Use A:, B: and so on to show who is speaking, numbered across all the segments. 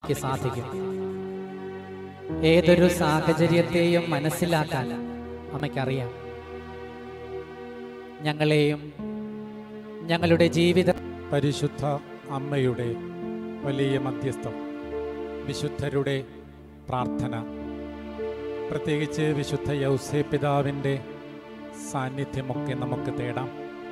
A: എനിക്ക് സാധിക്കും ഏതൊരു സാഹചര്യത്തെയും മനസ്സിലാക്കാൻ അമ്മയ്ക്കറിയാം ഞങ്ങളെയും ഞങ്ങളുടെ ജീവിത
B: പരിശുദ്ധ അമ്മയുടെ വലിയ മധ്യസ്ഥം വിശുദ്ധരുടെ പ്രാർത്ഥന പ്രത്യേകിച്ച് വിശുദ്ധ യൗസേ പിതാവിൻ്റെ സാന്നിധ്യമൊക്കെ നമുക്ക് തേടാം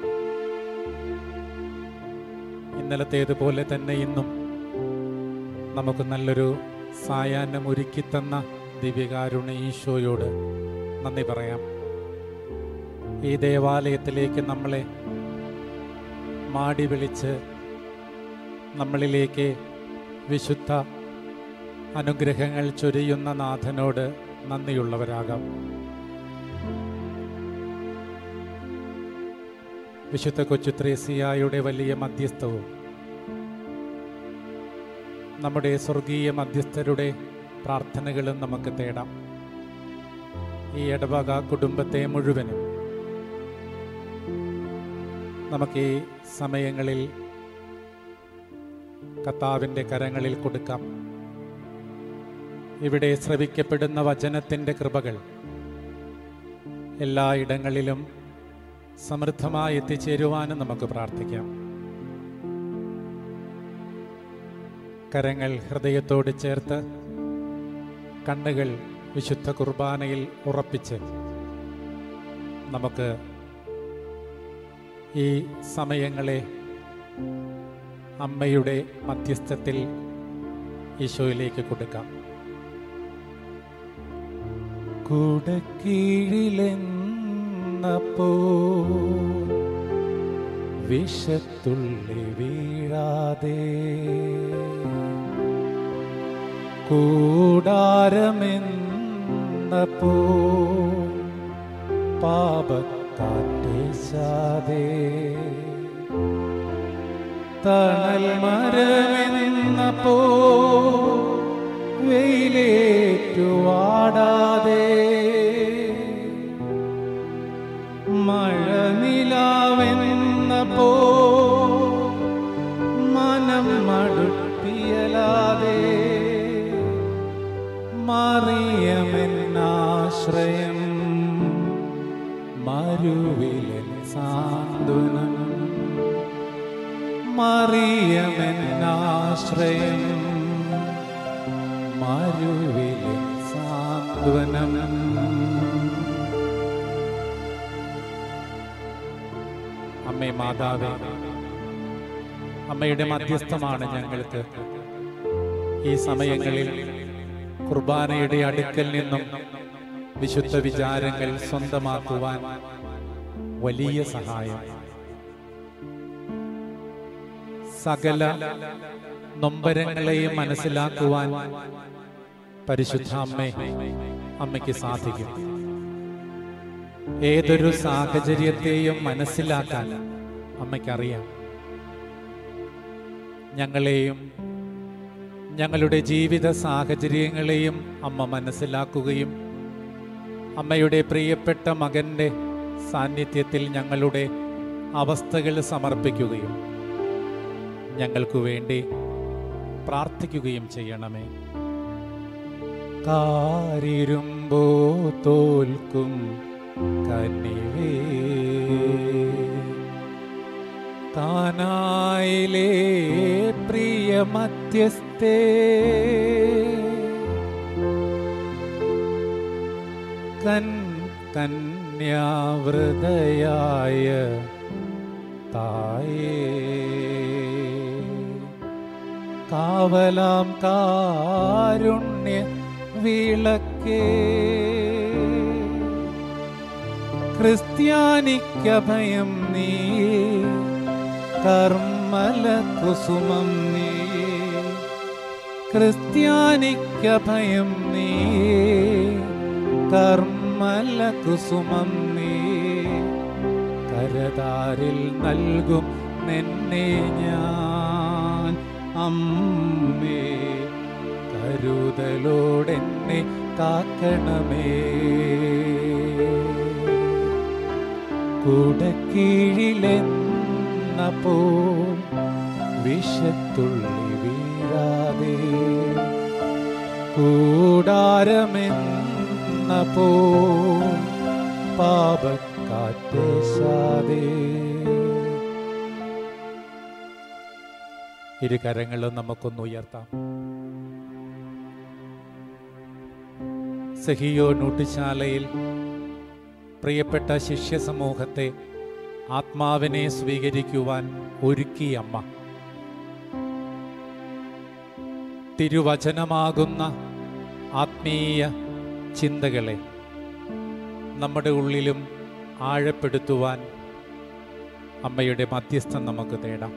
B: ഇന്നലത്തേതുപോലെ തന്നെ ഇന്നും നമുക്ക് നല്ലൊരു സായാഹ്നം ഒരുക്കിത്തന്ന ദിവ്യകാരുണ്യ ഈശോയോട് നന്ദി പറയാം ഈ ദേവാലയത്തിലേക്ക് നമ്മളെ മാടി വിളിച്ച് നമ്മളിലേക്ക് വിശുദ്ധ അനുഗ്രഹങ്ങൾ ചൊരിയുന്ന നാഥനോട് നന്ദിയുള്ളവരാകാം വിശുദ്ധ കൊച്ചുത്രേസിയായുടെ വലിയ മധ്യസ്ഥവും നമ്മുടെ സ്വർഗീയ മധ്യസ്ഥരുടെ പ്രാർത്ഥനകളും നമുക്ക് തേടാം ഈ ഇടവക കുടുംബത്തെ മുഴുവനും നമുക്ക് ഈ സമയങ്ങളിൽ കർത്താവിൻ്റെ കരങ്ങളിൽ കൊടുക്കാം ഇവിടെ ശ്രവിക്കപ്പെടുന്ന വചനത്തിൻ്റെ കൃപകൾ എല്ലായിടങ്ങളിലും സമൃദ്ധമായി എത്തിച്ചേരുവാനും നമുക്ക് പ്രാർത്ഥിക്കാം കരങ്ങൾ ഹൃദയത്തോട് ചേർത്ത് കണ്ണുകൾ വിശുദ്ധ കുർബാനയിൽ ഉറപ്പിച്ച് നമുക്ക് ഈ സമയങ്ങളെ അമ്മയുടെ മധ്യസ്ഥത്തിൽ ഈശോയിലേക്ക് കൊടുക്കാം കുടക്കീഴിലെന്നപ്പോ വിഷത്തുള്ളി വീഴാതെ കൂടാരമെന്നപ്പോ പാപക്കാറ്റേശാതെ തണൽ മരമെന്നപ്പോ വെയിലേറ്റുവാടാതെ മഴ നിലാവെന്നപ്പോ മനം മടുപ്പിയലാതെ മറിയമെന്നാശ്രയം മരുവിലൻ സാന്ത്വനം മറിയമെന്നാശ്രയം മരുവിലെ സാന്ത്വനം അമ്മേ മാതാവേ അമ്മയുടെ മധ്യസ്ഥമാണ് ഞങ്ങൾക്ക് ഈ സമയങ്ങളിൽ കുർബാനയുടെ അടുക്കൽ നിന്നും വിശുദ്ധ വിചാരങ്ങൾ സ്വന്തമാക്കുവാൻ വലിയ സഹായം സകല നൊമ്പരങ്ങളെയും മനസ്സിലാക്കുവാൻ പരിശുദ്ധ അമ്മേ അമ്മയ്ക്ക് സാധിക്കും ഏതൊരു സാഹചര്യത്തെയും മനസ്സിലാക്കാൻ അമ്മയ്ക്കറിയാം ഞങ്ങളെയും ഞങ്ങളുടെ ജീവിത സാഹചര്യങ്ങളെയും അമ്മ മനസ്സിലാക്കുകയും അമ്മയുടെ പ്രിയപ്പെട്ട മകൻ്റെ സാന്നിധ്യത്തിൽ ഞങ്ങളുടെ അവസ്ഥകൾ സമർപ്പിക്കുകയും ഞങ്ങൾക്കു വേണ്ടി പ്രാർത്ഥിക്കുകയും ചെയ്യണമേ കാരിരുമ്പോ തോൽക്കും കനിവേ കാനായിലെ പ്രിയ മധ്യസ്ഥേ കൻ കന്യാവൃതയായ തായേ കാവലാം കാരുണ്യ വിളക്കേ ക്രിസ്ത്യാനിക്കഭയം നീ കർമ്മല കുസുമം നീ ക്രിസ്ത്യാനിക്കഭയം നീ കർമ്മല കുസുമം നീ കരതാരിൽ നൽകും നിന്നെ ഞാൻ അമ്മേ കരുതലോടെന്നെ കാക്കണമേ കുടക്കീഴിലെന്നപ്പോൾ വിഷത്തുള്ളി വീഴാതെ കൂടാരമെന്ന പോ പാപക്കാറ്റേശാതെ ഇരു കരങ്ങളും നമുക്കൊന്ന് ഉയർത്താം സഹിയോ നൂട്ടുശാലയിൽ പ്രിയപ്പെട്ട ശിഷ്യ സമൂഹത്തെ ആത്മാവിനെ സ്വീകരിക്കുവാൻ ഒരുക്കി അമ്മ തിരുവചനമാകുന്ന ആത്മീയ ചിന്തകളെ നമ്മുടെ ഉള്ളിലും ആഴപ്പെടുത്തുവാൻ അമ്മയുടെ മധ്യസ്ഥം നമുക്ക് തേടാം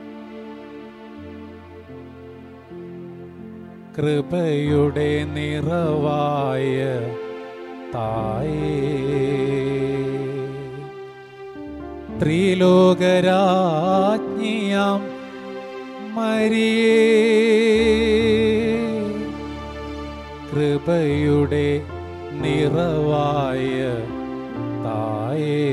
B: കൃപയുടെ നിറവായ തായേ ത്രിലോകരാജ്ഞിയാം മരിയേ കൃപയുടെ നിറവായ തായേ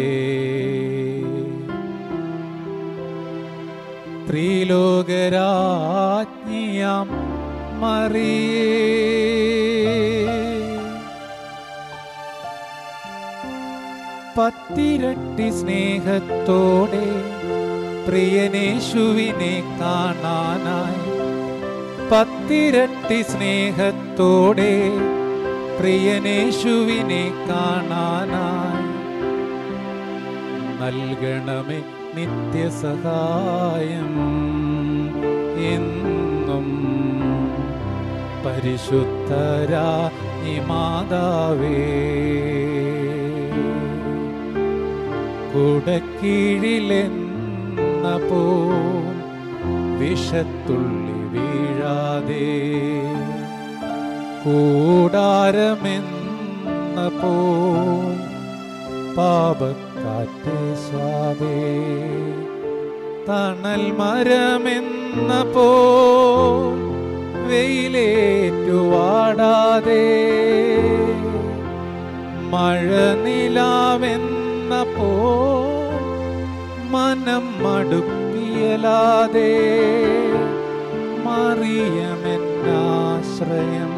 B: ത്രിലോകരാജ്ഞിയാം മറിയേ പത്തിരട്ടി സ്നേഹത്തോടെ പ്രിയനേശുവിനെ കാണാനായി പത്തിരട്ടി സ്നേഹത്തോടെ പ്രിയനേശുവിനെ കാണാനായി നൽകണമേ നിത്യസഹായം എന്നും പരിശുദ്ധരാ ഈ മാതാവേ കുടക്കീഴിലെന്ന പോ വിഷത്തുള്ളി വീഴാതെ കൂടാരമെന്ന പോ പാപക്കാറ്റേശാതെ തണൽ മരമെന്ന പോ വെയിലേറ്റുവാടാതെ മഴ നിലാവെന്ന പോ മനം മടുക്കിയലാതെ മറിയമെന്നാശ്രയം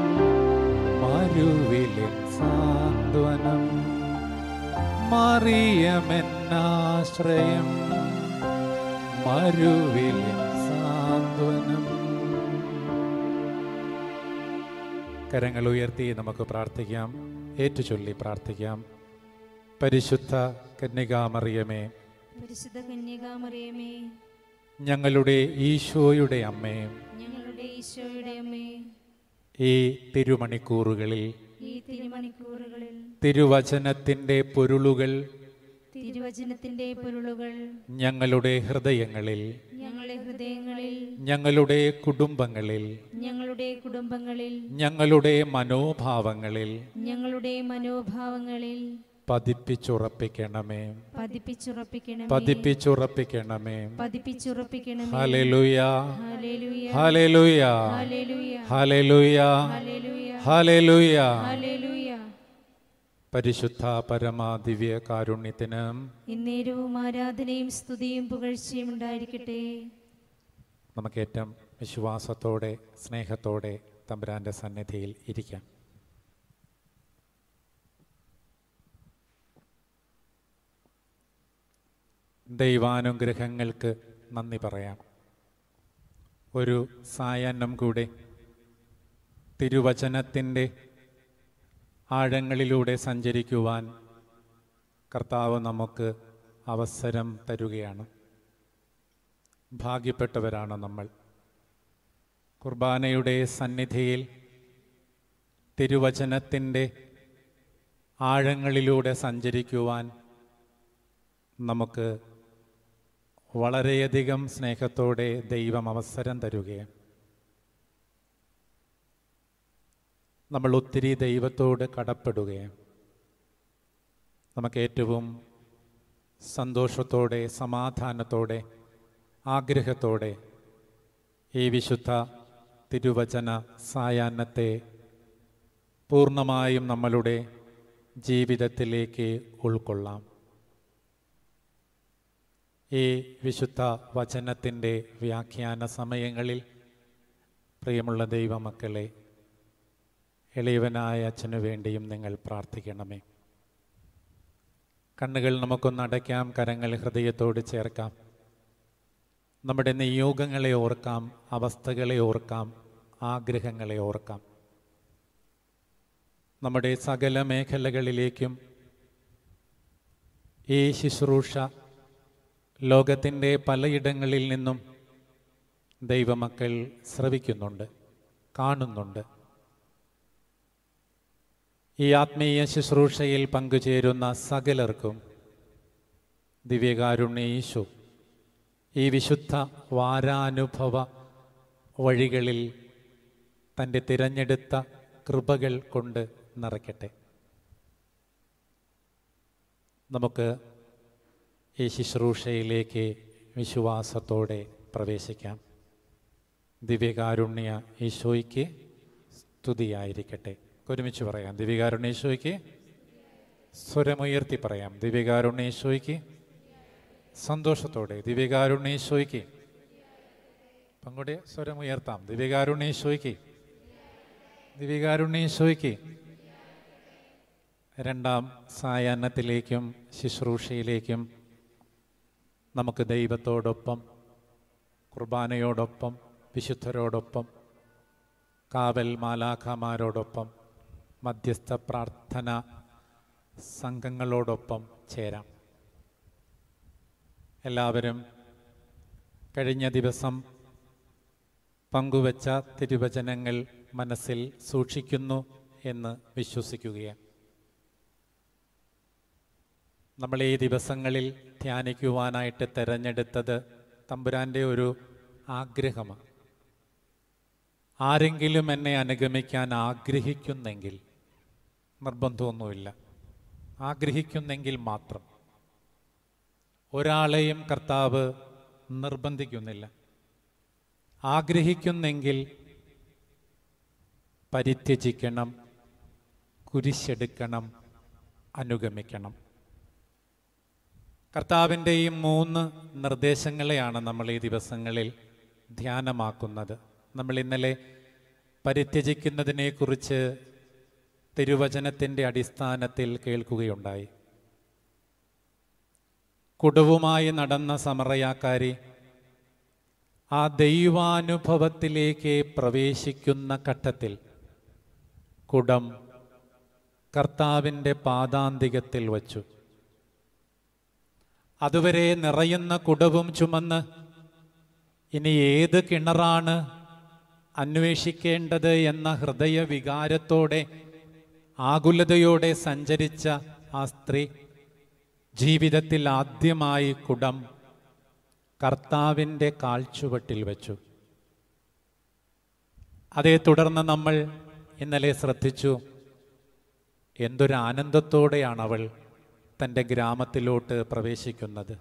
B: മരുവിലിൻ സാന്ത്വനം മറിയമെന്നാശ്രയം മരുവിലിൻ സാന്ത്വനം കരങ്ങൾ ഉയർത്തി നമുക്ക് പ്രാർത്ഥിക്കാം ഏറ്റുചൊല്ലി പ്രാർത്ഥിക്കാം പരിശുദ്ധ കന്യകാമറിയമേ
C: പരിശുദ്ധ കന്യകാമറിയമേ
B: ഞങ്ങളുടെ ഈശോയുടെ അമ്മേ
C: ഞങ്ങളുടെ ഈശോയുടെ അമ്മേ
B: ഈ തിരുമണിക്കൂറുകളിൽ
C: ഈ തിരുമണിക്കൂറുകളിൽ
B: തിരുവചനത്തിൻ്റെ പൊരുളുകൾ
C: തിരുവചനത്തിന്റെ പൊരുളുകൾ
B: ഞങ്ങളുടെ ഹൃദയങ്ങളിൽ
C: ഞങ്ങളുടെ ഹൃദയങ്ങളിൽ
B: ഞങ്ങളുടെ കുടുംബങ്ങളിൽ
C: ഞങ്ങളുടെ കുടുംബങ്ങളിൽ
B: ഞങ്ങളുടെ മനോഭാവങ്ങളിൽ
C: ഞങ്ങളുടെ മനോഭാവങ്ങളിൽ
B: പതിപ്പിച്ചുറപ്പിക്കണമേ
C: പതിപ്പിച്ചുറപ്പിക്കണമേ
B: പതിപ്പിച്ചുറപ്പിക്കണമേ
C: പതിപ്പിച്ചുറപ്പിക്കണമേ
B: ഹല്ലേലൂയ
C: ഹല്ലേലൂയ
B: ഹല്ലേലൂയ
C: ഹല്ലേലൂയ
B: ഹല്ലേലൂയ
C: ഹല്ലേലൂയ
B: ഹല്ലേലൂയ
C: ഹല്ലേലൂയ
B: പരിശുദ്ധ പരമ ദിവ്യ കാരുണ്യത്തിന്
C: ഇന്നേരവും ആരാധനയും സ്തുതിയും പുകഴ്ചയും ഉണ്ടായിരിക്കട്ടെ
B: നമുക്കേറ്റം വിശ്വാസത്തോടെ സ്നേഹത്തോടെ തമ്പുരാന്റെ സന്നിധിയിൽ ഇരിക്കാം ദൈവാനുഗ്രഹങ്ങൾക്ക് നന്ദി പറയാം ഒരു സായാഹ്നം കൂടെ തിരുവചനത്തിൻ്റെ ആഴങ്ങളിലൂടെ സഞ്ചരിക്കുവാൻ കർത്താവ് നമുക്ക് അവസരം തരുകയാണ് ഭാഗ്യപ്പെട്ടവരാണ് നമ്മൾ കുർബാനയുടെ സന്നിധിയിൽ തിരുവചനത്തിൻ്റെ ആഴങ്ങളിലൂടെ സഞ്ചരിക്കുവാൻ നമുക്ക് വളരെയധികം സ്നേഹത്തോടെ ദൈവം അവസരം തരുകയാണ് നമ്മൾ ഒത്തിരി ദൈവത്തോട് കടപ്പെടുകയാണ് നമുക്ക് ഏറ്റവും സന്തോഷത്തോടെ സമാധാനത്തോടെ ആഗ്രഹത്തോടെ ഈ വിശുദ്ധ തിരുവചന സായാഹ്നത്തെ പൂർണ്ണമായും നമ്മളുടെ ജീവിതത്തിലേക്ക് ഉൾക്കൊള്ളാം ഈ വിശുദ്ധ വചനത്തിൻ്റെ വ്യാഖ്യാന സമയങ്ങളിൽ പ്രിയമുള്ള ദൈവമക്കളെ എളിയവനായ അച്ഛനു വേണ്ടിയും നിങ്ങൾ പ്രാർത്ഥിക്കണമേ കണ്ണുകൾ നമുക്കൊന്ന് അടയ്ക്കാം കരങ്ങൾ ഹൃദയത്തോട് ചേർക്കാം നമ്മുടെ നിയോഗങ്ങളെ ഓർക്കാം അവസ്ഥകളെ ഓർക്കാം ആഗ്രഹങ്ങളെ ഓർക്കാം നമ്മുടെ സകല മേഖലകളിലേക്കും ഈ ശുശ്രൂഷ ലോകത്തിൻ്റെ പലയിടങ്ങളിൽ നിന്നും ദൈവമക്കൾ ശ്രവിക്കുന്നുണ്ട് കാണുന്നുണ്ട് ഈ ആത്മീയ ശുശ്രൂഷയിൽ പങ്കുചേരുന്ന സകലർക്കും ദിവ്യകാരുണ്യ ഈശോ ഈ വിശുദ്ധ വാരാനുഭവ വഴികളിൽ തൻ്റെ തിരഞ്ഞെടുത്ത കൃപകൾ കൊണ്ട് നിറയ്ക്കട്ടെ നമുക്ക് ഈ ശുശ്രൂഷയിലേക്ക് വിശ്വാസത്തോടെ പ്രവേശിക്കാം ദിവ്യകാരുണ്യ ഈശോയ്ക്ക് സ്തുതിയായിരിക്കട്ടെ ഒരുമിച്ച് പറയാം ദിവ്യകാരുണ്യ ഈശോയ്ക്ക് സ്വരമുയർത്തി പറയാം ദിവ്യകാരുണ്യ ഈശോയ്ക്ക് സന്തോഷത്തോടെ ദിവ്യകാരുണ്യ ഈശോയ്ക്ക് പങ്കുടെ സ്വരമുയർത്താം ദിവ്യകാരുണ്യ ഈശോയ്ക്ക് ദിവ്യകാരുണ്യ ഈശോയ്ക്ക് രണ്ടാം സായാഹ്നത്തിലേക്കും ശുശ്രൂഷയിലേക്കും നമുക്ക് ദൈവത്തോടൊപ്പം കുർബാനയോടൊപ്പം വിശുദ്ധരോടൊപ്പം കാവൽ മാലാഖമാരോടൊപ്പം മധ്യസ്ഥ പ്രാർത്ഥന സംഘങ്ങളോടൊപ്പം ചേരാം എല്ലാവരും കഴിഞ്ഞ ദിവസം പങ്കുവച്ച തിരുവചനങ്ങൾ മനസ്സിൽ സൂക്ഷിക്കുന്നു എന്ന് വിശ്വസിക്കുകയാണ് നമ്മൾ ഈ ദിവസങ്ങളിൽ ധ്യാനിക്കുവാനായിട്ട് തിരഞ്ഞെടുത്തത് തമ്പുരാൻ്റെ ഒരു ആഗ്രഹമാണ് ആരെങ്കിലും എന്നെ അനുഗമിക്കാൻ ആഗ്രഹിക്കുന്നെങ്കിൽ നിർബന്ധമൊന്നുമില്ല ആഗ്രഹിക്കുന്നെങ്കിൽ മാത്രം ഒരാളെയും കർത്താവ് നിർബന്ധിക്കുന്നില്ല ആഗ്രഹിക്കുന്നെങ്കിൽ പരിത്യജിക്കണം കുരിശെടുക്കണം അനുഗമിക്കണം കർത്താവിൻ്റെ ഈ മൂന്ന് നിർദ്ദേശങ്ങളെയാണ് നമ്മൾ ഈ ദിവസങ്ങളിൽ ധ്യാനമാക്കുന്നത് നമ്മൾ ഇന്നലെ പരിത്യജിക്കുന്നതിനെക്കുറിച്ച് തിരുവചനത്തിൻ്റെ അടിസ്ഥാനത്തിൽ കേൾക്കുകയുണ്ടായി കുടവുമായി നടന്ന സമറയാക്കാരി ആ ദൈവാനുഭവത്തിലേക്ക് പ്രവേശിക്കുന്ന ഘട്ടത്തിൽ കുടം കർത്താവിൻ്റെ പാദാന്തികത്തിൽ വച്ചു അതുവരെ നിറയുന്ന കുടവും ചുമന്ന് ഇനി ഏത് കിണറാണ് അന്വേഷിക്കേണ്ടത് എന്ന ഹൃദയവികാരത്തോടെ ആകുലതയോടെ സഞ്ചരിച്ച ആ സ്ത്രീ ജീവിതത്തിൽ ആദ്യമായി കുടം കർത്താവിൻ്റെ കാൽച്ചുവട്ടിൽ വെച്ചു അതേ തുടർന്ന് നമ്മൾ ഇന്നലെ ശ്രദ്ധിച്ചു എന്തൊരു ആനന്ദത്തോടെയാണ് അവൾ തൻ്റെ ഗ്രാമത്തിലോട്ട് പ്രവേശിക്കുന്നത്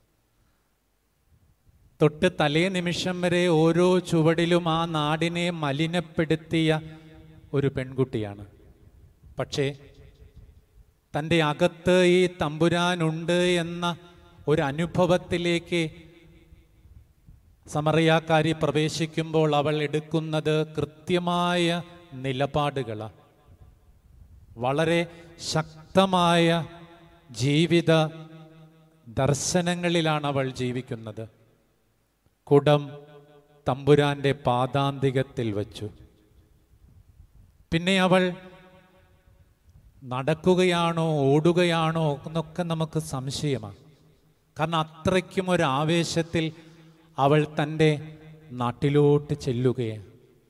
B: തൊട്ട് തലേ നിമിഷം വരെ ഓരോ ചുവടിലും ആ നാടിനെ മലിനപ്പെടുത്തിയ ഒരു പെൺകുട്ടിയാണ് പക്ഷേ തൻ്റെ അകത്ത് ഈ തമ്പുരാനുണ്ട് എന്ന ഒരു അനുഭവത്തിലേക്ക് സമറിയാക്കാരി പ്രവേശിക്കുമ്പോൾ അവൾ എടുക്കുന്നത് കൃത്യമായ നിലപാടുകളാണ് വളരെ ശക്തമായ ജീവിത ദർശനങ്ങളിലാണ് അവൾ ജീവിക്കുന്നത് കുടം തമ്പുരാന്റെ പാദാന്തികത്തിൽ വച്ചു പിന്നെ അവൾ നടക്കുകയാണോ ഓടുകയാണോ എന്നൊക്കെ നമുക്ക് സംശയമാണ് കാരണം അത്രയ്ക്കും ഒരു ആവേശത്തിൽ അവൾ തൻ്റെ നാട്ടിലോട്ട് ചെല്ലുകയാണ്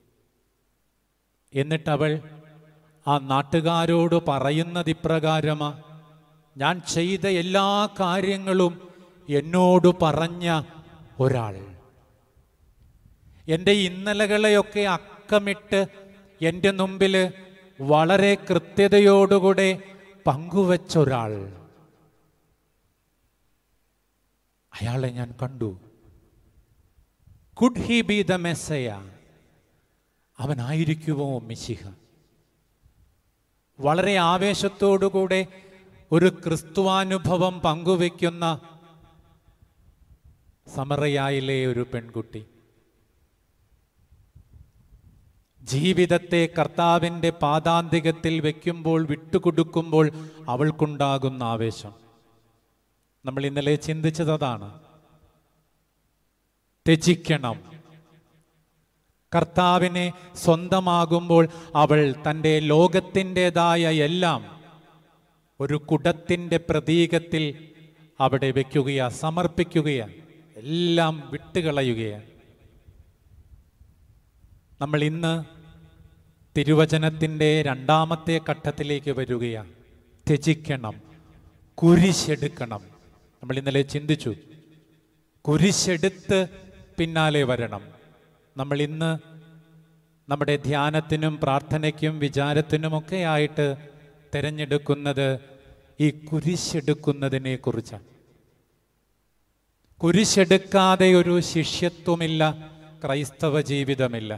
B: എന്നിട്ടവൾ ആ നാട്ടുകാരോട് പറയുന്നത് ഇപ്രകാരമാ ഞാൻ ചെയ്ത എല്ലാ കാര്യങ്ങളും എന്നോട് പറഞ്ഞ ഒരാൾ എൻ്റെ ഇന്നലകളെയൊക്കെ അക്കമിട്ട് എൻ്റെ മുമ്പിൽ വളരെ കൃത്യതയോടുകൂടെ പങ്കുവച്ച ഒരാൾ അയാളെ ഞാൻ കണ്ടു could he be the messiah അവനായിരിക്കുമോ മിശിഹ വളരെ ആവേശത്തോടുകൂടെ ഒരു ക്രിസ്തുവാനുഭവം പങ്കുവെക്കുന്ന സമറയായിലെ ഒരു പെൺകുട്ടി ജീവിതത്തെ കർത്താവിൻ്റെ പാദാന്തികത്തിൽ വയ്ക്കുമ്പോൾ വിട്ടുകൊടുക്കുമ്പോൾ അവൾക്കുണ്ടാകുന്ന ആവേശം നമ്മൾ ഇന്നലെ ചിന്തിച്ചത് അതാണ് ത്യജിക്കണം കർത്താവിനെ സ്വന്തമാകുമ്പോൾ അവൾ തൻ്റെ ലോകത്തിൻ്റെതായ എല്ലാം ഒരു കുടത്തിൻ്റെ പ്രതീകത്തിൽ അവിടെ വയ്ക്കുകയാണ് സമർപ്പിക്കുകയാണ് എല്ലാം വിട്ടുകളയുകയാണ് നമ്മൾ ഇന്ന് തിരുവചനത്തിൻ്റെ രണ്ടാമത്തെ ഘട്ടത്തിലേക്ക് വരികയാണ് ത്യജിക്കണം കുരിശെടുക്കണം നമ്മൾ ഇന്നലെ ചിന്തിച്ചു കുരിശെടുത്ത് പിന്നാലെ വരണം നമ്മൾ ഇന്ന് നമ്മുടെ ധ്യാനത്തിനും പ്രാർത്ഥനയ്ക്കും വിചാരത്തിനുമൊക്കെ ആയിട്ട് തിരഞ്ഞെടുക്കുന്നത് ഈ കുരിശെടുക്കുന്നതിനെ കുറിച്ചാണ് കുരിശെടുക്കാതെ ഒരു ശിഷ്യത്വമില്ല ക്രൈസ്തവ ജീവിതമില്ല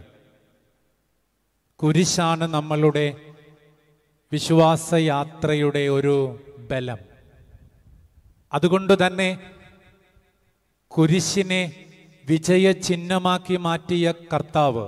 B: കുരിശാണ് നമ്മളുടെ വിശ്വാസയാത്രയുടെ ഒരു ബലം അതുകൊണ്ട് തന്നെ കുരിശിനെ വിജയചിഹ്നമാക്കി മാറ്റിയ കർത്താവ്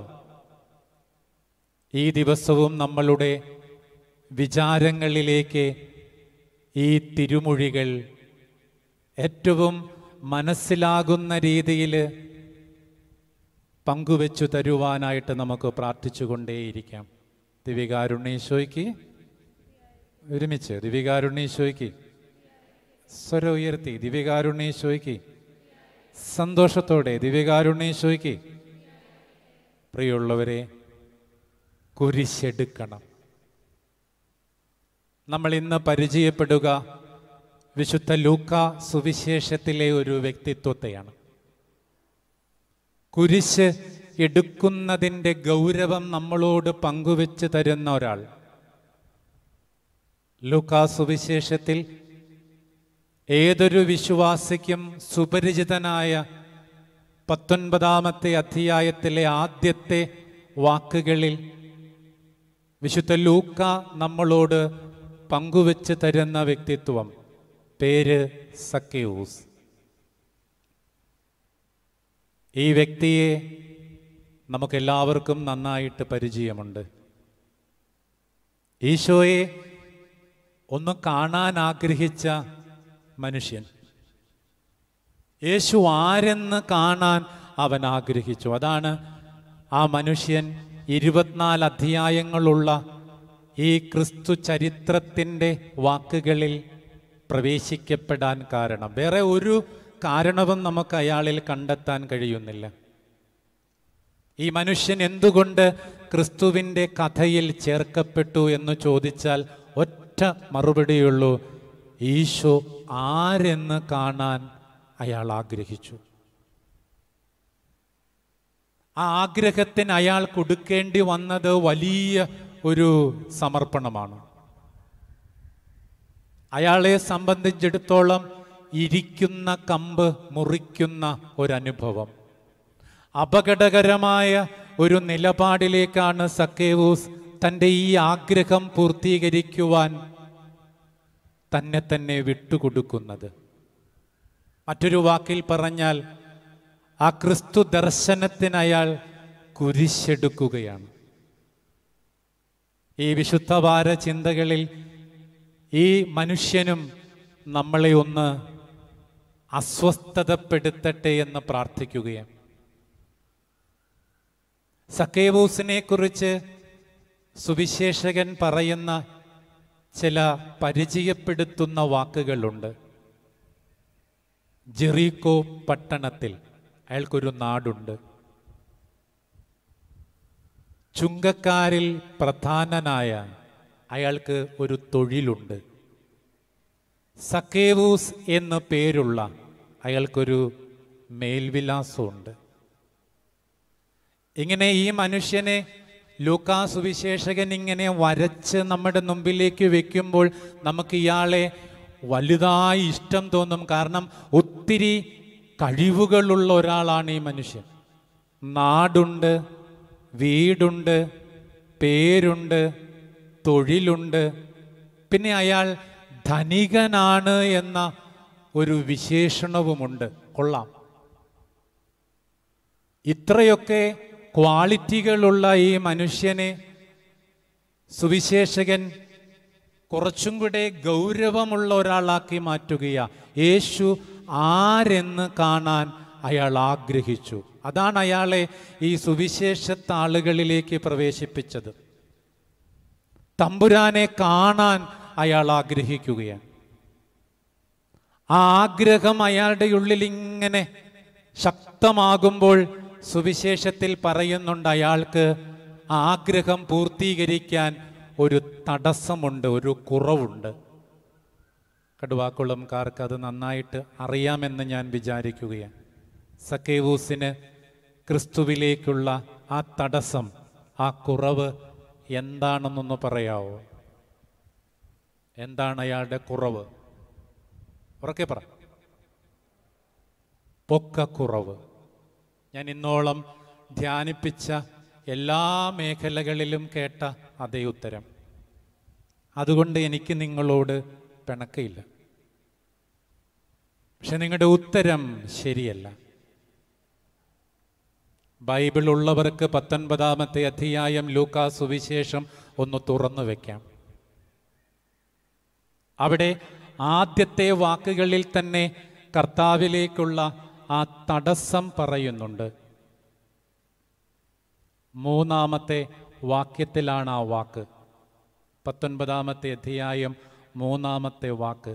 B: ഈ ദിവസവും നമ്മളുടെ വിചാരങ്ങളിലേക്ക് ഈ തിരുമൊഴികൾ ഏറ്റവും മനസ്സിലാകുന്ന രീതിയിൽ പങ്കുവെച്ചു തരുവാനായിട്ട് നമുക്ക് പ്രാർത്ഥിച്ചുകൊണ്ടേയിരിക്കാം ദിവികാരുണ്ണീശോയ്ക്ക് ഒരുമിച്ച് ദിവികാരുണ്ണീശോയ്ക്ക് സ്വരം ഉയർത്തി ദിവികാരുണ്ണീശോയ്ക്ക് സന്തോഷത്തോടെ ദിവികാരുണ്ണീശോയ്ക്ക് പ്രിയമുള്ളവരെ കുരിശെടുക്കണം നമ്മൾ ഇന്ന് പരിചയപ്പെടുക വിശുദ്ധ ലൂക്ക സുവിശേഷത്തിലെ ഒരു വ്യക്തിത്വത്തെയാണ് കുരിശ് എടുക്കുന്നതിൻ്റെ ഗൗരവം നമ്മളോട് പങ്കുവെച്ച് തരുന്ന ഒരാൾ ലൂക്കാ സുവിശേഷത്തിൽ ഏതൊരു വിശ്വാസിക്കും സുപരിചിതനായ പത്തൊൻപതാമത്തെ അധ്യായത്തിലെ ആദ്യത്തെ വാക്കുകളിൽ വിശുദ്ധ ലൂക്ക നമ്മളോട് പങ്കുവെച്ച് തരുന്ന വ്യക്തിത്വം പേര് സക്കയൂസ് ഈ വ്യക്തിയെ നമുക്കെല്ലാവർക്കും നന്നായിട്ട് പരിചയമുണ്ട് ഈശോയെ ഒന്ന് കാണാൻ ആഗ്രഹിച്ച മനുഷ്യൻ യേശു ആരെന്ന് കാണാൻ അവൻ ആഗ്രഹിച്ചു അതാണ് ആ മനുഷ്യൻ ഇരുപത്തിനാല് അധ്യായങ്ങളുള്ള ഈ ക്രിസ്തു ചരിത്രത്തിൻ്റെ വാക്കുകളിൽ പ്രവേശിക്കപ്പെടാൻ കാരണം വേറെ ഒരു കാരണവും നമുക്ക് അയാളിൽ കണ്ടെത്താൻ കഴിയുന്നില്ല ഈ മനുഷ്യൻ എന്തുകൊണ്ട് ക്രിസ്തുവിൻ്റെ കഥയിൽ ചേർക്കപ്പെട്ടു എന്ന് ചോദിച്ചാൽ ഒറ്റ മറുപടിയുള്ളൂ ഈശോ ആരെന്ന് കാണാൻ അയാൾ ആഗ്രഹിച്ചു ആ ആഗ്രഹത്തിന് അയാൾ കൊടുക്കേണ്ടി വന്നത് വലിയ ഒരു സമർപ്പണമാണ് അയാളെ സംബന്ധിച്ചിടത്തോളം ഇരിക്കുന്ന കമ്പ് മുറിക്കുന്ന ഒരനുഭവം അപകടകരമായ ഒരു നിലപാടിലേക്കാണ് സക്കേവൂസ് തൻ്റെ ഈ ആഗ്രഹം പൂർത്തീകരിക്കുവാൻ തന്നെ തന്നെ വിട്ടുകൊടുക്കുന്നത് മറ്റൊരു വാക്കിൽ പറഞ്ഞാൽ ആ ക്രിസ്തു ദർശനത്തിന് അയാൾ കുരിശെടുക്കുകയാണ് ഈ വിശുദ്ധവാര ചിന്തകളിൽ ഈ മനുഷ്യനും നമ്മളെ ഒന്ന് അസ്വസ്ഥതപ്പെടുത്തട്ടെ എന്ന് പ്രാർത്ഥിക്കുകയാണ് സക്കേവൂസിനെ കുറിച്ച് സുവിശേഷകൻ പറയുന്ന ചില പരിചയപ്പെടുത്തുന്ന വാക്കുകളുണ്ട് ജെറീക്കോ പട്ടണത്തിൽ അയാൾക്കൊരു നാടുണ്ട് ചുങ്കക്കാരിൽ പ്രധാനനായ അയാൾക്ക് ഒരു തൊഴിലുണ്ട് സക്കേവൂസ് എന്ന പേരുള്ള അയാൾക്കൊരു മേൽവിലാസമുണ്ട് ഇങ്ങനെ ഈ മനുഷ്യനെ ലൂക്കാ സുവിശേഷകൻ ഇങ്ങനെ വരച്ച് നമ്മുടെ മുമ്പിലേക്ക് വെക്കുമ്പോൾ നമുക്ക് ഇയാളെ വലുതായി ഇഷ്ടം തോന്നും കാരണം ഒത്തിരി കഴിവുകളുള്ള ഒരാളാണ് ഈ മനുഷ്യൻ നാടുണ്ട് വീടുണ്ട് പേരുണ്ട് തൊഴിലുണ്ട് പിന്നെ അയാൾ ധനികനാണ് എന്ന ഒരു വിശേഷണവുമുണ്ട് കൊള്ളാം ഇത്രയൊക്കെ ക്വാളിറ്റികളുള്ള ഈ മനുഷ്യനെ സുവിശേഷകൻ കുറച്ചും കൂടെ ഗൗരവമുള്ള ഒരാളാക്കി മാറ്റുകയാ യേശു ആരെന്ന് കാണാൻ അയാൾ ആഗ്രഹിച്ചു അതാണ് അയാളെ ഈ സുവിശേഷത്താളുകളിലേക്ക് പ്രവേശിപ്പിച്ചത് തമ്പുരാനെ കാണാൻ അയാൾ ആഗ്രഹിക്കുകയാണ് ആ ആഗ്രഹം അയാളുടെ ഉള്ളിൽ ഇങ്ങനെ ശക്തമാകുമ്പോൾ സുവിശേഷത്തിൽ പറയുന്നുണ്ട് അയാൾക്ക് ആ ആഗ്രഹം പൂർത്തീകരിക്കാൻ ഒരു തടസ്സമുണ്ട് ഒരു കുറവുണ്ട് കടുവാക്കുളംകാർക്ക് അത് നന്നായിട്ട് അറിയാമെന്ന് ഞാൻ വിചാരിക്കുകയാണ് സക്കേവൂസിന് ക്രിസ്തുവിലേക്കുള്ള ആ തടസ്സം ആ കുറവ് എന്താണെന്നൊന്ന് പറയാവോ എന്താണ് അയാളുടെ കുറവ് ഉറക്കെ പറ പൊക്കക്കുറവ് ഞാൻ ഇന്നോളം ധ്യാനിപ്പിച്ച എല്ലാ മേഖലകളിലും കേട്ട അതേ ഉത്തരം അതുകൊണ്ട് എനിക്ക് നിങ്ങളോട് പിണക്കയില്ല പക്ഷെ നിങ്ങളുടെ ഉത്തരം ശരിയല്ല ബൈബിൾ ഉള്ളവർക്ക് പത്തൊൻപതാമത്തെ അധ്യായം ലൂക്കാ സുവിശേഷം ഒന്ന് തുറന്നു വെക്കാം അവിടെ ആദ്യത്തെ വാക്കുകളിൽ തന്നെ കർത്താവിലേക്കുള്ള ആ തടസ്സം പറയുന്നുണ്ട് മൂന്നാമത്തെ വാക്യത്തിലാണ് ആ വാക്ക് പത്തൊൻപതാമത്തെ അധ്യായം മൂന്നാമത്തെ വാക്ക്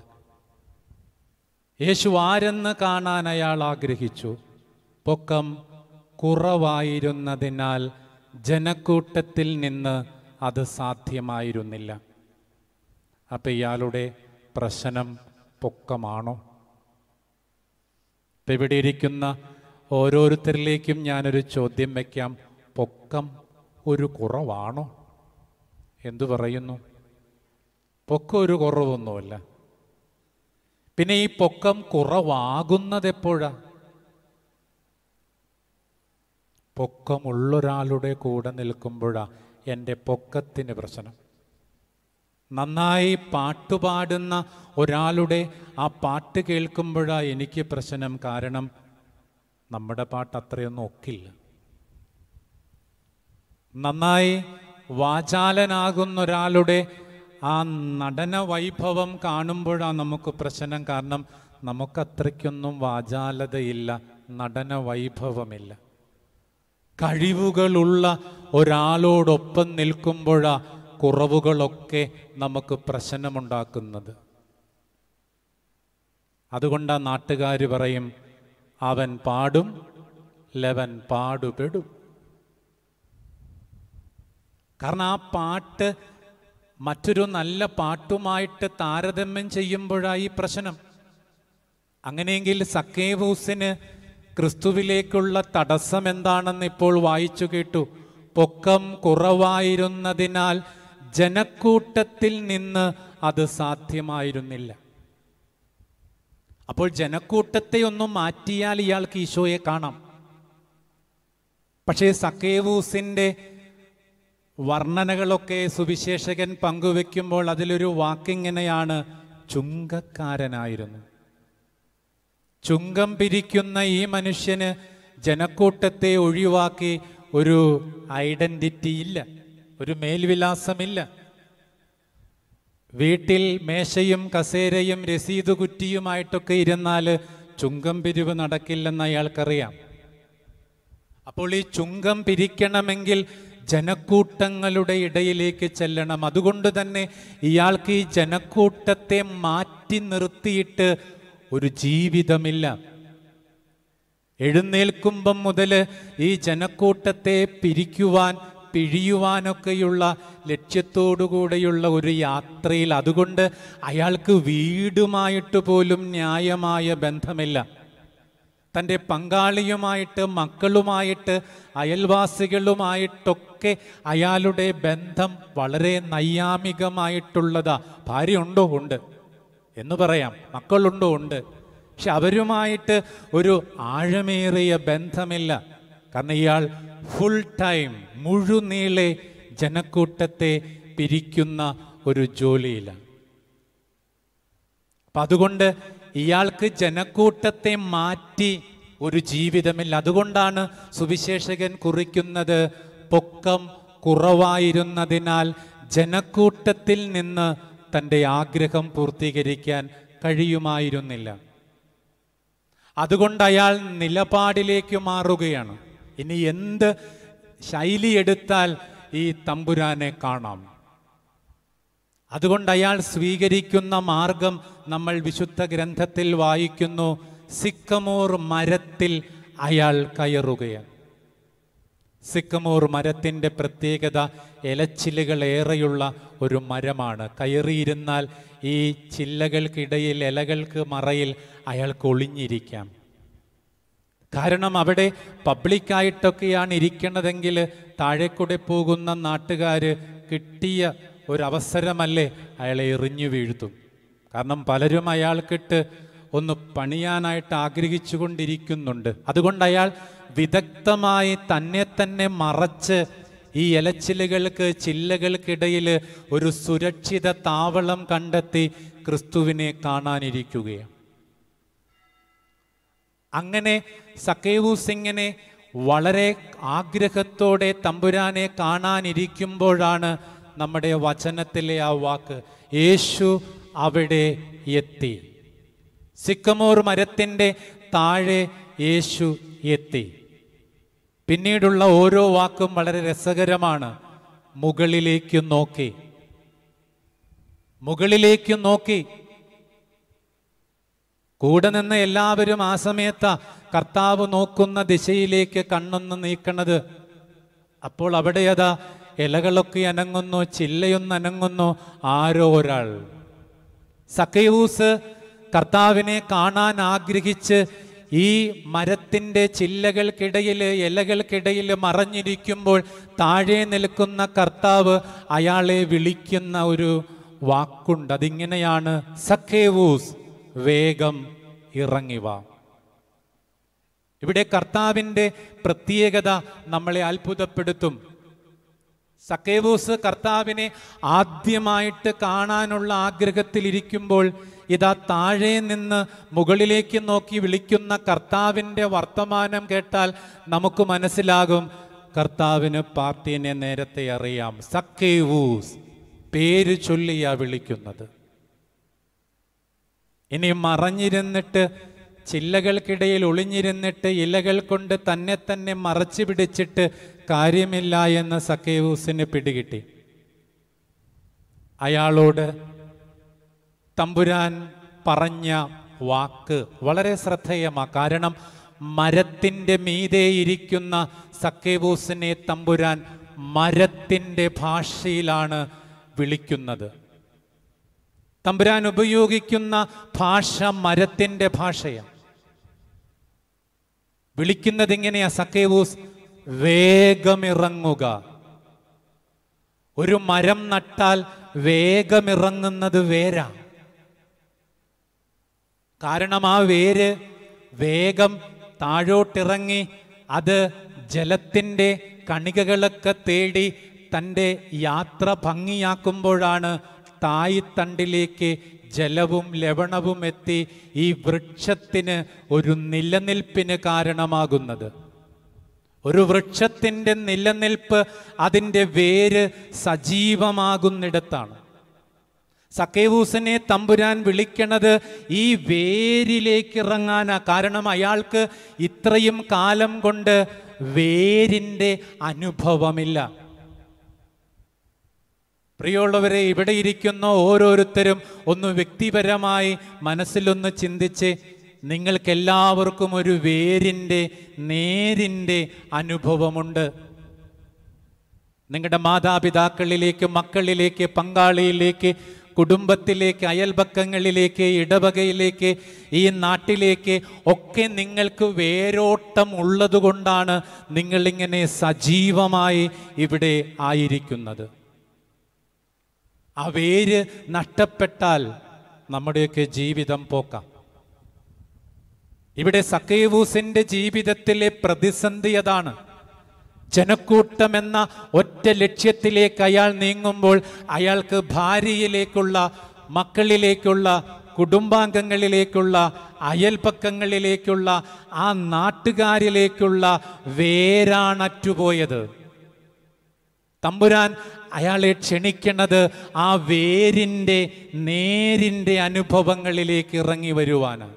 B: യേശു ആരെന്ന് കാണാൻ അയാൾ ആഗ്രഹിച്ചു പൊക്കം കുറവായിരുന്നതിനാൽ ജനക്കൂട്ടത്തിൽ നിന്ന് അത് സാധ്യമായിരുന്നില്ല അപ്പം ഇയാളുടെ പ്രശ്നം പൊക്കമാണോ ഇപ്പം ഇവിടെ ഇരിക്കുന്ന ഓരോരുത്തരിലേക്കും ഞാനൊരു ചോദ്യം വയ്ക്കാം പൊക്കം ഒരു കുറവാണോ എന്തു പറയുന്നു പൊക്കം ഒരു കുറവൊന്നുമല്ല പിന്നെ ഈ പൊക്കം കുറവാകുന്നത് എപ്പോഴാ പൊക്കമുള്ളൊരാളുടെ കൂടെ നിൽക്കുമ്പോഴാ എൻ്റെ പൊക്കത്തിന് പ്രശ്നം നന്നായി പാട്ടുപാടുന്ന ഒരാളുടെ ആ പാട്ട് കേൾക്കുമ്പോഴാ എനിക്ക് പ്രശ്നം കാരണം നമ്മുടെ പാട്ട് അത്രയൊന്നും ഒക്കില്ല നന്നായി വാചാലനാകുന്ന ഒരാളുടെ ആ നടന വൈഭവം കാണുമ്പോഴാണ് നമുക്ക് പ്രശ്നം കാരണം നമുക്കത്രയ്ക്കൊന്നും വാചാലതയില്ല നടന വൈഭവമില്ല കഴിവുകളുള്ള ഒരാളോടൊപ്പം നിൽക്കുമ്പോഴാ കുറവുകളൊക്കെ നമുക്ക് പ്രശ്നമുണ്ടാക്കുന്നത് അതുകൊണ്ടാ നാട്ടുകാർ പറയും അവൻ പാടും ലവൻ പാടുപെടും കാരണം ആ പാട്ട് മറ്റൊരു നല്ല പാട്ടുമായിട്ട് താരതമ്യം ചെയ്യുമ്പോഴായി പ്രശ്നം അങ്ങനെയെങ്കിൽ സക്കേവൂസിന് ക്രിസ്തുവിലേക്കുള്ള തടസ്സം എന്താണെന്ന് ഇപ്പോൾ വായിച്ചു കേട്ടു പൊക്കം കുറവായിരുന്നതിനാൽ ജനക്കൂട്ടത്തിൽ നിന്ന് അത് സാധ്യമായിരുന്നില്ല അപ്പോൾ ജനക്കൂട്ടത്തെ ഒന്നും മാറ്റിയാൽ ഇയാൾക്ക് ഈശോയെ കാണാം പക്ഷേ സക്കേവൂസിൻ്റെ വർണ്ണനകളൊക്കെ സുവിശേഷകൻ പങ്കുവെക്കുമ്പോൾ അതിലൊരു വാക്കിങ്ങനെയാണ് ചുങ്കക്കാരനായിരുന്നു ചുങ്കം പിരിക്കുന്ന ഈ മനുഷ്യന് ജനക്കൂട്ടത്തെ ഒഴിവാക്കി ഒരു ഐഡന്റിറ്റി ഇല്ല ഒരു മേൽവിലാസമില്ല വീട്ടിൽ മേശയും കസേരയും രസീത് കുറ്റിയുമായിട്ടൊക്കെ ഇരുന്നാൽ ചുങ്കം പിരിവ് നടക്കില്ലെന്ന് അയാൾക്കറിയാം അപ്പോൾ ഈ ചുങ്കം പിരിക്കണമെങ്കിൽ ജനക്കൂട്ടങ്ങളുടെ ഇടയിലേക്ക് ചെല്ലണം അതുകൊണ്ട് തന്നെ ഇയാൾക്ക് ഈ ജനക്കൂട്ടത്തെ മാറ്റി നിർത്തിയിട്ട് ഒരു ജീവിതമില്ല എഴുന്നേൽക്കുമ്പം മുതൽ ഈ ജനക്കൂട്ടത്തെ പിരിക്കുവാൻ പിഴിയുവാനൊക്കെയുള്ള ലക്ഷ്യത്തോടുകൂടെയുള്ള ഒരു യാത്രയിൽ അതുകൊണ്ട് അയാൾക്ക് വീടുമായിട്ട് പോലും ന്യായമായ ബന്ധമില്ല തൻ്റെ പങ്കാളിയുമായിട്ട് മക്കളുമായിട്ട് അയൽവാസികളുമായിട്ടൊക്കെ അയാളുടെ ബന്ധം വളരെ നൈയാമികമായിട്ടുള്ളതാ ഭാര്യയുണ്ടോ ഉണ്ട് എന്ന് പറയാം മക്കളുണ്ടോ ഉണ്ട് പക്ഷെ അവരുമായിട്ട് ഒരു ആഴമേറിയ ബന്ധമില്ല കാരണം ഇയാൾ ഫുൾ ടൈം മുഴുനീളെ ജനക്കൂട്ടത്തെ പിരിക്കുന്ന ഒരു ജോലിയിലാണ് അപ്പം അതുകൊണ്ട് ഇയാൾക്ക് ജനക്കൂട്ടത്തെ മാറ്റി ഒരു ജീവിതമില്ല അതുകൊണ്ടാണ് സുവിശേഷകൻ കുറിക്കുന്നത് പൊക്കം കുറവായിരുന്നതിനാൽ ജനക്കൂട്ടത്തിൽ നിന്ന് തൻ്റെ ആഗ്രഹം പൂർത്തീകരിക്കാൻ കഴിയുമായിരുന്നില്ല അതുകൊണ്ട് അയാൾ നിലപാടിലേക്ക് മാറുകയാണ് ഇനി എന്ത് ശൈലി എടുത്താൽ ഈ തമ്പുരാനെ കാണാം അതുകൊണ്ട് അയാൾ സ്വീകരിക്കുന്ന മാർഗം നമ്മൾ വിശുദ്ധ ഗ്രന്ഥത്തിൽ വായിക്കുന്നു സിക്കമോർ മരത്തിൽ അയാൾ കയറുകയാണ് സിക്കമോർ മരത്തിൻ്റെ പ്രത്യേകത ഇലച്ചിലുകൾ ഏറെയുള്ള ഒരു മരമാണ് കയറിയിരുന്നാൽ ഈ ചില്ലകൾക്കിടയിൽ ഇലകൾക്ക് മറയിൽ അയാൾക്ക് ഒളിഞ്ഞിരിക്കാം കാരണം അവിടെ പബ്ലിക്കായിട്ടൊക്കെയാണ് ഇരിക്കണതെങ്കിൽ താഴെക്കൂടെ പോകുന്ന നാട്ടുകാർ കിട്ടിയ ഒരവസരമല്ലേ അയാളെ എറിഞ്ഞു വീഴ്ത്തും കാരണം പലരും അയാൾക്കിട്ട് ഒന്ന് പണിയാനായിട്ട് ആഗ്രഹിച്ചു കൊണ്ടിരിക്കുന്നുണ്ട് അതുകൊണ്ട് അയാൾ വിദഗ്ധമായി തന്നെ തന്നെ മറച്ച് ഈ ഇലച്ചിലുകൾക്ക് ചില്ലകൾക്കിടയിൽ ഒരു സുരക്ഷിത താവളം കണ്ടെത്തി ക്രിസ്തുവിനെ കാണാനിരിക്കുകയാണ് അങ്ങനെ സക്കേവു സിംഗിനെ വളരെ ആഗ്രഹത്തോടെ തമ്പുരാനെ കാണാനിരിക്കുമ്പോഴാണ് നമ്മുടെ വചനത്തിലെ ആ വാക്ക് യേശു അവിടെ എത്തി സിക്കമോർ മരത്തിൻ്റെ താഴെ യേശു എത്തി പിന്നീടുള്ള ഓരോ വാക്കും വളരെ രസകരമാണ് മുകളിലേക്ക് നോക്കി മുകളിലേക്ക് നോക്കി കൂടെ നിന്ന് എല്ലാവരും ആ സമയത്ത് കർത്താവ് നോക്കുന്ന ദിശയിലേക്ക് കണ്ണൊന്ന് നീക്കണത് അപ്പോൾ അവിടെ അതാ ഇലകളൊക്കെ അനങ്ങുന്നു ചില്ലയൊന്ന് അനങ്ങുന്നു ആരോ ഒരാൾ സക്കയൂസ് കർത്താവിനെ കാണാൻ ആഗ്രഹിച്ച് ഈ മരത്തിൻ്റെ ചില്ലകൾക്കിടയിൽ ഇലകൾക്കിടയിൽ മറഞ്ഞിരിക്കുമ്പോൾ താഴെ നിൽക്കുന്ന കർത്താവ് അയാളെ വിളിക്കുന്ന ഒരു വാക്കുണ്ട് അതിങ്ങനെയാണ് സക്കേവൂസ് വേഗം ഇറങ്ങി വാ ഇവിടെ കർത്താവിൻ്റെ പ്രത്യേകത നമ്മളെ അത്ഭുതപ്പെടുത്തും സക്കേവൂസ് കർത്താവിനെ ആദ്യമായിട്ട് കാണാനുള്ള ആഗ്രഹത്തിലിരിക്കുമ്പോൾ ഇതാ താഴെ നിന്ന് മുകളിലേക്ക് നോക്കി വിളിക്കുന്ന കർത്താവിൻ്റെ വർത്തമാനം കേട്ടാൽ നമുക്ക് മനസ്സിലാകും കർത്താവിന് പാർട്ടീനെ നേരത്തെ അറിയാം സക്കേവൂസ് പേര് ചൊല്ലിയാ വിളിക്കുന്നത് ഇനി മറഞ്ഞിരുന്നിട്ട് ചില്ലകൾക്കിടയിൽ ഒളിഞ്ഞിരുന്നിട്ട് ഇലകൾ കൊണ്ട് തന്നെ തന്നെ മറച്ചു പിടിച്ചിട്ട് കാര്യമില്ല എന്ന് സക്കേവൂസിന് പിടികിട്ടി അയാളോട് തമ്പുരാൻ പറഞ്ഞ വാക്ക് വളരെ ശ്രദ്ധേയമാ കാരണം മരത്തിൻ്റെ മീതെ ഇരിക്കുന്ന സക്കേവൂസിനെ തമ്പുരാൻ മരത്തിൻ്റെ ഭാഷയിലാണ് വിളിക്കുന്നത് തമ്പുരാൻ ഉപയോഗിക്കുന്ന ഭാഷ മരത്തിൻ്റെ ഭാഷയാണ് വിളിക്കുന്നത് എങ്ങനെയാ സക്കേവൂസ് വേഗമിറങ്ങുക ഒരു മരം നട്ടാൽ വേഗമിറങ്ങുന്നത് വേരാ കാരണം ആ വേര് വേഗം താഴോട്ടിറങ്ങി അത് ജലത്തിൻ്റെ കണികകളൊക്കെ തേടി തൻ്റെ യാത്ര ഭംഗിയാക്കുമ്പോഴാണ് തായ്തണ്ടിലേക്ക് ജലവും ലവണവും എത്തി ഈ വൃക്ഷത്തിന് ഒരു നിലനിൽപ്പിന് കാരണമാകുന്നത് ഒരു വൃക്ഷത്തിൻ്റെ നിലനിൽപ്പ് അതിൻ്റെ വേര് സജീവമാകുന്നിടത്താണ് സക്കേവൂസിനെ തമ്പുരാൻ വിളിക്കണത് ഈ വേരിലേക്ക് ഇറങ്ങാനാ കാരണം അയാൾക്ക് ഇത്രയും കാലം കൊണ്ട് വേരിൻ്റെ അനുഭവമില്ല പ്രിയമുള്ളവരെ ഇവിടെ ഇരിക്കുന്ന ഓരോരുത്തരും ഒന്ന് വ്യക്തിപരമായി മനസ്സിലൊന്ന് ചിന്തിച്ച് നിങ്ങൾക്കെല്ലാവർക്കും ഒരു വേരിൻ്റെ നേരിൻ്റെ അനുഭവമുണ്ട് നിങ്ങളുടെ മാതാപിതാക്കളിലേക്ക് മക്കളിലേക്ക് പങ്കാളിയിലേക്ക് കുടുംബത്തിലേക്ക് അയൽപക്കങ്ങളിലേക്ക് ഇടവകയിലേക്ക് ഈ നാട്ടിലേക്ക് ഒക്കെ നിങ്ങൾക്ക് വേരോട്ടം ഉള്ളതുകൊണ്ടാണ് നിങ്ങളിങ്ങനെ സജീവമായി ഇവിടെ ആയിരിക്കുന്നത് ആ വേര് നഷ്ടപ്പെട്ടാൽ നമ്മുടെയൊക്കെ ജീവിതം പോക്കാം ഇവിടെ സക്കേവൂസിന്റെ ജീവിതത്തിലെ പ്രതിസന്ധി അതാണ് ജനക്കൂട്ടം എന്ന ഒറ്റ ലക്ഷ്യത്തിലേക്ക് അയാൾ നീങ്ങുമ്പോൾ അയാൾക്ക് ഭാര്യയിലേക്കുള്ള മക്കളിലേക്കുള്ള കുടുംബാംഗങ്ങളിലേക്കുള്ള അയൽപക്കങ്ങളിലേക്കുള്ള ആ നാട്ടുകാരിലേക്കുള്ള വേരാണറ്റുപോയത് തമ്പുരാൻ അയാളെ ക്ഷണിക്കണത് ആ വേരിൻ്റെ നേരിൻ്റെ അനുഭവങ്ങളിലേക്ക് ഇറങ്ങി വരുവാനാണ്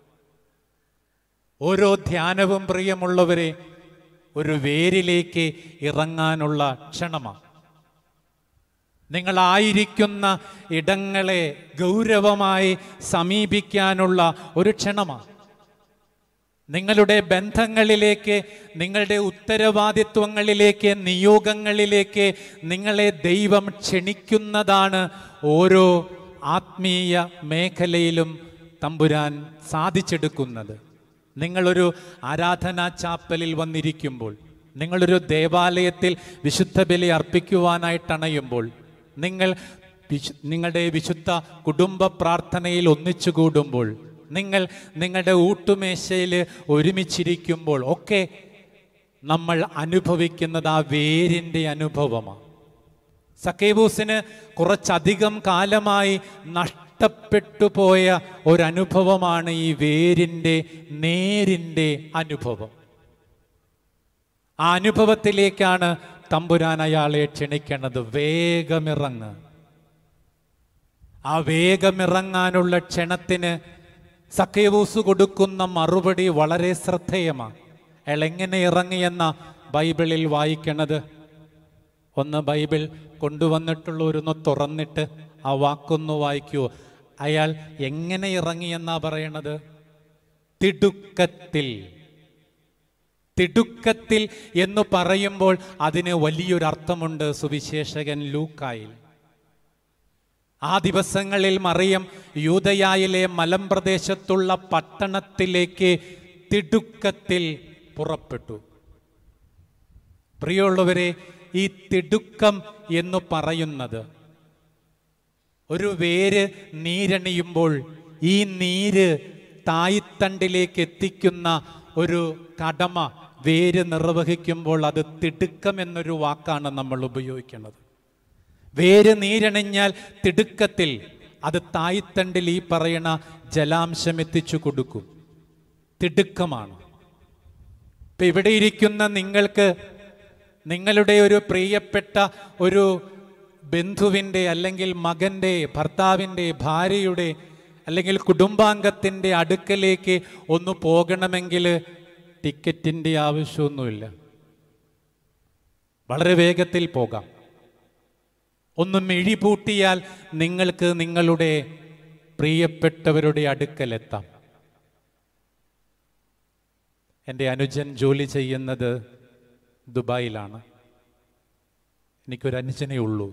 B: ഓരോ ധ്യാനവും പ്രിയമുള്ളവരെ ഒരു വേരിലേക്ക് ഇറങ്ങാനുള്ള ക്ഷണമാണ് നിങ്ങളായിരിക്കുന്ന ഇടങ്ങളെ ഗൗരവമായി സമീപിക്കാനുള്ള ഒരു ക്ഷണമാണ് നിങ്ങളുടെ ബന്ധങ്ങളിലേക്ക് നിങ്ങളുടെ ഉത്തരവാദിത്വങ്ങളിലേക്ക് നിയോഗങ്ങളിലേക്ക് നിങ്ങളെ ദൈവം ക്ഷണിക്കുന്നതാണ് ഓരോ ആത്മീയ മേഖലയിലും തമ്പുരാൻ സാധിച്ചെടുക്കുന്നത് നിങ്ങളൊരു ആരാധനാ ചാപ്പലിൽ വന്നിരിക്കുമ്പോൾ നിങ്ങളൊരു ദേവാലയത്തിൽ വിശുദ്ധ ബലി അർപ്പിക്കുവാനായിട്ടണയുമ്പോൾ നിങ്ങൾ വിശു- നിങ്ങളുടെ വിശുദ്ധ കുടുംബ പ്രാർത്ഥനയിൽ ഒന്നിച്ചു കൂടുമ്പോൾ നിങ്ങൾ നിങ്ങളുടെ ഊട്ടുമേശയിൽ ഒരുമിച്ചിരിക്കുമ്പോൾ ഒക്കെ നമ്മൾ അനുഭവിക്കുന്നത് ആ വേരിൻ്റെ അനുഭവമാണ് സക്കേബൂസിന് കുറച്ചധികം കാലമായി നഷ്ടപ്പെട്ടു പോയ ഒരനുഭവമാണ് ഈ വേരിൻ്റെ നേരിൻ്റെ അനുഭവം ആ അനുഭവത്തിലേക്കാണ് തമ്പുരാൻ അയാളെ ക്ഷണിക്കേണ്ടത് വേഗമിറങ്ങ് ആ വേഗമിറങ്ങാനുള്ള ക്ഷണത്തിന് സക്കേവൂസ് കൊടുക്കുന്ന മറുപടി വളരെ ശ്രദ്ധേയമാണ് അയാൾ എങ്ങനെ ഇറങ്ങിയെന്ന ബൈബിളിൽ വായിക്കണത് ഒന്ന് ബൈബിൾ കൊണ്ടുവന്നിട്ടുള്ള ഒരുന്ന് തുറന്നിട്ട് ആ വാക്കൊന്ന് വായിക്കുവോ അയാൾ എങ്ങനെ ഇറങ്ങിയെന്നാ പറയണത് തിടുക്കത്തിൽ തിടുക്കത്തിൽ എന്ന് പറയുമ്പോൾ അതിന് വലിയൊരു അർത്ഥമുണ്ട് സുവിശേഷകൻ ലൂക്കായിൽ ആ ദിവസങ്ങളിൽ മറിയം യൂതയായിലെ മലമ്പ്രദേശത്തുള്ള പട്ടണത്തിലേക്ക് തിടുക്കത്തിൽ പുറപ്പെട്ടു പ്രിയമുള്ളവരെ ഈ തിടുക്കം എന്ന് പറയുന്നത് ഒരു വേര് നീരണിയുമ്പോൾ ഈ നീര് തായ്തണ്ടിലേക്ക് എത്തിക്കുന്ന ഒരു കടമ വേര് നിർവഹിക്കുമ്പോൾ അത് തിടുക്കം എന്നൊരു വാക്കാണ് നമ്മൾ ഉപയോഗിക്കുന്നത് വേര് നീരണിഞ്ഞാൽ തിടുക്കത്തിൽ അത് തായ്തണ്ടിൽ ഈ പറയണ ജലാംശം എത്തിച്ചു കൊടുക്കും തിടുക്കമാണ് ഇപ്പൊ ഇവിടെ ഇരിക്കുന്ന നിങ്ങൾക്ക് നിങ്ങളുടെ ഒരു പ്രിയപ്പെട്ട ഒരു ബന്ധുവിൻ്റെ അല്ലെങ്കിൽ മകൻ്റെ ഭർത്താവിൻ്റെ ഭാര്യയുടെ അല്ലെങ്കിൽ കുടുംബാംഗത്തിൻ്റെ അടുക്കലേക്ക് ഒന്ന് പോകണമെങ്കിൽ ടിക്കറ്റിൻ്റെ ആവശ്യമൊന്നുമില്ല വളരെ വേഗത്തിൽ പോകാം ഒന്ന് മിഴി പൂട്ടിയാൽ നിങ്ങൾക്ക് നിങ്ങളുടെ പ്രിയപ്പെട്ടവരുടെ അടുക്കലെത്താം എൻ്റെ അനുജൻ ജോലി ചെയ്യുന്നത് ദുബായിലാണ് എനിക്കൊരു അനുജനേ ഉള്ളൂ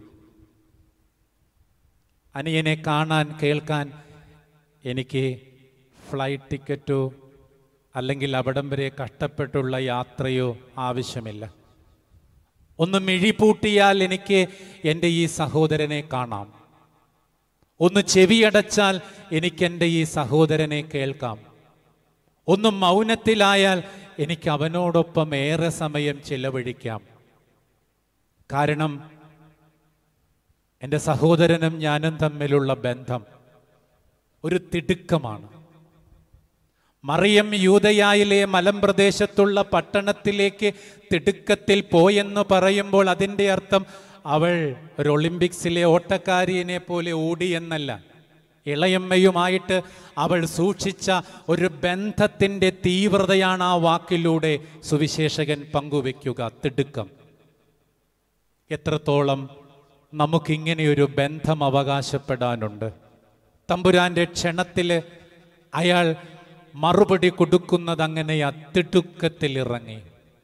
B: അനിയനെ കാണാൻ കേൾക്കാൻ എനിക്ക് ഫ്ലൈറ്റ് ടിക്കറ്റോ അല്ലെങ്കിൽ അവിടം വരെ കഷ്ടപ്പെട്ടുള്ള യാത്രയോ ആവശ്യമില്ല ഒന്ന് മിഴിപൂട്ടിയാൽ എനിക്ക് എൻ്റെ ഈ സഹോദരനെ കാണാം ഒന്ന് ചെവിയടച്ചാൽ എനിക്ക് എൻ്റെ ഈ സഹോദരനെ കേൾക്കാം ഒന്ന് മൗനത്തിലായാൽ എനിക്ക് അവനോടൊപ്പം ഏറെ സമയം ചിലവഴിക്കാം കാരണം എൻ്റെ സഹോദരനും ഞാനും തമ്മിലുള്ള ബന്ധം ഒരു തിടുക്കമാണ് മറിയം യൂതയായിലെ മലമ്പ്രദേശത്തുള്ള പട്ടണത്തിലേക്ക് തിടുക്കത്തിൽ പോയെന്ന് പറയുമ്പോൾ അതിൻ്റെ അർത്ഥം അവൾ ഒരു ഒളിമ്പിക്സിലെ ഓട്ടക്കാരിയെ പോലെ ഓടി എന്നല്ല ഇളയമ്മയുമായിട്ട് അവൾ സൂക്ഷിച്ച ഒരു ബന്ധത്തിൻ്റെ തീവ്രതയാണ് ആ വാക്കിലൂടെ സുവിശേഷകൻ പങ്കുവെക്കുക തിടുക്കം എത്രത്തോളം നമുക്കിങ്ങനെയൊരു ബന്ധം അവകാശപ്പെടാനുണ്ട് തമ്പുരാന്റെ ക്ഷണത്തിൽ അയാൾ മറുപടി കൊടുക്കുന്നത് അങ്ങനെ തിടുക്കത്തിൽ ഇറങ്ങി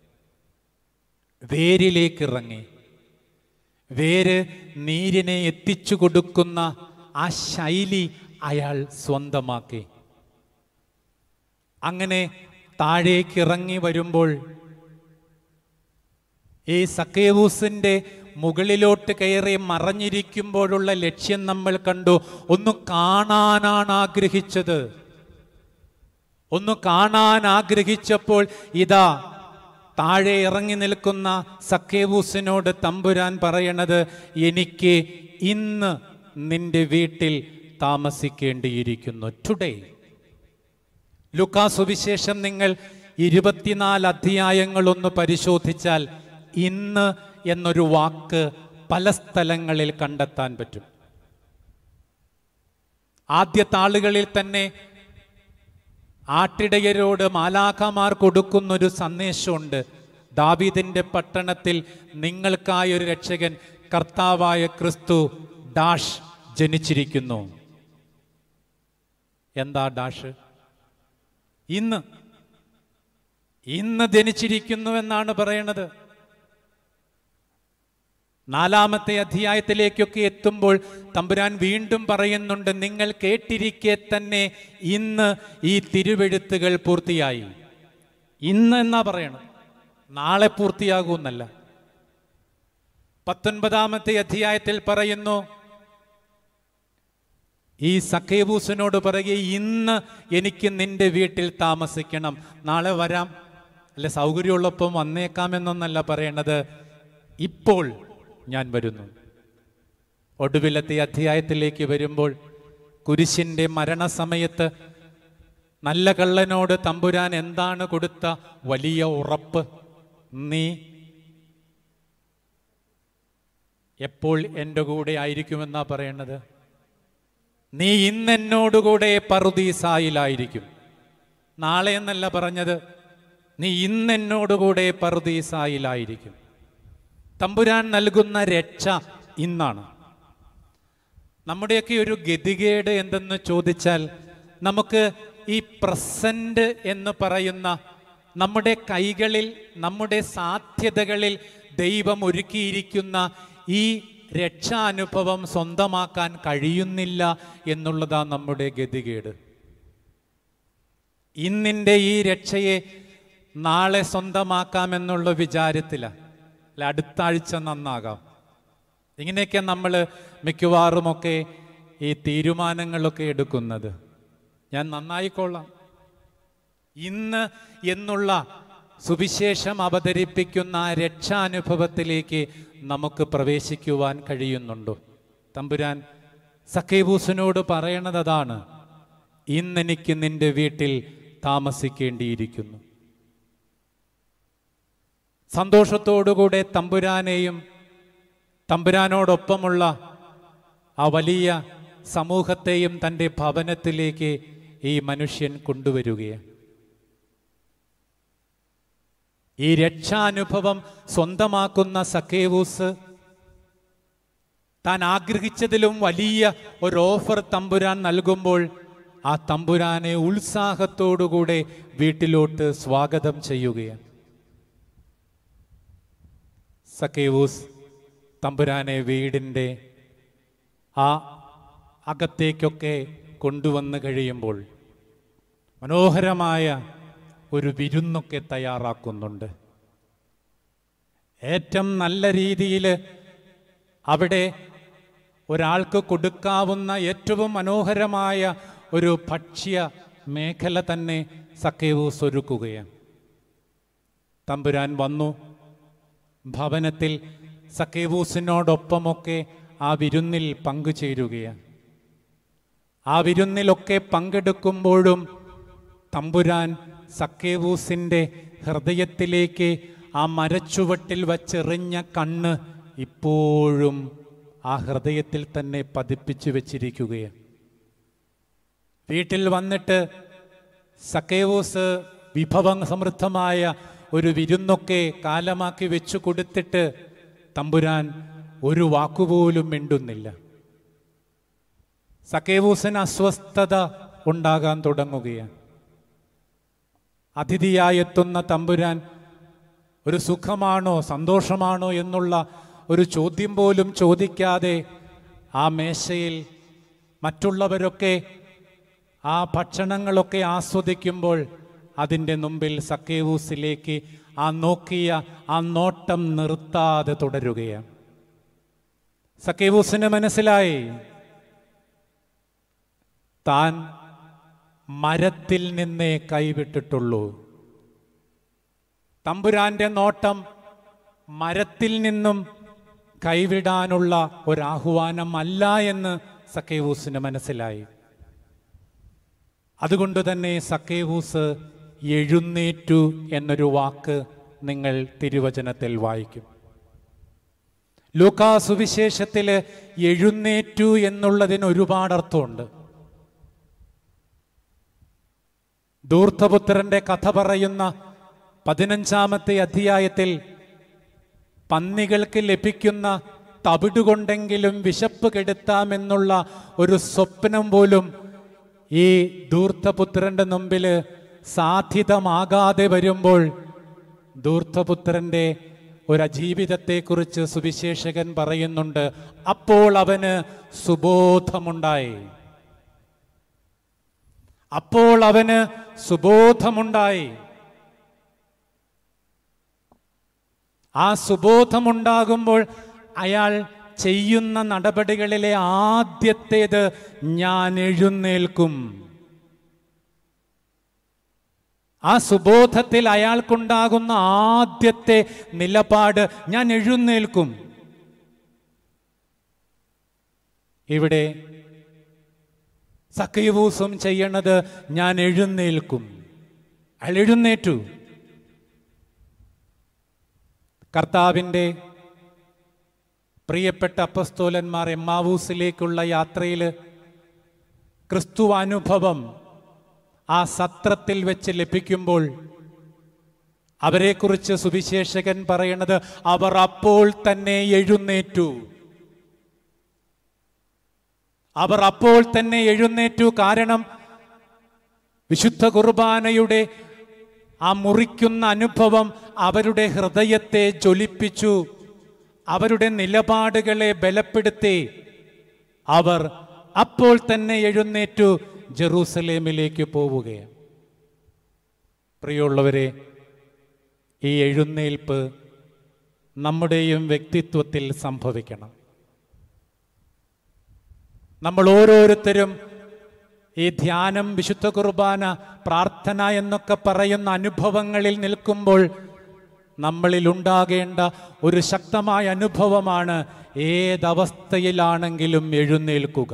B: വേരിലേക്ക് ഇറങ്ങി വേര് നീരിനെ എത്തിച്ചു കൊടുക്കുന്ന ആ ശൈലി അയാൾ സ്വന്തമാക്കി അങ്ങനെ താഴേക്ക് ഇറങ്ങി വരുമ്പോൾ ഈ സക്കേവൂസിന്റെ മുകളിലോട്ട് കയറി മറഞ്ഞിരിക്കുമ്പോഴുള്ള ലക്ഷ്യം നമ്മൾ കണ്ടു ഒന്ന് കാണാനാണ് ആഗ്രഹിച്ചത് ഒന്ന് കാണാൻ ആഗ്രഹിച്ചപ്പോൾ ഇതാ താഴെ ഇറങ്ങി നിൽക്കുന്ന സക്കേവൂസിനോട് തമ്പുരാൻ പറയണത് എനിക്ക് ഇന്ന് നിന്റെ വീട്ടിൽ താമസിക്കേണ്ടിയിരിക്കുന്നു ടുഡേ ലുക്കാ സുവിശേഷം നിങ്ങൾ ഇരുപത്തിനാല് അധ്യായങ്ങളൊന്ന് പരിശോധിച്ചാൽ ഇന്ന് എന്നൊരു വാക്ക് പല സ്ഥലങ്ങളിൽ കണ്ടെത്താൻ പറ്റും ആദ്യ താളുകളിൽ തന്നെ ആട്ടിടയരോട് മാലാഖമാർ കൊടുക്കുന്നൊരു സന്ദേശമുണ്ട് ദാവീദിന്റെ പട്ടണത്തിൽ നിങ്ങൾക്കായൊരു രക്ഷകൻ കർത്താവായ ക്രിസ്തു ഡാഷ് ജനിച്ചിരിക്കുന്നു എന്താ ഡാഷ് ഇന്ന് ഇന്ന് ജനിച്ചിരിക്കുന്നു എന്നാണ് പറയണത് നാലാമത്തെ അധ്യായത്തിലേക്കൊക്കെ എത്തുമ്പോൾ തമ്പുരാൻ വീണ്ടും പറയുന്നുണ്ട് നിങ്ങൾ കേട്ടിരിക്കെ തന്നെ ഇന്ന് ഈ തിരുവെഴുത്തുകൾ പൂർത്തിയായി ഇന്ന് എന്നാ പറയണം നാളെ പൂർത്തിയാകുമെന്നല്ല പത്തൊൻപതാമത്തെ അധ്യായത്തിൽ പറയുന്നു ഈ സഖേബൂസിനോട് പറയുക ഇന്ന് എനിക്ക് നിന്റെ വീട്ടിൽ താമസിക്കണം നാളെ വരാം അല്ലെ സൗകര്യമുള്ളപ്പം വന്നേക്കാമെന്നൊന്നല്ല പറയണത് ഇപ്പോൾ ഞാൻ വരുന്നു ഒടുവിലത്തെ അധ്യായത്തിലേക്ക് വരുമ്പോൾ കുരിശിൻ്റെ മരണസമയത്ത് നല്ല കള്ളനോട് തമ്പുരാൻ എന്താണ് കൊടുത്ത വലിയ ഉറപ്പ് നീ എപ്പോൾ എൻ്റെ കൂടെ ആയിരിക്കുമെന്നാ പറയണത് നീ ഇന്നെന്നോടുകൂടെ പറുദീസായിലായിരിക്കും നാളെ എന്നല്ല പറഞ്ഞത് നീ ഇന്നെന്നോടുകൂടെ പറുദീസായിലായിരിക്കും തമ്പുരാൻ നൽകുന്ന രക്ഷ ഇന്നാണ് നമ്മുടെയൊക്കെ ഒരു ഗതികേട് എന്തെന്ന് ചോദിച്ചാൽ നമുക്ക് ഈ പ്രസന്റ് എന്ന് പറയുന്ന നമ്മുടെ കൈകളിൽ നമ്മുടെ സാധ്യതകളിൽ ദൈവം ഒരുക്കിയിരിക്കുന്ന ഈ രക്ഷാനുഭവം സ്വന്തമാക്കാൻ കഴിയുന്നില്ല എന്നുള്ളതാണ് നമ്മുടെ ഗതികേട് ഇന്നിൻ്റെ ഈ രക്ഷയെ നാളെ സ്വന്തമാക്കാമെന്നുള്ള വിചാരത്തിലാണ് അല്ല അടുത്ത ആഴ്ച നന്നാകാം ഇങ്ങനെയൊക്കെ നമ്മൾ മിക്കവാറുമൊക്കെ ഈ തീരുമാനങ്ങളൊക്കെ എടുക്കുന്നത് ഞാൻ നന്നായിക്കൊള്ളാം ഇന്ന് എന്നുള്ള സുവിശേഷം അവതരിപ്പിക്കുന്ന ആ രക്ഷാനുഭവത്തിലേക്ക് നമുക്ക് പ്രവേശിക്കുവാൻ കഴിയുന്നുണ്ടോ തമ്പുരാൻ സഖേബൂസിനോട് പറയണത് അതാണ് ഇന്നെനിക്ക് നിന്റെ വീട്ടിൽ താമസിക്കേണ്ടിയിരിക്കുന്നു സന്തോഷത്തോടുകൂടെ തമ്പുരാനെയും തമ്പുരാനോടൊപ്പമുള്ള ആ വലിയ സമൂഹത്തെയും തൻ്റെ ഭവനത്തിലേക്ക് ഈ മനുഷ്യൻ കൊണ്ടുവരികയാണ് ഈ രക്ഷാനുഭവം സ്വന്തമാക്കുന്ന സക്കേവൂസ് താൻ ആഗ്രഹിച്ചതിലും വലിയ ഒരു ഓഫർ തമ്പുരാൻ നൽകുമ്പോൾ ആ തമ്പുരാനെ ഉത്സാഹത്തോടുകൂടെ വീട്ടിലോട്ട് സ്വാഗതം ചെയ്യുകയാണ് സക്കേവൂസ് തമ്പുരാനെ വീടിൻ്റെ ആ അകത്തേക്കൊക്കെ കൊണ്ടുവന്ന് കഴിയുമ്പോൾ മനോഹരമായ ഒരു വിരുന്നൊക്കെ തയ്യാറാക്കുന്നുണ്ട് ഏറ്റവും നല്ല രീതിയിൽ അവിടെ ഒരാൾക്ക് കൊടുക്കാവുന്ന ഏറ്റവും മനോഹരമായ ഒരു ഭക്ഷ്യ മേഖല തന്നെ സക്കേവൂസ് ഒരുക്കുകയാണ് തമ്പുരാൻ വന്നു ഭവനത്തിൽ സക്കേവൂസിനോടൊപ്പമൊക്കെ ആ വിരുന്നിൽ പങ്കുചേരുകയാണ് ആ വിരുന്നിലൊക്കെ പങ്കെടുക്കുമ്പോഴും തമ്പുരാൻ സക്കേവൂസിൻ്റെ ഹൃദയത്തിലേക്ക് ആ മരച്ചുവട്ടിൽ വച്ചെറിഞ്ഞ കണ്ണ് ഇപ്പോഴും ആ ഹൃദയത്തിൽ തന്നെ പതിപ്പിച്ചു വെച്ചിരിക്കുകയാണ് വീട്ടിൽ വന്നിട്ട് സക്കേവൂസ് വിഭവ സമൃദ്ധമായ ഒരു വിരുന്നൊക്കെ കാലമാക്കി വെച്ചു കൊടുത്തിട്ട് തമ്പുരാൻ ഒരു വാക്കുപോലും മിണ്ടുന്നില്ല സക്കേവൂസിന് അസ്വസ്ഥത ഉണ്ടാകാൻ തുടങ്ങുകയാണ് അതിഥിയായെത്തുന്ന തമ്പുരാൻ ഒരു സുഖമാണോ സന്തോഷമാണോ എന്നുള്ള ഒരു ചോദ്യം പോലും ചോദിക്കാതെ ആ മേശയിൽ മറ്റുള്ളവരൊക്കെ ആ ഭക്ഷണങ്ങളൊക്കെ ആസ്വദിക്കുമ്പോൾ അതിൻ്റെ മുമ്പിൽ സക്കേവൂസിലേക്ക് ആ നോക്കിയ ആ നോട്ടം നിർത്താതെ തുടരുകയാണ് സക്കേവൂസിന് മനസ്സിലായി താൻ മരത്തിൽ നിന്നേ കൈവിട്ടിട്ടുള്ളൂ തമ്പുരാന്റെ നോട്ടം മരത്തിൽ നിന്നും കൈവിടാനുള്ള ഒരാഹ്വാനം അല്ല എന്ന് സക്കേവൂസിന് മനസ്സിലായി അതുകൊണ്ട് തന്നെ സക്കേവൂസ് എഴുന്നേറ്റു എന്നൊരു വാക്ക് നിങ്ങൾ തിരുവചനത്തിൽ വായിക്കും ലൂക്കാ സുവിശേഷത്തിൽ എഴുന്നേറ്റു എന്നുള്ളതിന് ഒരുപാട് അർത്ഥമുണ്ട് ധൂർത്തപുത്രന്റെ കഥ പറയുന്ന പതിനഞ്ചാമത്തെ അധ്യായത്തിൽ പന്നികൾക്ക് ലഭിക്കുന്ന തവിടുകൊണ്ടെങ്കിലും വിശപ്പ് കെടുത്താമെന്നുള്ള ഒരു സ്വപ്നം പോലും ഈ ധൂർത്തപുത്രന്റെ മുമ്പിൽ സാധ്യതമാകാതെ വരുമ്പോൾ ധൂർത്തപുത്രന്റെ ഒരു ജീവിതത്തെക്കുറിച്ച് സുവിശേഷകൻ പറയുന്നുണ്ട് അപ്പോൾ അവന് സുബോധമുണ്ടായി അപ്പോൾ അവന് സുബോധമുണ്ടായി ആ സുബോധമുണ്ടാകുമ്പോൾ അയാൾ ചെയ്യുന്ന നടപടികളിലെ ആദ്യത്തേത് ഞാൻ എഴുന്നേൽക്കും ആ സുബോധത്തിൽ അയാൾക്കുണ്ടാകുന്ന ആദ്യത്തെ നിലപാട് ഞാൻ എഴുന്നേൽക്കും ഇവിടെ സക്കൈവൂസും ചെയ്യണത് ഞാൻ എഴുന്നേൽക്കും അയാൾ എഴുന്നേറ്റു കർത്താവിൻ്റെ പ്രിയപ്പെട്ട അപ്പസ്തോലന്മാർ എമ്മാവൂസിലേക്കുള്ള യാത്രയിൽ ക്രിസ്തു അനുഭവം ആ സത്രത്തിൽ വെച്ച് ലഭിക്കുമ്പോൾ അവരെക്കുറിച്ച് സുവിശേഷകൻ പറയണത് അവർ അപ്പോൾ തന്നെ എഴുന്നേറ്റു അവർ അപ്പോൾ തന്നെ എഴുന്നേറ്റു കാരണം വിശുദ്ധ കുർബാനയുടെ ആ മുറിക്കുന്ന അനുഭവം അവരുടെ ഹൃദയത്തെ ജ്വലിപ്പിച്ചു അവരുടെ നിലപാടുകളെ ബലപ്പെടുത്തി അവർ അപ്പോൾ തന്നെ എഴുന്നേറ്റു ജെറൂസലേമിലേക്ക് പോവുകയാണ് പ്രിയമുള്ളവരെ ഈ എഴുന്നേൽപ്പ് നമ്മുടെയും വ്യക്തിത്വത്തിൽ സംഭവിക്കണം നമ്മൾ ഓരോരുത്തരും ഈ ധ്യാനം വിശുദ്ധ കുർബാന പ്രാർത്ഥന എന്നൊക്കെ പറയുന്ന അനുഭവങ്ങളിൽ നിൽക്കുമ്പോൾ നമ്മളിൽ ഉണ്ടാകേണ്ട ഒരു ശക്തമായ അനുഭവമാണ് ഏതവസ്ഥയിലാണെങ്കിലും എഴുന്നേൽക്കുക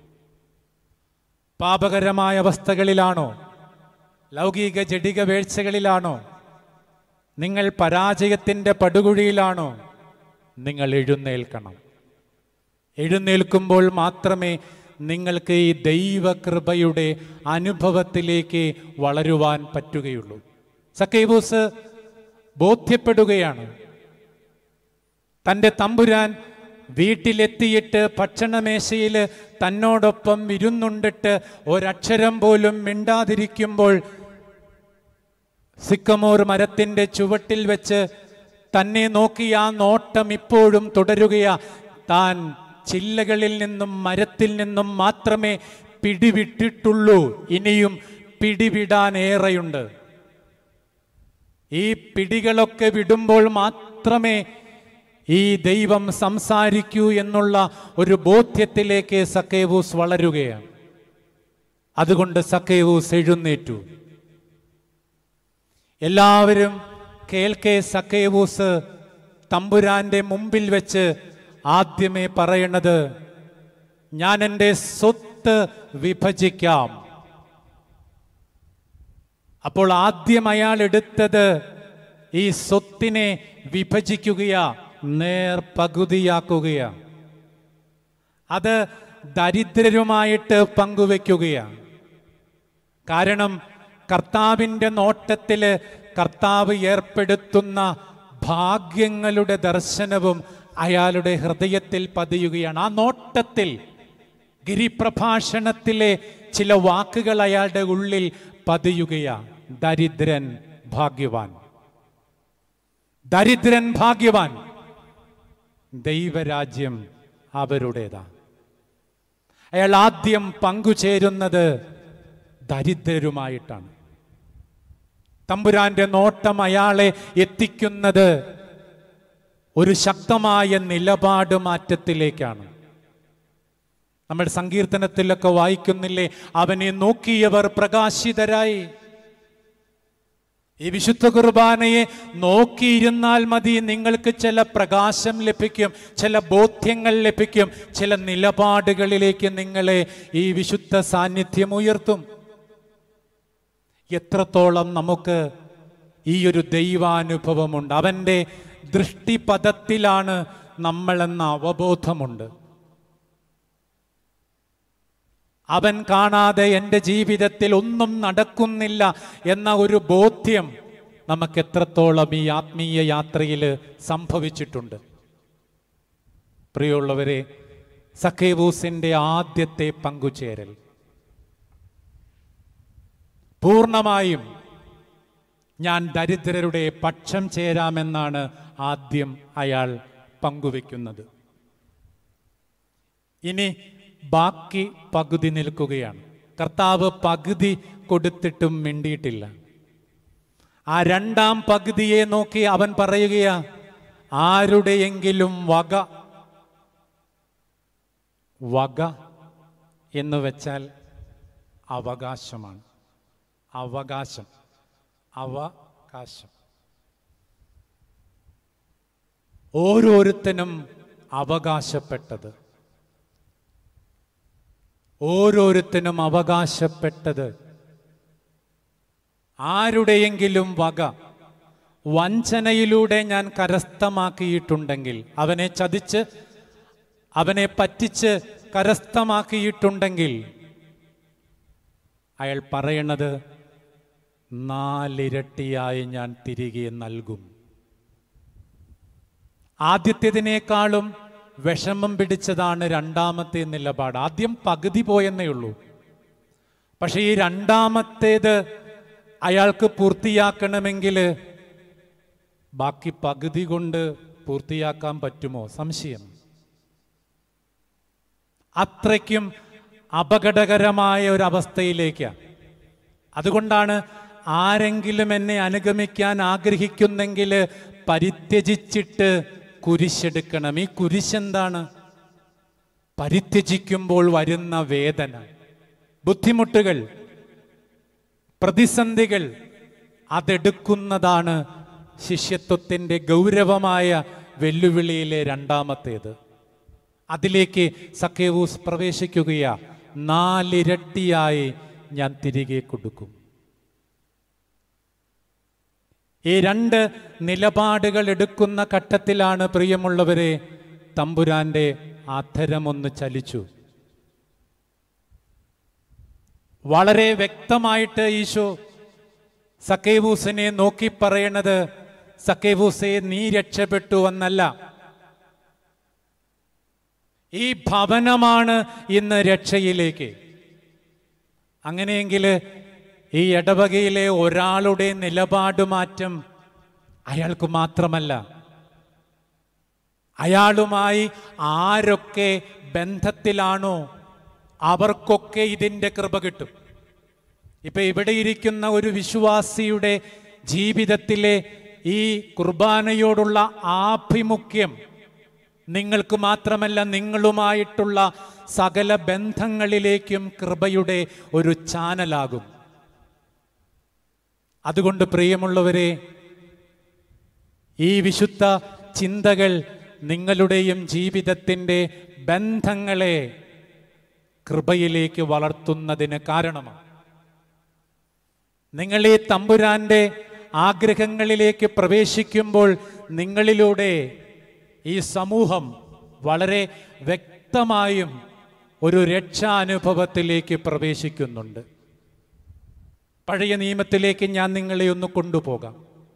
B: പാപകരമായ അവസ്ഥകളിലാണോ ലൗകിക ജഡിക വീഴ്ചകളിലാണോ നിങ്ങൾ പരാജയത്തിൻ്റെ പടുകുഴിയിലാണോ നിങ്ങൾ എഴുന്നേൽക്കണം എഴുന്നേൽക്കുമ്പോൾ മാത്രമേ നിങ്ങൾക്ക് ഈ ദൈവകൃപയുടെ അനുഭവത്തിലേക്ക് വളരുവാൻ പറ്റുകയുള്ളൂ സക്കൈബൂസ് ബോധ്യപ്പെടുകയാണ് തൻ്റെ തമ്പുരാൻ വീട്ടിലെത്തിയിട്ട് ഭക്ഷണമേശയിൽ തന്നോടൊപ്പം വിരുന്നുണ്ടിട്ട് ഒരക്ഷരം പോലും മിണ്ടാതിരിക്കുമ്പോൾ സിക്കമോർ മരത്തിൻ്റെ ചുവട്ടിൽ വെച്ച് തന്നെ നോക്കി ആ നോട്ടം ഇപ്പോഴും തുടരുകയാ താൻ ചില്ലകളിൽ നിന്നും മരത്തിൽ നിന്നും മാത്രമേ പിടിവിട്ടിട്ടുള്ളൂ ഇനിയും പിടിവിടാൻ ഏറെയുണ്ട് ഈ പിടികളൊക്കെ വിടുമ്പോൾ മാത്രമേ ഈ ദൈവം സംസാരിക്കൂ എന്നുള്ള ഒരു ബോധ്യത്തിലേക്ക് സക്കേവൂസ് വളരുകയാണ് അതുകൊണ്ട് സക്കേവൂസ് എഴുന്നേറ്റു എല്ലാവരും കേൾക്കെ സക്കേവൂസ് തമ്പുരാന്റെ മുമ്പിൽ വെച്ച് ആദ്യമേ പറയണത് ഞാൻ എൻ്റെ സ്വത്ത് വിഭജിക്കാം അപ്പോൾ ആദ്യം അയാൾ എടുത്തത് ഈ സ്വത്തിനെ വിഭജിക്കുകയാ നേർ പകുതിയാക്കുകയാ അത് ദരിദ്രരുമായിട്ട് പങ്കുവെക്കുകയാണ് കാരണം കർത്താവിൻ്റെ നോട്ടത്തില് കർത്താവ് ഏർപ്പെടുത്തുന്ന ഭാഗ്യങ്ങളുടെ ദർശനവും അയാളുടെ ഹൃദയത്തിൽ പതിയുകയാണ് ആ നോട്ടത്തിൽ ഗിരിപ്രഭാഷണത്തിലെ ചില വാക്കുകൾ അയാളുടെ ഉള്ളിൽ പതിയുകയാണ് ദരിദ്രൻ ഭാഗ്യവാൻ ദരിദ്രൻ ഭാഗ്യവാൻ ദൈവരാജ്യം അവരുടേതാ അയാൾ ആദ്യം പങ്കുചേരുന്നത് ദരിദ്രരുമായിട്ടാണ് തമ്പുരാന്റെ നോട്ടം അയാളെ എത്തിക്കുന്നത് ഒരു ശക്തമായ നിലപാട് മാറ്റത്തിലേക്കാണ് നമ്മൾ സങ്കീർത്തനത്തിലൊക്കെ വായിക്കുന്നില്ലേ അവനെ നോക്കിയവർ പ്രകാശിതരായി ഈ വിശുദ്ധ കുർബാനയെ നോക്കിയിരുന്നാൽ മതി നിങ്ങൾക്ക് ചില പ്രകാശം ലഭിക്കും ചില ബോധ്യങ്ങൾ ലഭിക്കും ചില നിലപാടുകളിലേക്ക് നിങ്ങളെ ഈ വിശുദ്ധ സാന്നിധ്യം ഉയർത്തും എത്രത്തോളം നമുക്ക് ഈ ഒരു ദൈവാനുഭവമുണ്ട് അവൻ്റെ ദൃഷ്ടിപഥത്തിലാണ് നമ്മളെന്ന അവബോധമുണ്ട് അവൻ കാണാതെ എൻ്റെ ജീവിതത്തിൽ ഒന്നും നടക്കുന്നില്ല എന്ന ഒരു ബോധ്യം നമുക്ക് എത്രത്തോളം ഈ ആത്മീയ യാത്രയിൽ സംഭവിച്ചിട്ടുണ്ട് പ്രിയമുള്ളവരെ സഖേബൂസിൻ്റെ ആദ്യത്തെ പങ്കുചേരൽ പൂർണ്ണമായും ഞാൻ ദരിദ്രരുടെ പക്ഷം ചേരാമെന്നാണ് ആദ്യം അയാൾ പങ്കുവെക്കുന്നത് ഇനി ബാക്കി പകുതി നിൽക്കുകയാണ് കർത്താവ് പകുതി കൊടുത്തിട്ടും മിണ്ടിയിട്ടില്ല ആ രണ്ടാം പകുതിയെ നോക്കി അവൻ പറയുകയാ ആരുടെയെങ്കിലും വക വക എന്ന് വെച്ചാൽ അവകാശമാണ് അവകാശം അവകാശം ഓരോരുത്തനും അവകാശപ്പെട്ടത് ഓരോരുത്തനും അവകാശപ്പെട്ടത് ആരുടെയെങ്കിലും വക വഞ്ചനയിലൂടെ ഞാൻ കരസ്ഥമാക്കിയിട്ടുണ്ടെങ്കിൽ അവനെ ചതിച്ച് അവനെ പറ്റിച്ച് കരസ്ഥമാക്കിയിട്ടുണ്ടെങ്കിൽ അയാൾ പറയണത് നാലിരട്ടിയായി ഞാൻ തിരികെ നൽകും ആദ്യത്തേതിനേക്കാളും വിഷമം പിടിച്ചതാണ് രണ്ടാമത്തെ നിലപാട് ആദ്യം പകുതി പോയെന്നേ ഉള്ളൂ പക്ഷെ ഈ രണ്ടാമത്തേത് അയാൾക്ക് പൂർത്തിയാക്കണമെങ്കിൽ ബാക്കി പകുതി കൊണ്ട് പൂർത്തിയാക്കാൻ പറ്റുമോ സംശയം അത്രയ്ക്കും അപകടകരമായ ഒരു അവസ്ഥയിലേക്ക് അതുകൊണ്ടാണ് ആരെങ്കിലും എന്നെ അനുഗമിക്കാൻ ആഗ്രഹിക്കുന്നെങ്കിൽ പരിത്യജിച്ചിട്ട് കുരിശെടുക്കണം ഈ കുരിശെന്താണ് പരിത്യജിക്കുമ്പോൾ വരുന്ന വേദന ബുദ്ധിമുട്ടുകൾ പ്രതിസന്ധികൾ അതെടുക്കുന്നതാണ് ശിഷ്യത്വത്തിൻ്റെ ഗൗരവമായ വെല്ലുവിളിയിലെ രണ്ടാമത്തേത് അതിലേക്ക് സക്കേവൂസ് പ്രവേശിക്കുകയാ നാലിരട്ടിയായി ഞാൻ തിരികെ കൊടുക്കും ഈ രണ്ട് നിലപാടുകൾ എടുക്കുന്ന ഘട്ടത്തിലാണ് പ്രിയമുള്ളവരെ തമ്പുരാന്റെ അധരമൊന്ന് ചലിച്ചു വളരെ വ്യക്തമായിട്ട് ഈശോ സക്കേവൂസിനെ നോക്കി പറയണത് സക്കേവൂസെ നീ രക്ഷപ്പെട്ടു എന്നല്ല ഈ ഭവനമാണ് ഇന്ന് രക്ഷയിലേക്ക് അങ്ങനെയെങ്കിൽ ഈ ഇടവകയിലെ ഒരാളുടെ നിലപാട് മാറ്റം അയാൾക്ക് മാത്രമല്ല അയാളുമായി ആരൊക്കെ ബന്ധത്തിലാണോ അവർക്കൊക്കെ ഇതിൻ്റെ കൃപ കിട്ടും ഇപ്പൊ ഇവിടെ ഇരിക്കുന്ന ഒരു വിശ്വാസിയുടെ ജീവിതത്തിലെ ഈ കുർബാനയോടുള്ള ആഭിമുഖ്യം നിങ്ങൾക്ക് മാത്രമല്ല നിങ്ങളുമായിട്ടുള്ള സകല ബന്ധങ്ങളിലേക്കും കൃപയുടെ ഒരു ചാനലാകും അതുകൊണ്ട് പ്രിയമുള്ളവരെ ഈ വിശുദ്ധ ചിന്തകൾ നിങ്ങളുടെയും ജീവിതത്തിൻ്റെ ബന്ധങ്ങളെ കൃപയിലേക്ക് വളർത്തുന്നതിന് കാരണമാണ് നിങ്ങൾ ഈ തമ്പുരാന്റെ ആഗ്രഹങ്ങളിലേക്ക് പ്രവേശിക്കുമ്പോൾ നിങ്ങളിലൂടെ ഈ സമൂഹം വളരെ വ്യക്തമായും ഒരു രക്ഷാനുഭവത്തിലേക്ക് പ്രവേശിക്കുന്നുണ്ട് പഴയ നിയമത്തിലേക്ക് ഞാൻ നിങ്ങളെ ഒന്ന് കൊണ്ടുപോകാം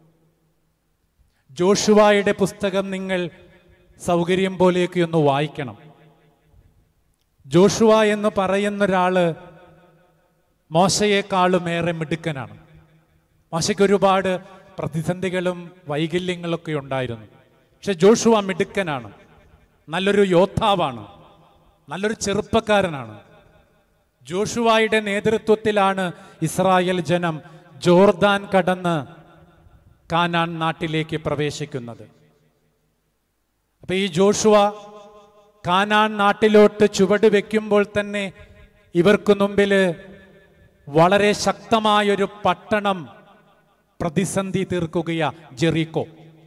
B: ജോഷുവായുടെ പുസ്തകം നിങ്ങൾ സൗകര്യം പോലെയൊക്കെ ഒന്ന് വായിക്കണം ജോഷുവ എന്ന് പറയുന്ന ഒരാള് മോശയെക്കാളും ഏറെ മിടുക്കനാണ് മോശയ്ക്ക് ഒരുപാട് പ്രതിസന്ധികളും വൈകല്യങ്ങളൊക്കെ ഉണ്ടായിരുന്നു പക്ഷെ ജോഷുവ മിടുക്കനാണ് നല്ലൊരു യോദ്ധാവാണ് നല്ലൊരു ചെറുപ്പക്കാരനാണ് ജോഷുവായുടെ നേതൃത്വത്തിലാണ് ഇസ്രായേൽ ജനം ജോർദാൻ കടന്ന് കാനാൻ നാട്ടിലേക്ക് പ്രവേശിക്കുന്നത് അപ്പൊ ഈ ജോഷുവ കാനാൻ നാട്ടിലോട്ട് ചുവട് വെക്കുമ്പോൾ തന്നെ ഇവർക്ക് മുമ്പിൽ വളരെ ശക്തമായൊരു പട്ടണം പ്രതിസന്ധി തീർക്കുകയാ ജെറീക്കോ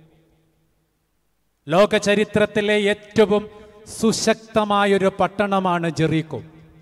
B: ലോക ചരിത്രത്തിലെ ഏറ്റവും സുശക്തമായൊരു പട്ടണമാണ് ജെറീക്കോ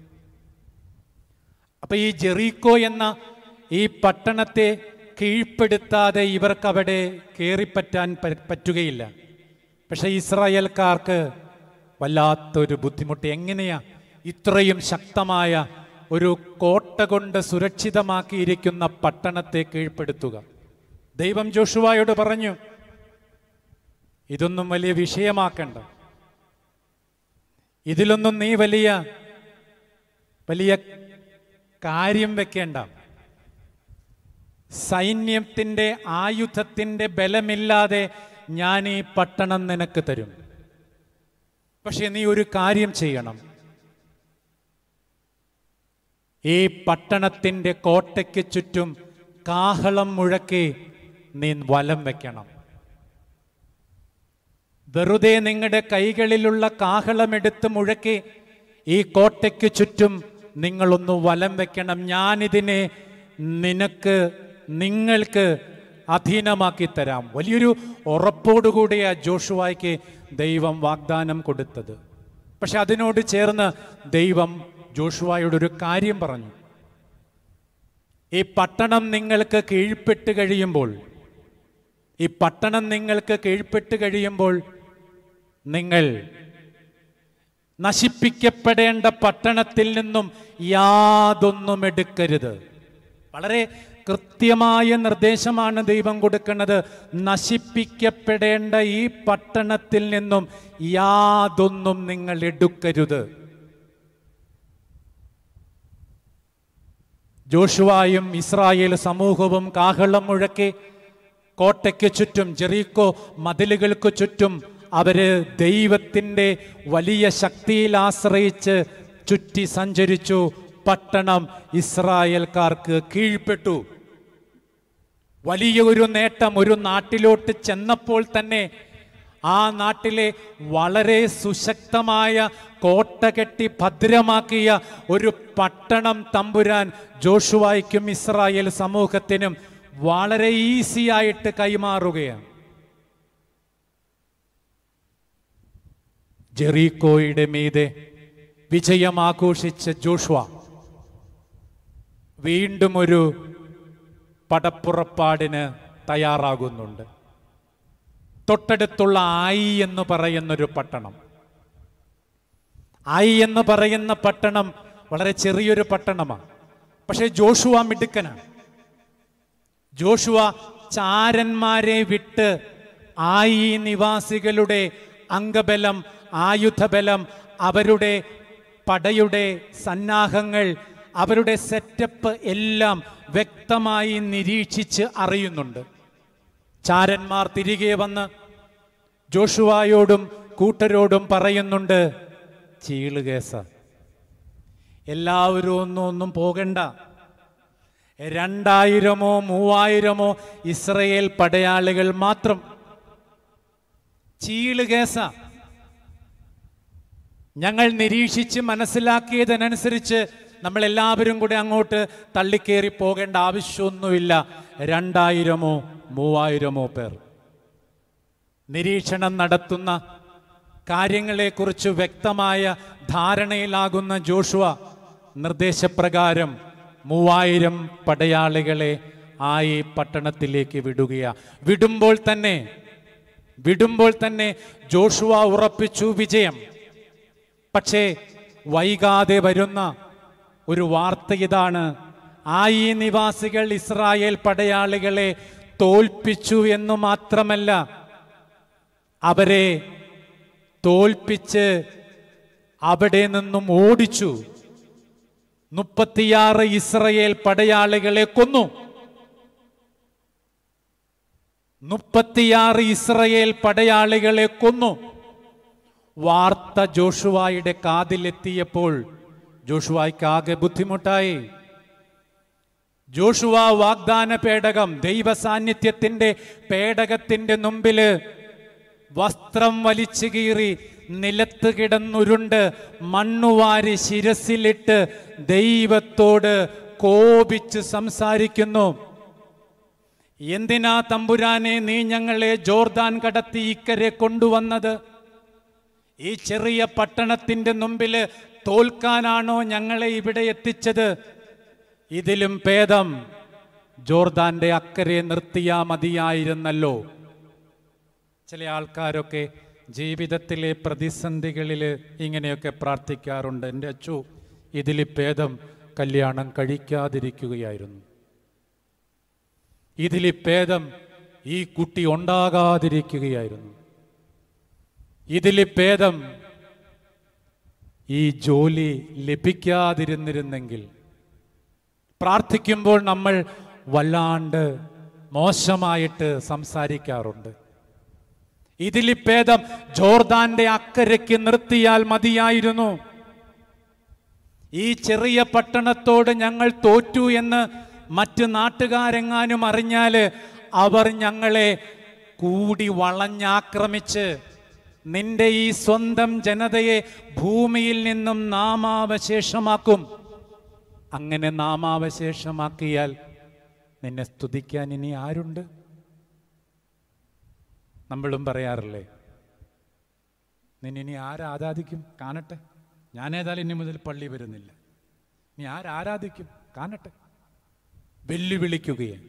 B: അപ്പൊ ഈ ജെറീക്കോ എന്ന ഈ പട്ടണത്തെ കീഴ്പ്പെടുത്താതെ ഇവർക്ക് അവിടെ കയറിപ്പറ്റാൻ പ- പറ്റുകയില്ല പക്ഷെ ഇസ്രായേൽക്കാർക്ക് വല്ലാത്തൊരു ബുദ്ധിമുട്ട് എങ്ങനെയാ ഇത്രയും ശക്തമായ ഒരു കോട്ട കൊണ്ട് സുരക്ഷിതമാക്കിയിരിക്കുന്ന പട്ടണത്തെ കീഴ്പ്പെടുത്തുക ദൈവം ജോഷുവായോട് പറഞ്ഞു ഇതൊന്നും വലിയ വിഷയമാക്കണ്ട ഇതിലൊന്നും നീ വലിയ വലിയ കാര്യം വെക്കേണ്ട സൈന്യത്തിൻ്റെ ആയുധത്തിൻ്റെ ബലമില്ലാതെ ഞാൻ ഈ പട്ടണം നിനക്ക് തരും പക്ഷെ നീ ഒരു കാര്യം ചെയ്യണം ഈ പട്ടണത്തിൻ്റെ കോട്ടയ്ക്ക് ചുറ്റും കാഹളം മുഴക്കി നീ വലം വെക്കണം വെറുതെ നിങ്ങളുടെ കൈകളിലുള്ള കാഹളമെടുത്ത് മുഴക്കി ഈ കോട്ടയ്ക്ക് ചുറ്റും നിങ്ങളൊന്ന് വലം വെക്കണം ഞാനിതിനെ നിനക്ക് നിങ്ങൾക്ക് അധീനമാക്കി തരാം വലിയൊരു ഉറപ്പോടുകൂടിയാ ജോഷുവായ്ക്ക് ദൈവം വാഗ്ദാനം കൊടുത്തത് പക്ഷെ അതിനോട് ചേർന്ന് ദൈവം ജോഷുവായോടൊരു കാര്യം പറഞ്ഞു ഈ പട്ടണം നിങ്ങൾക്ക് കീഴ്പ്പെട്ട് കഴിയുമ്പോൾ ഈ പട്ടണം നിങ്ങൾക്ക് കീഴ്പ്പെട്ട് കഴിയുമ്പോൾ നിങ്ങൾ നശിപ്പിക്കപ്പെടേണ്ട പട്ടണത്തിൽ നിന്നും യാതൊന്നും എടുക്കരുത് വളരെ കൃത്യമായ നിർദ്ദേശമാണ് ദൈവം കൊടുക്കുന്നത് നശിപ്പിക്കപ്പെടേണ്ട ഈ പട്ടണത്തിൽ നിന്നും യാതൊന്നും നിങ്ങൾ എടുക്കരുത് ജോഷുവായും ഇസ്രായേൽ സമൂഹവും കാഹളം മുഴക്കി കോട്ടയ്ക്ക് ചുറ്റും ജെറീക്കോ മതിലുകൾക്ക് ചുറ്റും അവര് ദൈവത്തിൻ്റെ വലിയ ശക്തിയിൽ ആശ്രയിച്ച് ചുറ്റി സഞ്ചരിച്ചു പട്ടണം ഇസ്രായേൽക്കാർക്ക് കീഴ്പ്പെട്ടു വലിയ ഒരു നേട്ടം ഒരു നാട്ടിലോട്ട് ചെന്നപ്പോൾ തന്നെ ആ നാട്ടിലെ വളരെ സുശക്തമായ കോട്ട കെട്ടി ഭദ്രമാക്കിയ ഒരു പട്ടണം തമ്പുരാൻ ജോഷുവായ്ക്കും ഇസ്രായേൽ സമൂഹത്തിനും വളരെ ഈസി ആയിട്ട് കൈമാറുകയാണ് ജെറീക്കോയുടെ മീതെ വിജയം ആഘോഷിച്ച ജോഷുവ വീണ്ടും ഒരു പടപ്പുറപ്പാടിന് തയ്യാറാകുന്നുണ്ട് തൊട്ടടുത്തുള്ള ആയി എന്ന് പറയുന്നൊരു പട്ടണം ആയി എന്ന് പറയുന്ന പട്ടണം വളരെ ചെറിയൊരു പട്ടണമാണ് പക്ഷേ ജോഷുവ മിടുക്കനാണ് ജോഷുവ ചാരന്മാരെ വിട്ട് ആയി നിവാസികളുടെ അംഗബലം ആയുധബലം അവരുടെ പടയുടെ സന്നാഹങ്ങൾ അവരുടെ സെറ്റപ്പ് എല്ലാം വ്യക്തമായി നിരീക്ഷിച്ച് അറിയുന്നുണ്ട് ചാരന്മാർ തിരികെ വന്ന് ജോഷുവായോടും കൂട്ടരോടും പറയുന്നുണ്ട് ചീളുകേസ എല്ലാവരും ഒന്നും ഒന്നും പോകണ്ട രണ്ടായിരമോ മൂവായിരമോ ഇസ്രയേൽ പടയാളികൾ മാത്രം ചീളുകേസ ഞങ്ങൾ നിരീക്ഷിച്ച് മനസ്സിലാക്കിയതിനനുസരിച്ച് നമ്മൾ എല്ലാവരും കൂടെ അങ്ങോട്ട് തള്ളിക്കേറി പോകേണ്ട ആവശ്യമൊന്നുമില്ല രണ്ടായിരമോ മൂവായിരമോ പേർ നിരീക്ഷണം നടത്തുന്ന കാര്യങ്ങളെക്കുറിച്ച് വ്യക്തമായ ധാരണയിലാകുന്ന ജോഷുവ നിർദ്ദേശപ്രകാരം മൂവായിരം പടയാളികളെ ആയി പട്ടണത്തിലേക്ക് വിടുകയാ വിടുമ്പോൾ തന്നെ വിടുമ്പോൾ തന്നെ ജോഷുവ ഉറപ്പിച്ചു വിജയം പക്ഷേ വൈകാതെ വരുന്ന ഒരു വാർത്ത ഇതാണ് ആയി നിവാസികൾ ഇസ്രായേൽ പടയാളികളെ തോൽപ്പിച്ചു എന്ന് മാത്രമല്ല അവരെ തോൽപ്പിച്ച് അവിടെ നിന്നും ഓടിച്ചു മുപ്പത്തിയാറ് ഇസ്രയേൽ പടയാളികളെ കൊന്നു മുപ്പത്തിയാറ് ഇസ്രയേൽ പടയാളികളെ കൊന്നു വാർത്ത ജോഷുവായുടെ കാതിലെത്തിയപ്പോൾ ജോഷുവായ്ക്ക് ആകെ ബുദ്ധിമുട്ടായി ജോഷുവ വാഗ്ദാന പേടകം ദൈവ സാന്നിധ്യത്തിന്റെ പേടകത്തിന്റെ മുമ്പില് വസ്ത്രം വലിച്ചു കീറി നിലത്ത് കിടന്നുരുണ്ട് മണ്ണുവാരി ശിരസിലിട്ട് ദൈവത്തോട് കോപിച്ച് സംസാരിക്കുന്നു എന്തിനാ തമ്പുരാനെ നീ ഞങ്ങളെ ജോർദാൻ കടത്തി ഇക്കരെ കൊണ്ടുവന്നത് ഈ ചെറിയ പട്ടണത്തിന്റെ മുമ്പിൽ തോൽക്കാനാണോ ഞങ്ങളെ ഇവിടെ എത്തിച്ചത് ഇതിലും ഭേദം ജോർദാന്റെ അക്കരെ നിർത്തിയാ മതിയായിരുന്നല്ലോ ചില ആൾക്കാരൊക്കെ ജീവിതത്തിലെ പ്രതിസന്ധികളിൽ ഇങ്ങനെയൊക്കെ പ്രാർത്ഥിക്കാറുണ്ട് എൻ്റെ അച്ചു ഇതിൽ ഭേദം കല്യാണം കഴിക്കാതിരിക്കുകയായിരുന്നു ഇതിൽ ഭേദം ഈ കുട്ടി ഉണ്ടാകാതിരിക്കുകയായിരുന്നു ഇതിൽ ഭേദം ഈ ജോലി ലഭിക്കാതിരുന്നിരുന്നെങ്കിൽ പ്രാർത്ഥിക്കുമ്പോൾ നമ്മൾ വല്ലാണ്ട് മോശമായിട്ട് സംസാരിക്കാറുണ്ട് ഇതിൽ ഭേദം ജോർദാന്റെ അക്കരയ്ക്ക് നിർത്തിയാൽ മതിയായിരുന്നു ഈ ചെറിയ പട്ടണത്തോട് ഞങ്ങൾ തോറ്റു എന്ന് മറ്റ് നാട്ടുകാരെങ്ങാനും അറിഞ്ഞാൽ അവർ ഞങ്ങളെ കൂടി വളഞ്ഞാക്രമിച്ച് നിന്റെ ഈ സ്വന്തം ജനതയെ ഭൂമിയിൽ നിന്നും നാമാവശേഷമാക്കും അങ്ങനെ നാമാവശേഷമാക്കിയാൽ നിന്നെ സ്തുതിക്കാൻ ഇനി ആരുണ്ട് നമ്മളും പറയാറില്ലേ നിന്നിനി ആരാരാധിക്കും കാണട്ടെ ഞാൻ ഏതായാലും ഇനി മുതൽ പള്ളി വരുന്നില്ല നീ ആരാരാധിക്കും കാണട്ടെ വെല്ലുവിളിക്കുകയാണ്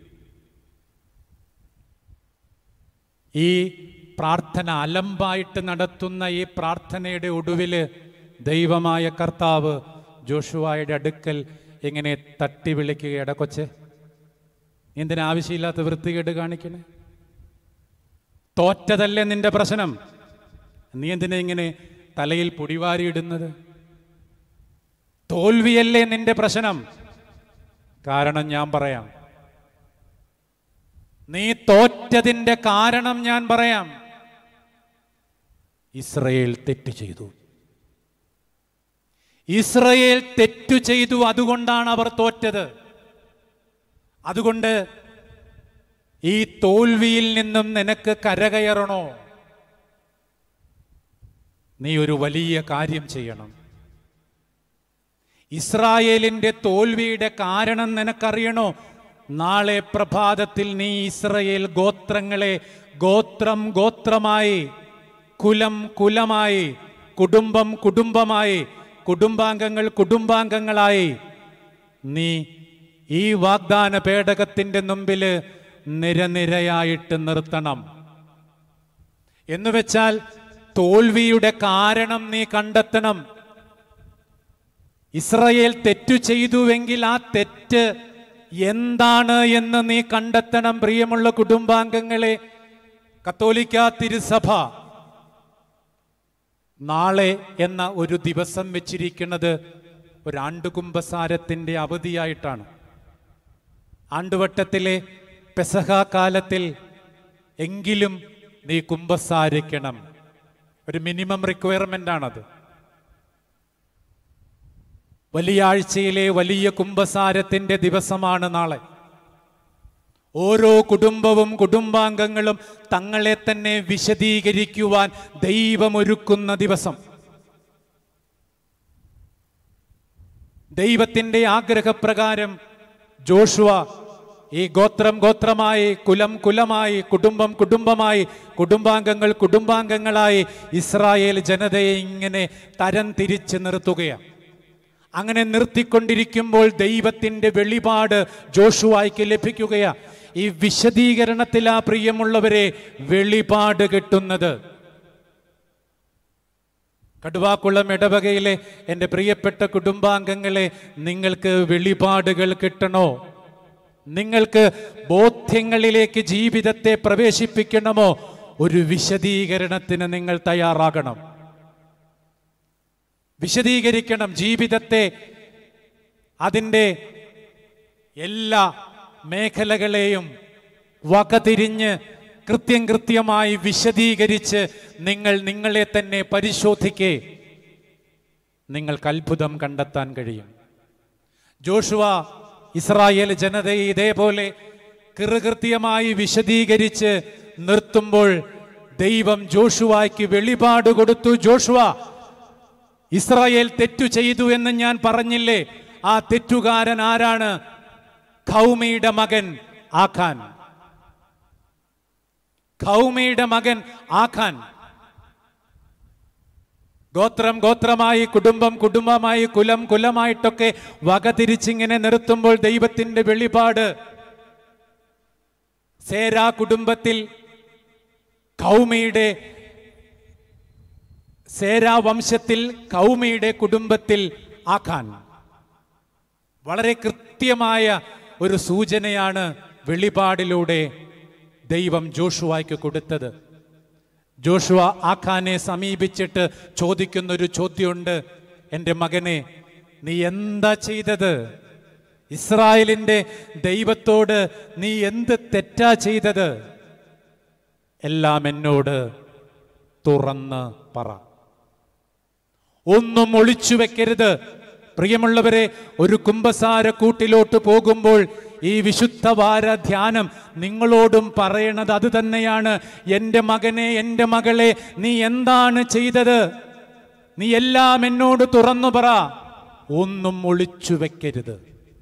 B: ഈ പ്രാർത്ഥന അലമ്പായിട്ട് നടത്തുന്ന ഈ പ്രാർത്ഥനയുടെ ഒടുവിൽ ദൈവമായ കർത്താവ് ജോഷുവായുടെ അടുക്കൽ ഇങ്ങനെ തട്ടി വിളിക്കുകയട കൊച്ചെ നീ എന്തിനാ ആവശ്യമില്ലാത്ത വൃത്തികേട് കാണിക്കണേ തോറ്റതല്ലേ നിന്റെ പ്രശ്നം നീ എന്തിനാ ഇങ്ങനെ തലയിൽ പൊടിവാരിയിടുന്നത് തോൽവിയല്ലേ നിന്റെ പ്രശ്നം കാരണം ഞാൻ പറയാം നീ തോറ്റതിന്റെ കാരണം ഞാൻ പറയാം ഇസ്രയേൽ തെറ്റ് ചെയ്തു ഇസ്രയേൽ തെറ്റു ചെയ്തു അതുകൊണ്ടാണ് അവർ തോറ്റത് അതുകൊണ്ട് ഈ തോൽവിയിൽ നിന്നും നിനക്ക് കരകയറണോ നീ ഒരു വലിയ കാര്യം ചെയ്യണം ഇസ്രായേലിന്റെ തോൽവിയുടെ കാരണം നിനക്കറിയണോ നാളെ പ്രഭാതത്തിൽ നീ ഇസ്രയേൽ ഗോത്രങ്ങളെ ഗോത്രം ഗോത്രമായി കുലം കുലമായി കുടുംബം കുടുംബമായി കുടുംബാംഗങ്ങൾ കുടുംബാംഗങ്ങളായി നീ ഈ വാഗ്ദാന പേടകത്തിന്റെ മുമ്പിൽ നിരനിരയായിട്ട് നിർത്തണം എന്ന് വെച്ചാൽ തോൽവിയുടെ കാരണം നീ കണ്ടെത്തണം ഇസ്രയേൽ തെറ്റു ചെയ്തുവെങ്കിൽ ആ തെറ്റ് എന്താണ് എന്ന് നീ കണ്ടെത്തണം പ്രിയമുള്ള കുടുംബാംഗങ്ങളെ കത്തോലിക്ക തിരുസഭ നാളെ എന്ന ഒരു ദിവസം വെച്ചിരിക്കുന്നത് ഒരു ആണ്ടുകുംഭസാരത്തിന്റെ അവധിയായിട്ടാണ് ആണ്ടുവട്ടത്തിലെ പെസഹ കാലത്തിൽ എങ്കിലും നീ കുംഭസാരിക്കണം ഒരു മിനിമം റിക്വയർമെന്റ് ആണത് വലിയ ആഴ്ചയിലെ വലിയ കുംഭസാരത്തിന്റെ ദിവസമാണ് നാളെ ഓരോ കുടുംബവും കുടുംബാംഗങ്ങളും തങ്ങളെ തന്നെ വിശദീകരിക്കുവാൻ ദൈവമൊരുക്കുന്ന ദിവസം ദൈവത്തിന്റെ ആഗ്രഹപ്രകാരം ജോഷുവ ഈ ഗോത്രം ഗോത്രമായി കുലം കുലമായി കുടുംബം കുടുംബമായി കുടുംബാംഗങ്ങൾ കുടുംബാംഗങ്ങളായി ഇസ്രായേൽ ജനതയെ ഇങ്ങനെ തരം തിരിച്ച് നിർത്തുകയാണ് അങ്ങനെ നിർത്തിക്കൊണ്ടിരിക്കുമ്പോൾ ദൈവത്തിന്റെ വെളിപാട് ജോഷുവായ്ക്ക് ലഭിക്കുകയാ ഈ വിശദീകരണത്തിലാ പ്രിയമുള്ളവരെ വെളിപാട് കിട്ടുന്നത് കടുവാക്കുളം ഇടവകയിലെ എൻ്റെ പ്രിയപ്പെട്ട കുടുംബാംഗങ്ങളെ നിങ്ങൾക്ക് വെളിപാടുകൾ കിട്ടണോ നിങ്ങൾക്ക് ബോധ്യങ്ങളിലേക്ക് ജീവിതത്തെ പ്രവേശിപ്പിക്കണമോ ഒരു വിശദീകരണത്തിന് നിങ്ങൾ തയ്യാറാകണം വിശദീകരിക്കണം ജീവിതത്തെ അതിൻ്റെ എല്ലാ മേഖലകളെയും വകതിരിഞ്ഞ് കൃത്യം കൃത്യമായി വിശദീകരിച്ച് നിങ്ങൾ നിങ്ങളെ തന്നെ പരിശോധിക്കേ നിങ്ങൾക്ക് അത്ഭുതം കണ്ടെത്താൻ കഴിയും ജോഷുവ ഇസ്രായേൽ ജനതയെ ഇതേപോലെ കൃകൃത്യമായി വിശദീകരിച്ച് നിർത്തുമ്പോൾ ദൈവം ജോഷുവായ്ക്ക് വെളിപാട് കൊടുത്തു ജോഷുവ ഇസ്രായേൽ തെറ്റു ചെയ്തു എന്ന് ഞാൻ പറഞ്ഞില്ലേ ആ തെറ്റുകാരൻ ആരാണ് ഖൗമിയുടെ മകൻ ആഖാൻ ഖൗമിയുടെ മകൻ ആഖാൻ ഗോത്രം ഗോത്രമായി കുടുംബം കുടുംബമായി കുലം കുലമായിട്ടൊക്കെ വകതിരിച്ചിങ്ങനെ നിർത്തുമ്പോൾ ദൈവത്തിന്റെ വെളിപാട് സേരാ കുടുംബത്തിൽ കൗമിയുടെ സേരാ വംശത്തിൽ കൗമിയുടെ കുടുംബത്തിൽ ആഖാൻ വളരെ കൃത്യമായ ഒരു സൂചനയാണ് വെളിപാടിലൂടെ ദൈവം ജോഷുവായ്ക്ക് കൊടുത്തത് ജോഷുവ ആഖാനെ സമീപിച്ചിട്ട് ചോദിക്കുന്നൊരു ചോദ്യമുണ്ട് എൻ്റെ മകനെ നീ എന്താ ചെയ്തത് ഇസ്രായേലിൻ്റെ ദൈവത്തോട് നീ എന്ത് തെറ്റാ ചെയ്തത് എല്ലാം എന്നോട് തുറന്ന് പറ ഒന്നും ഒളിച്ചു വെക്കരുത് പ്രിയമുള്ളവരെ ഒരു കുംഭസാര കൂട്ടിലോട്ട് പോകുമ്പോൾ ഈ വിശുദ്ധ വാര ധ്യാനം നിങ്ങളോടും പറയണത് അത് തന്നെയാണ് എൻ്റെ മകനെ എൻ്റെ മകളെ നീ എന്താണ് ചെയ്തത് നീ എല്ലാം എന്നോട് തുറന്നു പറ ഒന്നും ഒളിച്ചു വെക്കരുത്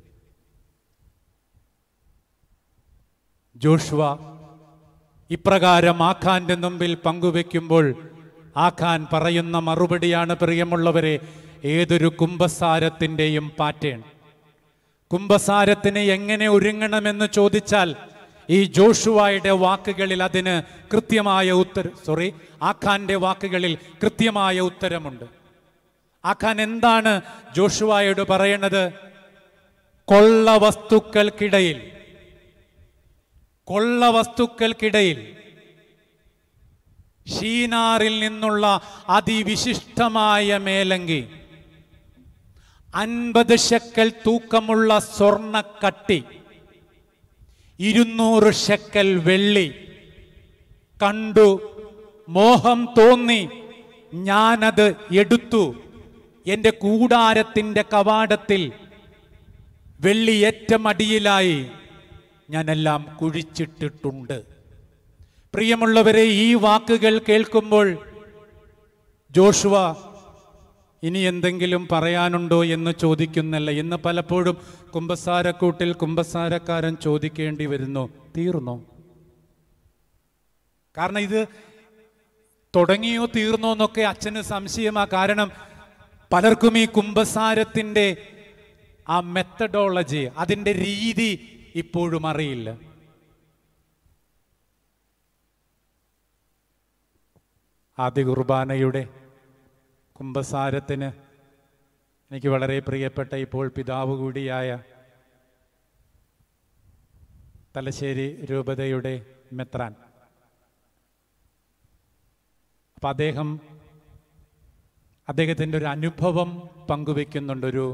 B: ജോഷുവ ഇപ്രകാരം ആഖാന്റെ മുമ്പിൽ പങ്കുവെക്കുമ്പോൾ ആഖാൻ പറയുന്ന മറുപടിയാണ് പ്രിയമുള്ളവരെ ഏതൊരു കുംഭസാരത്തിൻ്റെയും പാറ്റേൺ കുംഭസാരത്തിന് എങ്ങനെ ഒരുങ്ങണമെന്ന് ചോദിച്ചാൽ ഈ ജോഷുവായുടെ വാക്കുകളിൽ അതിന് കൃത്യമായ ഉത്തരം സോറി ആഖാന്റെ വാക്കുകളിൽ കൃത്യമായ ഉത്തരമുണ്ട് ആഖാൻ എന്താണ് ജോഷുവായോട് പറയണത് കൊള്ള വസ്തുക്കൾക്കിടയിൽ കൊള്ള വസ്തുക്കൾക്കിടയിൽ ഷീനാറിൽ നിന്നുള്ള അതിവിശിഷ്ടമായ മേലങ്കി അൻപത് ഷെക്കൽ തൂക്കമുള്ള സ്വർണക്കട്ടി ഇരുന്നൂറ് ഷെക്കൽ വെള്ളി കണ്ടു മോഹം തോന്നി ഞാനത് എടുത്തു എൻ്റെ കൂടാരത്തിൻ്റെ കവാടത്തിൽ വെള്ളി ഏറ്റം അടിയിലായി ഞാനെല്ലാം കുഴിച്ചിട്ടിട്ടുണ്ട് പ്രിയമുള്ളവരെ ഈ വാക്കുകൾ കേൾക്കുമ്പോൾ ജോഷുവ ഇനി എന്തെങ്കിലും പറയാനുണ്ടോ എന്ന് ചോദിക്കുന്നല്ല ഇന്ന് പലപ്പോഴും കുമ്പസാരക്കൂട്ടിൽ കുമ്പസാരക്കാരൻ ചോദിക്കേണ്ടി വരുന്നു തീർന്നോ കാരണം ഇത് തുടങ്ങിയോ തീർന്നോ എന്നൊക്കെ അച്ഛന് സംശയമാ കാരണം പലർക്കും ഈ കുംഭസാരത്തിൻ്റെ ആ മെത്തഡോളജി അതിൻ്റെ രീതി ഇപ്പോഴും അറിയില്ല ആദ്യ കുർബാനയുടെ കുംഭസാരത്തിന് എനിക്ക് വളരെ പ്രിയപ്പെട്ട ഇപ്പോൾ പിതാവ് കൂടിയായ തലശ്ശേരി രൂപതയുടെ മെത്രാൻ അപ്പം അദ്ദേഹം അദ്ദേഹത്തിൻ്റെ ഒരു അനുഭവം പങ്കുവെക്കുന്നുണ്ടൊരു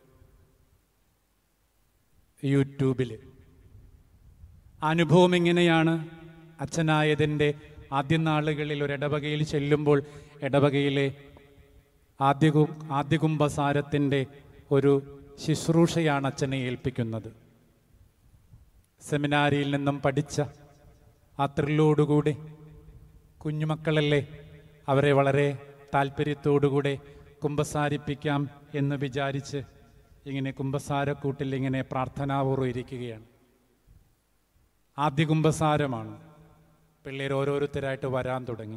B: യൂട്യൂബിൽ അനുഭവം ഇങ്ങനെയാണ് അച്ഛനായതിൻ്റെ ആദ്യ നാളുകളിൽ ഒരു ഇടവകയിൽ ചെല്ലുമ്പോൾ ഇടവകയിലെ ആദ്യ കു- ആദ്യ കുംഭസാരത്തിൻ്റെ ഒരു ശുശ്രൂഷയാണ് അച്ഛനെ ഏൽപ്പിക്കുന്നത് സെമിനാരിയിൽ നിന്നും പഠിച്ച ആ ത്രില്ലോടുകൂടി കുഞ്ഞുമക്കളല്ലേ അവരെ വളരെ താല്പര്യത്തോടുകൂടെ കുമ്പസാരിപ്പിക്കാം എന്ന് വിചാരിച്ച് ഇങ്ങനെ കുമ്പസാരക്കൂട്ടിൽ ഇങ്ങനെ പ്രാർത്ഥനാപൂർവ്വം ഇരിക്കുകയാണ് ആദ്യ കുമ്പസാരമാണ് പിള്ളേർ ഓരോരുത്തരായിട്ട് വരാൻ തുടങ്ങി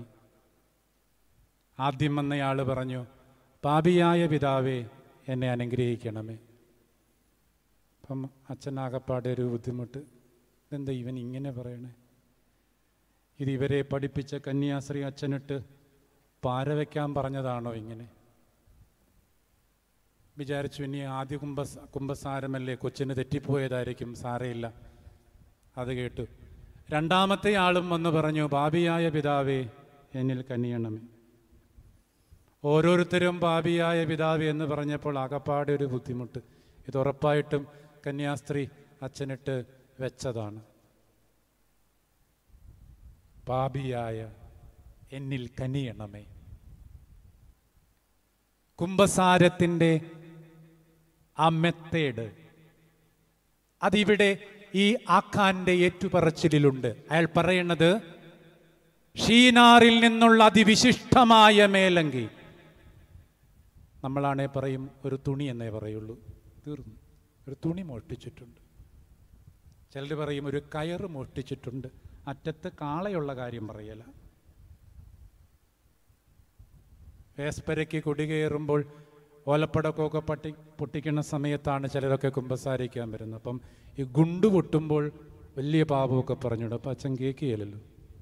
B: ആദ്യം വന്നയാൾ പറഞ്ഞു പാപിയായ പിതാവേ എന്നെ അനുഗ്രഹിക്കണമേ അപ്പം അച്ഛനാകപ്പാടെ ഒരു ബുദ്ധിമുട്ട് ഇതെന്താ ഇവൻ ഇങ്ങനെ പറയണേ ഇത് ഇവരെ പഠിപ്പിച്ച കന്യാശ്രീ അച്ഛനിട്ട് പാര വയ്ക്കാൻ പറഞ്ഞതാണോ ഇങ്ങനെ വിചാരിച്ചു ഇനി ആദ്യ കുംഭ കുംഭസാരമല്ലേ കൊച്ചിന് തെറ്റിപ്പോയതായിരിക്കും സാരയില്ല അത് കേട്ടു രണ്ടാമത്തെ ആളും വന്ന് പറഞ്ഞു പാപിയായ പിതാവേ എന്നിൽ കനിയണമേ ഓരോരുത്തരും പാപിയായ പിതാവ് എന്ന് പറഞ്ഞപ്പോൾ ആകപ്പാടെ ഒരു ബുദ്ധിമുട്ട് ഇത് ഉറപ്പായിട്ടും കന്യാസ്ത്രീ അച്ഛനിട്ട് വെച്ചതാണ് പാപിയായ എന്നിൽ കനിയണമേ കുംഭസാരത്തിൻ്റെ ആ മെത്തേഡ് അതിവിടെ ഈ ആഖാന്റെ ഏറ്റുപറച്ചിലുണ്ട് അയാൾ പറയുന്നത് ഷീനാറിൽ നിന്നുള്ള അതിവിശിഷ്ടമായ മേലങ്കി നമ്മളാണേ പറയും ഒരു തുണി എന്നേ പറയുള്ളൂ തീർന്നു ഒരു തുണി മോഷ്ടിച്ചിട്ടുണ്ട് ചിലർ പറയും ഒരു കയറ് മോഷ്ടിച്ചിട്ടുണ്ട് അറ്റത്ത് കാളയുള്ള കാര്യം പറയല വേസ്പരയ്ക്ക് കുടികയറുമ്പോൾ ഓലപ്പടക്കമൊക്കെ പട്ടി പൊട്ടിക്കുന്ന സമയത്താണ് ചിലരൊക്കെ കുമ്പസാരിക്കാൻ വരുന്നത് അപ്പം ഈ ഗുണ്ടു പൊട്ടുമ്പോൾ വലിയ പാപമൊക്കെ പറഞ്ഞിടും അപ്പം അച്ഛൻ കേൾക്കുകയില്ലല്ലോ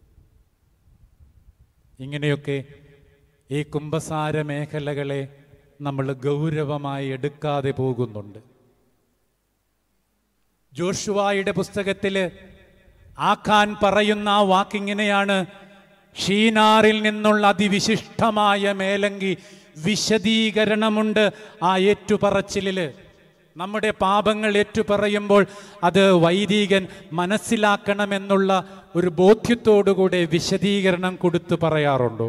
B: ഇങ്ങനെയൊക്കെ ഈ കുംഭസാര മേഖലകളെ നമ്മൾ ഗൗരവമായി എടുക്കാതെ പോകുന്നുണ്ട് ജോഷുവായുടെ പുസ്തകത്തിൽ ആഖാൻ പറയുന്ന ആ വാക്കിങ്ങനെയാണ് ഷീനാറിൽ നിന്നുള്ള അതിവിശിഷ്ടമായ മേലങ്കി വിശദീകരണമുണ്ട് ആ ഏറ്റുപറച്ചിലില് നമ്മുടെ പാപങ്ങൾ ഏറ്റുപറയുമ്പോൾ അത് വൈദികൻ മനസ്സിലാക്കണമെന്നുള്ള ഒരു ബോധ്യത്തോടുകൂടെ വിശദീകരണം കൊടുത്തു പറയാറുണ്ടോ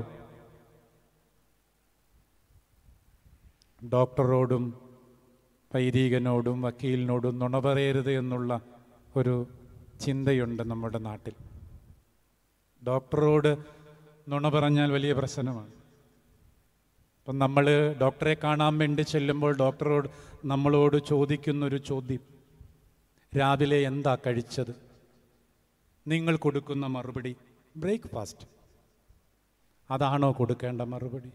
B: ഡോക്ടറോടും വൈദികനോടും വക്കീലിനോടും നുണ പറയരുത് എന്നുള്ള ഒരു ചിന്തയുണ്ട് നമ്മുടെ നാട്ടിൽ ഡോക്ടറോട് നുണ പറഞ്ഞാൽ വലിയ പ്രശ്നമാണ് അപ്പം നമ്മൾ ഡോക്ടറെ കാണാൻ വേണ്ടി ചെല്ലുമ്പോൾ ഡോക്ടറോട് നമ്മളോട് ചോദിക്കുന്നൊരു ചോദ്യം രാവിലെ എന്താ കഴിച്ചത് നിങ്ങൾ കൊടുക്കുന്ന മറുപടി ബ്രേക്ക്ഫാസ്റ്റ് അതാണോ കൊടുക്കേണ്ട മറുപടി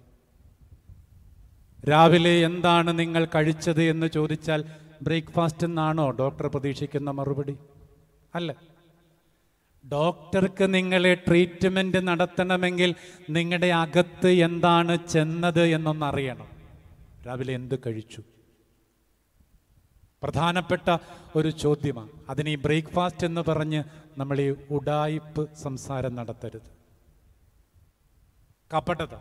B: രാവിലെ എന്താണ് നിങ്ങൾ കഴിച്ചത് എന്ന് ചോദിച്ചാൽ ബ്രേക്ക്ഫാസ്റ്റ് എന്നാണോ ഡോക്ടർ പ്രതീക്ഷിക്കുന്ന മറുപടി അല്ല ഡോക്ടർക്ക് നിങ്ങളെ ട്രീറ്റ്മെന്റ് നടത്തണമെങ്കിൽ നിങ്ങളുടെ അകത്ത് എന്താണ് ചെന്നത് എന്നൊന്നറിയണം രാവിലെ എന്ത് കഴിച്ചു പ്രധാനപ്പെട്ട ഒരു ചോദ്യമാണ് അതിന് ഈ ബ്രേക്ക്ഫാസ്റ്റ് എന്ന് പറഞ്ഞ് നമ്മൾ ഈ ഉഡായിപ്പ് സംസാരം നടത്തരുത് കപടത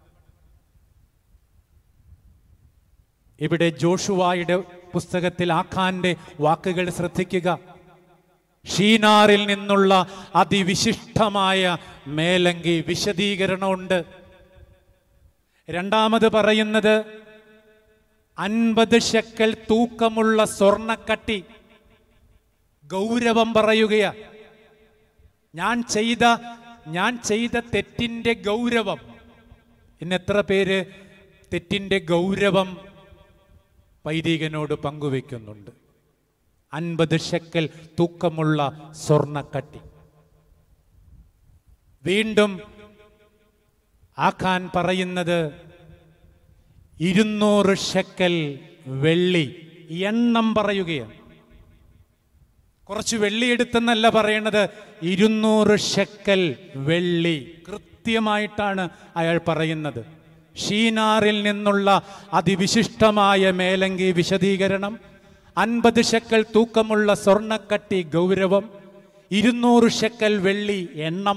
B: ഇവിടെ ജോഷുവായുടെ പുസ്തകത്തിൽ ആഖാന്റെ വാക്കുകൾ ശ്രദ്ധിക്കുക ഷീനാറിൽ നിന്നുള്ള അതിവിശിഷ്ടമായ മേലങ്കി വിശദീകരണമുണ്ട് രണ്ടാമത് പറയുന്നത് അൻപത് ഷെക്കൽ തൂക്കമുള്ള സ്വർണക്കട്ടി ഗൗരവം പറയുകയാ ഞാൻ ചെയ്ത ഞാൻ ചെയ്ത തെറ്റിന്റെ ഗൗരവം ഇന്ന് എത്ര പേര് തെറ്റിന്റെ ഗൗരവം വൈദികനോട് പങ്കുവെക്കുന്നുണ്ട് അൻപത് ഷെക്കൽ തൂക്കമുള്ള സ്വർണക്കട്ടി വീണ്ടും ആഖാൻ പറയുന്നത് ഇരുന്നൂറ് ഷെക്കൽ വെള്ളി എണ്ണം പറയുകയാണ് കുറച്ച് വെള്ളി എടുത്തെന്നല്ല പറയണത് ഇരുന്നൂറ് ഷെക്കൽ വെള്ളി കൃത്യമായിട്ടാണ് അയാൾ പറയുന്നത് ഷീനാറിൽ നിന്നുള്ള അതിവിശിഷ്ടമായ മേലങ്കി വിശദീകരണം അൻപത് ഷെക്കൽ തൂക്കമുള്ള സ്വർണക്കട്ടി ഗൗരവം ഇരുന്നൂറ് ഷെക്കൽ വെള്ളി എണ്ണം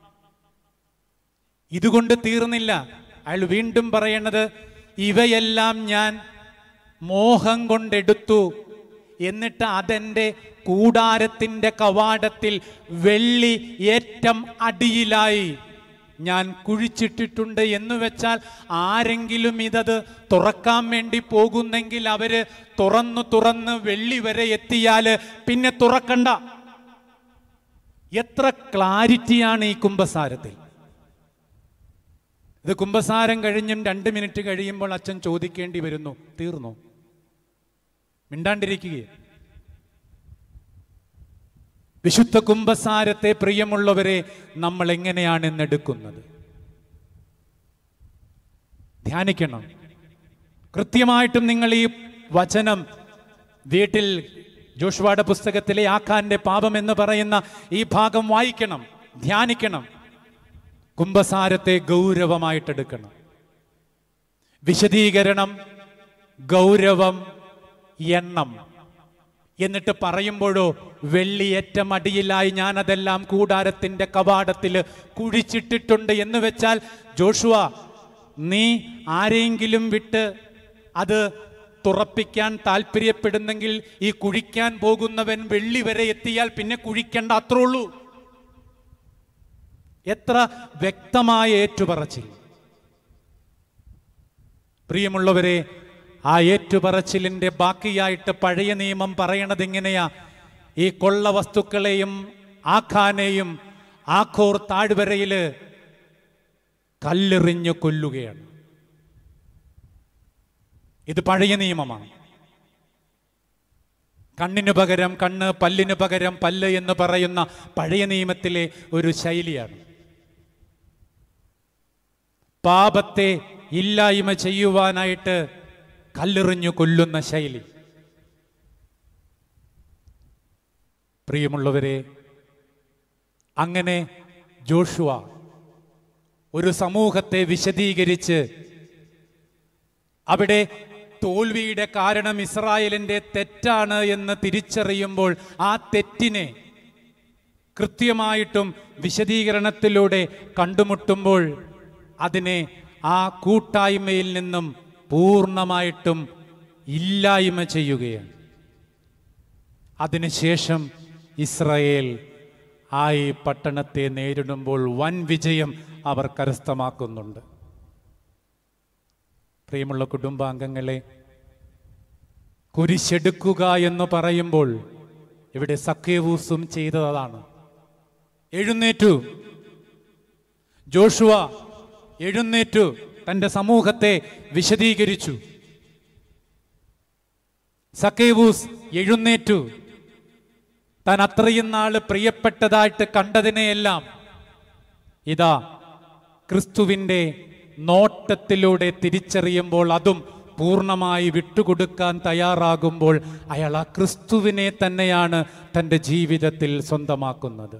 B: ഇതുകൊണ്ട് തീർന്നില്ല അയാൾ വീണ്ടും പറയണത് ഇവയെല്ലാം ഞാൻ മോഹം കൊണ്ടെടുത്തു എന്നിട്ട് അതെൻ്റെ കൂടാരത്തിൻ്റെ കവാടത്തിൽ വെള്ളി ഏറ്റം അടിയിലായി ഞാൻ കുഴിച്ചിട്ടിട്ടുണ്ട് എന്ന് വെച്ചാൽ ആരെങ്കിലും ഇതത് തുറക്കാൻ വേണ്ടി പോകുന്നെങ്കിൽ അവര് തുറന്നു തുറന്ന് വെള്ളി വരെ എത്തിയാൽ പിന്നെ തുറക്കണ്ട എത്ര ക്ലാരിറ്റിയാണ് ഈ കുംഭസാരത്തിൽ ഇത് കുംഭസാരം കഴിഞ്ഞും രണ്ട് മിനിറ്റ് കഴിയുമ്പോൾ അച്ഛൻ ചോദിക്കേണ്ടി വരുന്നു തീർന്നു മിണ്ടാണ്ടിരിക്കുകയെ വിശുദ്ധ കുംഭസാരത്തെ പ്രിയമുള്ളവരെ നമ്മൾ എങ്ങനെയാണ് ഇന്നെടുക്കുന്നത് ധ്യാനിക്കണം കൃത്യമായിട്ടും നിങ്ങൾ ഈ വചനം വീട്ടിൽ ജോഷുവയുടെ പുസ്തകത്തിലെ ആഖാന്റെ പാപം എന്ന് പറയുന്ന ഈ ഭാഗം വായിക്കണം ധ്യാനിക്കണം കുംഭസാരത്തെ ഗൗരവമായിട്ടെടുക്കണം വിശദീകരണം ഗൗരവം എണ്ണം എന്നിട്ട് പറയുമ്പോഴോ വെള്ളിയേറ്റം അടിയിലായി ഞാൻ അതെല്ലാം കൂടാരത്തിന്റെ കവാടത്തിൽ കുഴിച്ചിട്ടിട്ടുണ്ട് എന്ന് വെച്ചാൽ ജോഷുവ നീ ആരെങ്കിലും വിട്ട് അത് തുറപ്പിക്കാൻ താല്പര്യപ്പെടുന്നെങ്കിൽ ഈ കുഴിക്കാൻ പോകുന്നവൻ വെള്ളി വരെ എത്തിയാൽ പിന്നെ കുഴിക്കേണ്ട അത്രേ ഉള്ളൂ എത്ര വ്യക്തമായ ഏറ്റുപറച്ചിൽ പ്രിയമുള്ളവരെ ആ ഏറ്റുപറച്ചിലിന്റെ ബാക്കിയായിട്ട് പഴയ നിയമം പറയണത് ഇങ്ങനെയാ ഈ കൊള്ള വസ്തുക്കളെയും ആഖാനെയും ആഖോർ താഴ്വരയില് കല്ലെറിഞ്ഞു കൊല്ലുകയാണ് ഇത് പഴയ നിയമമാണ് കണ്ണിനു പകരം കണ്ണ് പല്ലിനു പകരം പല്ല് എന്ന് പറയുന്ന പഴയ നിയമത്തിലെ ഒരു ശൈലിയാണ് പാപത്തെ ഇല്ലായ്മ ചെയ്യുവാനായിട്ട് കല്ലെറിഞ്ഞു കൊല്ലുന്ന ശൈലി പ്രിയമുള്ളവരെ അങ്ങനെ ജോഷുവ ഒരു സമൂഹത്തെ വിശദീകരിച്ച് അവിടെ തോൽവിയുടെ കാരണം ഇസ്രായേലിന്റെ തെറ്റാണ് എന്ന് തിരിച്ചറിയുമ്പോൾ ആ തെറ്റിനെ കൃത്യമായിട്ടും വിശദീകരണത്തിലൂടെ കണ്ടുമുട്ടുമ്പോൾ അതിനെ ആ കൂട്ടായ്മയിൽ നിന്നും പൂർണ്ണമായിട്ടും ഇല്ലായ്മ ചെയ്യുകയാണ് അതിനുശേഷം ഇസ്രായേൽ ആ ഈ പട്ടണത്തെ നേരിടുമ്പോൾ വൻ വിജയം അവർ കരസ്ഥമാക്കുന്നുണ്ട് പ്രിയമുള്ള കുടുംബാംഗങ്ങളെ കുരിശെടുക്കുക എന്ന് പറയുമ്പോൾ ഇവിടെ സഖ്യവൂസും ചെയ്തതാണ് എഴുന്നേറ്റു ജോഷുവ എഴുന്നേറ്റു തന്റെ സമൂഹത്തെ വിശദീകരിച്ചു സക്കേവൂസ് എഴുന്നേറ്റു താൻ അത്രയും നാള് പ്രിയപ്പെട്ടതായിട്ട് കണ്ടതിനെയെല്ലാം ഇതാ ക്രിസ്തുവിൻ്റെ നോട്ടത്തിലൂടെ തിരിച്ചറിയുമ്പോൾ അതും പൂർണ്ണമായി വിട്ടുകൊടുക്കാൻ തയ്യാറാകുമ്പോൾ അയാൾ ആ ക്രിസ്തുവിനെ തന്നെയാണ് തൻ്റെ ജീവിതത്തിൽ സ്വന്തമാക്കുന്നത്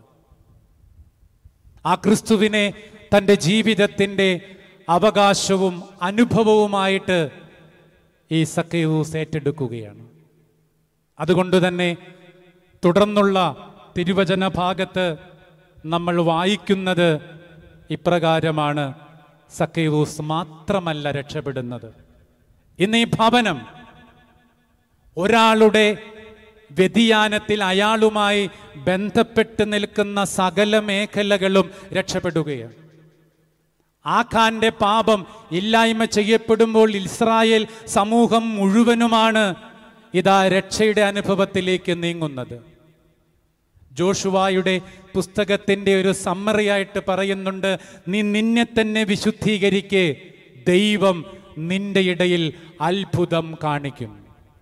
B: ആ ക്രിസ്തുവിനെ തൻ്റെ ജീവിതത്തിൻ്റെ അവകാശവും അനുഭവവുമായിട്ട് ഈ സക്കയൂസ് ഏറ്റെടുക്കുകയാണ് അതുകൊണ്ട് തന്നെ തുടർന്നുള്ള തിരുവചന ഭാഗത്ത് നമ്മൾ വായിക്കുന്നത് ഇപ്രകാരമാണ് സക്കയൂസ് മാത്രമല്ല രക്ഷപ്പെടുന്നത് ഇന്ന് ഈ ഭവനം ഒരാളുടെ വ്യതിയാനത്തിൽ അയാളുമായി ബന്ധപ്പെട്ട് നിൽക്കുന്ന സകല മേഖലകളും രക്ഷപ്പെടുകയാണ് ആഖാന്റെ പാപം ഇല്ലായ്മ ചെയ്യപ്പെടുമ്പോൾ ഇസ്രായേൽ സമൂഹം മുഴുവനുമാണ് ഇതാ രക്ഷയുടെ അനുഭവത്തിലേക്ക് നീങ്ങുന്നത് ജോഷുവായുടെ പുസ്തകത്തിന്റെ ഒരു സമ്മറിയായിട്ട് പറയുന്നുണ്ട് നീ നിന്നെ തന്നെ വിശുദ്ധീകരിക്കെ ദൈവം നിന്റെ ഇടയിൽ അത്ഭുതം കാണിക്കും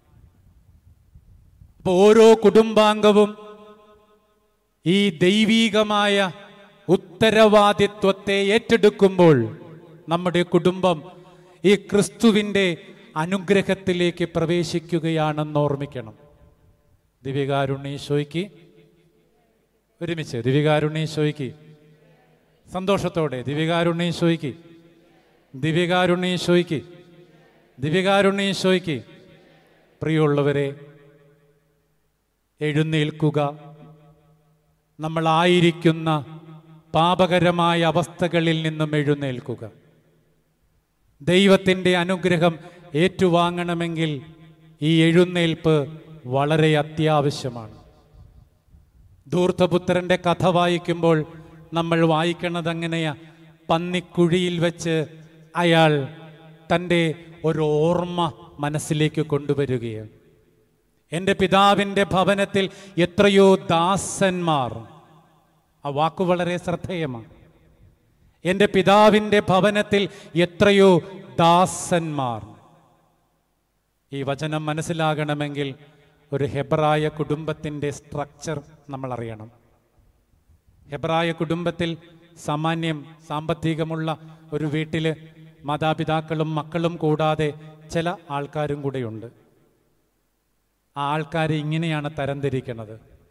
B: അപ്പൊ ഓരോ കുടുംബാംഗവും ഈ ദൈവീകമായ ഉത്തരവാദിത്വത്തെ ഏറ്റെടുക്കുമ്പോൾ നമ്മുടെ കുടുംബം ഈ ക്രിസ്തുവിൻ്റെ അനുഗ്രഹത്തിലേക്ക് പ്രവേശിക്കുകയാണെന്ന് ഓർമ്മിക്കണം ദിവ്യകാരുണ്യശോയ്ക്ക് ഒരുമിച്ച് ദിവ്യകാരുണ്യശോയ്ക്ക് സന്തോഷത്തോടെ ദിവ്യകാരുണ്യശോയ്ക്ക് ദിവ്യകാരുണ്യശോയ്ക്ക് ദിവ്യകാരുണ്യശോയ്ക്ക് പ്രിയമുള്ളവരെ എഴുന്നേൽക്കുക നമ്മളായിരിക്കുന്ന പാപകരമായ അവസ്ഥകളിൽ നിന്നും എഴുന്നേൽക്കുക ദൈവത്തിൻ്റെ അനുഗ്രഹം ഏറ്റുവാങ്ങണമെങ്കിൽ ഈ എഴുന്നേൽപ്പ് വളരെ അത്യാവശ്യമാണ് ധൂർത്തപുത്രന്റെ കഥ വായിക്കുമ്പോൾ നമ്മൾ വായിക്കണത് അങ്ങനെയാ പന്നിക്കുഴിയിൽ വെച്ച് അയാൾ തൻ്റെ ഒരു ഓർമ്മ മനസ്സിലേക്ക് കൊണ്ടുവരികയാണ് എൻ്റെ പിതാവിൻ്റെ ഭവനത്തിൽ എത്രയോ ദാസന്മാർ ആ വാക്കു വളരെ ശ്രദ്ധേയമാണ് എൻ്റെ പിതാവിൻ്റെ ഭവനത്തിൽ എത്രയോ ദാസന്മാർ ഈ വചനം മനസ്സിലാകണമെങ്കിൽ ഒരു ഹെബ്രായ കുടുംബത്തിൻ്റെ സ്ട്രക്ചർ നമ്മൾ അറിയണം ഹെബ്രായ കുടുംബത്തിൽ സാമാന്യം സാമ്പത്തികമുള്ള ഒരു വീട്ടിൽ മാതാപിതാക്കളും മക്കളും കൂടാതെ ചില ആൾക്കാരും കൂടെയുണ്ട് ആ ആൾക്കാരെ ഇങ്ങനെയാണ് തരംതിരിക്കുന്നത്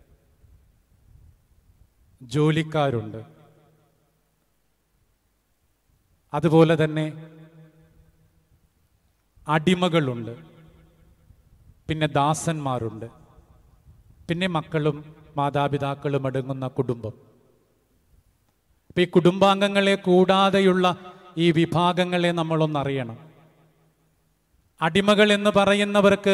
B: ജോലിക്കാരുണ്ട് അതുപോലെ തന്നെ അടിമകളുണ്ട് പിന്നെ ദാസന്മാരുണ്ട് പിന്നെ മക്കളും മാതാപിതാക്കളും അടങ്ങുന്ന കുടുംബം ഇപ്പം ഈ കുടുംബാംഗങ്ങളെ കൂടാതെയുള്ള ഈ വിഭാഗങ്ങളെ നമ്മളൊന്നറിയണം അടിമകൾ എന്ന് പറയുന്നവർക്ക്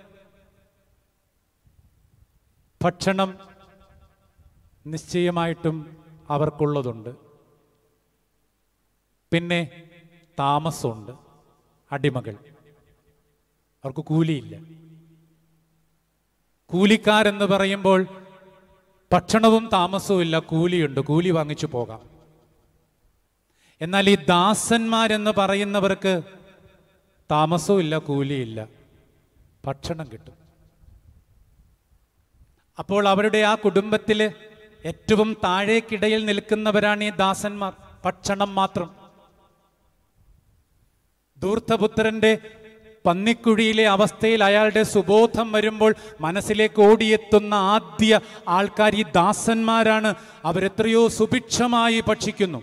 B: ഭക്ഷണം നിശ്ചയമായിട്ടും അവർക്കുള്ളതുണ്ട് പിന്നെ താമസമുണ്ട് അടിമകൾ അവർക്ക് കൂലിയില്ല കൂലിക്കാരെന്ന് പറയുമ്പോൾ ഭക്ഷണവും താമസവും ഇല്ല കൂലിയുണ്ട് കൂലി വാങ്ങിച്ചു പോകാം എന്നാൽ ഈ ദാസന്മാരെന്ന് പറയുന്നവർക്ക് താമസവും ഇല്ല കൂലിയില്ല ഭക്ഷണം കിട്ടും അപ്പോൾ അവരുടെ ആ കുടുംബത്തിൽ ഏറ്റവും താഴേക്കിടയിൽ നിൽക്കുന്നവരാണ് ഈ ദാസന്മാർ ഭക്ഷണം മാത്രം ധൂർത്തപുത്രന്റെ പന്നിക്കുഴിയിലെ അവസ്ഥയിൽ അയാളുടെ സുബോധം വരുമ്പോൾ മനസ്സിലേക്ക് ഓടിയെത്തുന്ന ആദ്യ ആൾക്കാർ ഈ ദാസന്മാരാണ് അവരെത്രയോ സുഭിക്ഷമായി ഭക്ഷിക്കുന്നു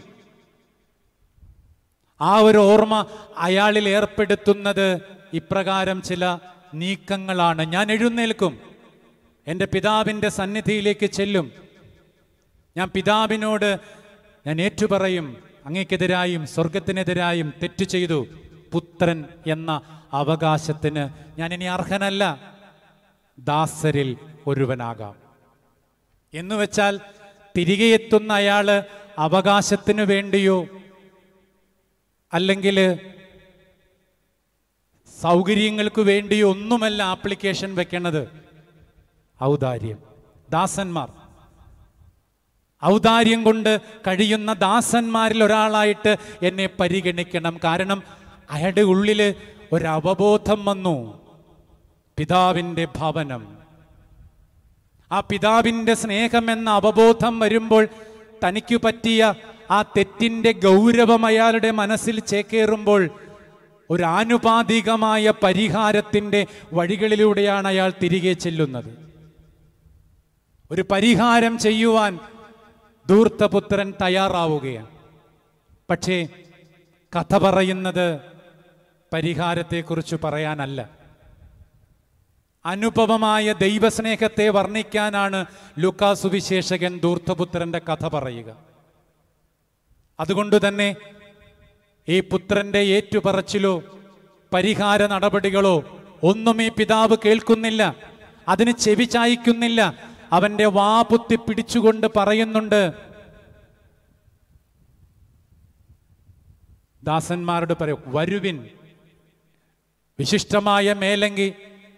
B: ആ ഒരു ഓർമ്മ അയാളിൽ ഏർപ്പെടുത്തുന്നത് ഇപ്രകാരം ചില നീക്കങ്ങളാണ് ഞാൻ എഴുന്നേൽക്കും എൻ്റെ പിതാവിൻ്റെ സന്നിധിയിലേക്ക് ചെല്ലും ഞാൻ പിതാവിനോട് ഞാൻ ഏറ്റുപറയും അങ്ങേക്കെതിരായും സ്വർഗത്തിനെതിരായും തെറ്റു ചെയ്തു പുത്രൻ എന്ന അവകാശത്തിന് ഞാൻ ഇനി അർഹനല്ല ദാസരിൽ ഒരുവനാകാം എന്ന് വെച്ചാൽ തിരികെ എത്തുന്ന അയാള് അവകാശത്തിനു വേണ്ടിയോ അല്ലെങ്കിൽ സൗകര്യങ്ങൾക്ക് വേണ്ടിയോ ഒന്നുമല്ല ആപ്ലിക്കേഷൻ വെക്കണത് ഔദാര്യം ദാസന്മാർ ഔദാര്യം കൊണ്ട് കഴിയുന്ന ദാസന്മാരിൽ ഒരാളായിട്ട് എന്നെ പരിഗണിക്കണം കാരണം അയാളുടെ ഉള്ളിൽ ഒരു അവബോധം വന്നു പിതാവിൻ്റെ ഭവനം ആ പിതാവിൻ്റെ സ്നേഹം എന്ന അവബോധം വരുമ്പോൾ തനിക്ക് പറ്റിയ ആ തെറ്റിൻ്റെ ഗൗരവം അയാളുടെ മനസ്സിൽ ചേക്കേറുമ്പോൾ ഒരു ആനുപാതികമായ പരിഹാരത്തിൻ്റെ വഴികളിലൂടെയാണ് അയാൾ തിരികെ ചെല്ലുന്നത് ഒരു പരിഹാരം ചെയ്യുവാൻ ധൂർത്തപുത്രൻ തയ്യാറാവുകയാണ് പക്ഷേ കഥ പറയുന്നത് പരിഹാരത്തെക്കുറിച്ച് പറയാനല്ല അനുപമമായ ദൈവസ്നേഹത്തെ വർണ്ണിക്കാനാണ് ലുക്കാ സുവിശേഷകൻ ധൂർത്തപുത്രന്റെ കഥ പറയുക അതുകൊണ്ട് തന്നെ ഈ പുത്രന്റെ ഏറ്റുപറച്ചിലോ പരിഹാര നടപടികളോ ഒന്നും ഈ പിതാവ് കേൾക്കുന്നില്ല അതിന് ചെവി ചായ്ക്കുന്നില്ല അവന്റെ വാ പുത്തി പിടിച്ചുകൊണ്ട് പറയുന്നുണ്ട് ദാസന്മാരോട് പറയും വരുവിൻ വിശിഷ്ടമായ മേലങ്കി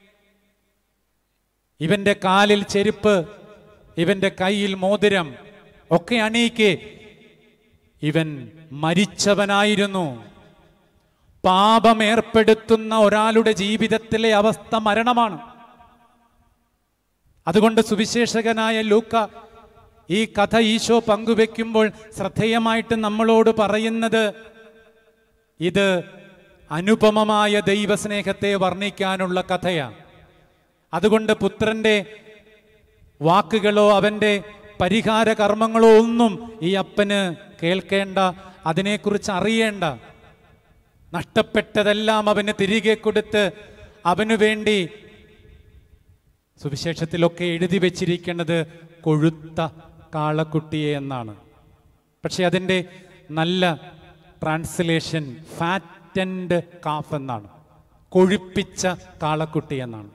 B: ഇവന്റെ കാലിൽ ചെരുപ്പ് ഇവന്റെ കയ്യിൽ മോതിരം ഒക്കെ അണിയിക്കെ ഇവൻ മരിച്ചവനായിരുന്നു പാപമേർപ്പെടുത്തുന്ന ഒരാളുടെ ജീവിതത്തിലെ അവസ്ഥ മരണമാണ് അതുകൊണ്ട് സുവിശേഷകനായ ലൂക്ക ഈ കഥ ഈശോ പങ്കുവെക്കുമ്പോൾ ശ്രദ്ധേയമായിട്ട് നമ്മളോട് പറയുന്നത് ഇത് അനുപമമായ ദൈവസ്നേഹത്തെ വർണ്ണിക്കാനുള്ള കഥയാണ് അതുകൊണ്ട് പുത്രന്റെ വാക്കുകളോ അവൻ്റെ പരിഹാര കർമ്മങ്ങളോ ഒന്നും ഈ അപ്പന് കേൾക്കേണ്ട അതിനെക്കുറിച്ച് അറിയേണ്ട നഷ്ടപ്പെട്ടതെല്ലാം അവന് തിരികെ കൊടുത്ത് അവനു വേണ്ടി സുവിശേഷത്തിലൊക്കെ എഴുതി വച്ചിരിക്കുന്നത് കൊഴുത്ത കാളക്കുട്ടിയെ എന്നാണ് പക്ഷെ അതിൻ്റെ നല്ല ട്രാൻസ്ലേഷൻ ഫാറ്റൻഡ് കാഫ് എന്നാണ് കൊഴുപ്പിച്ച കാളക്കുട്ടി എന്നാണ്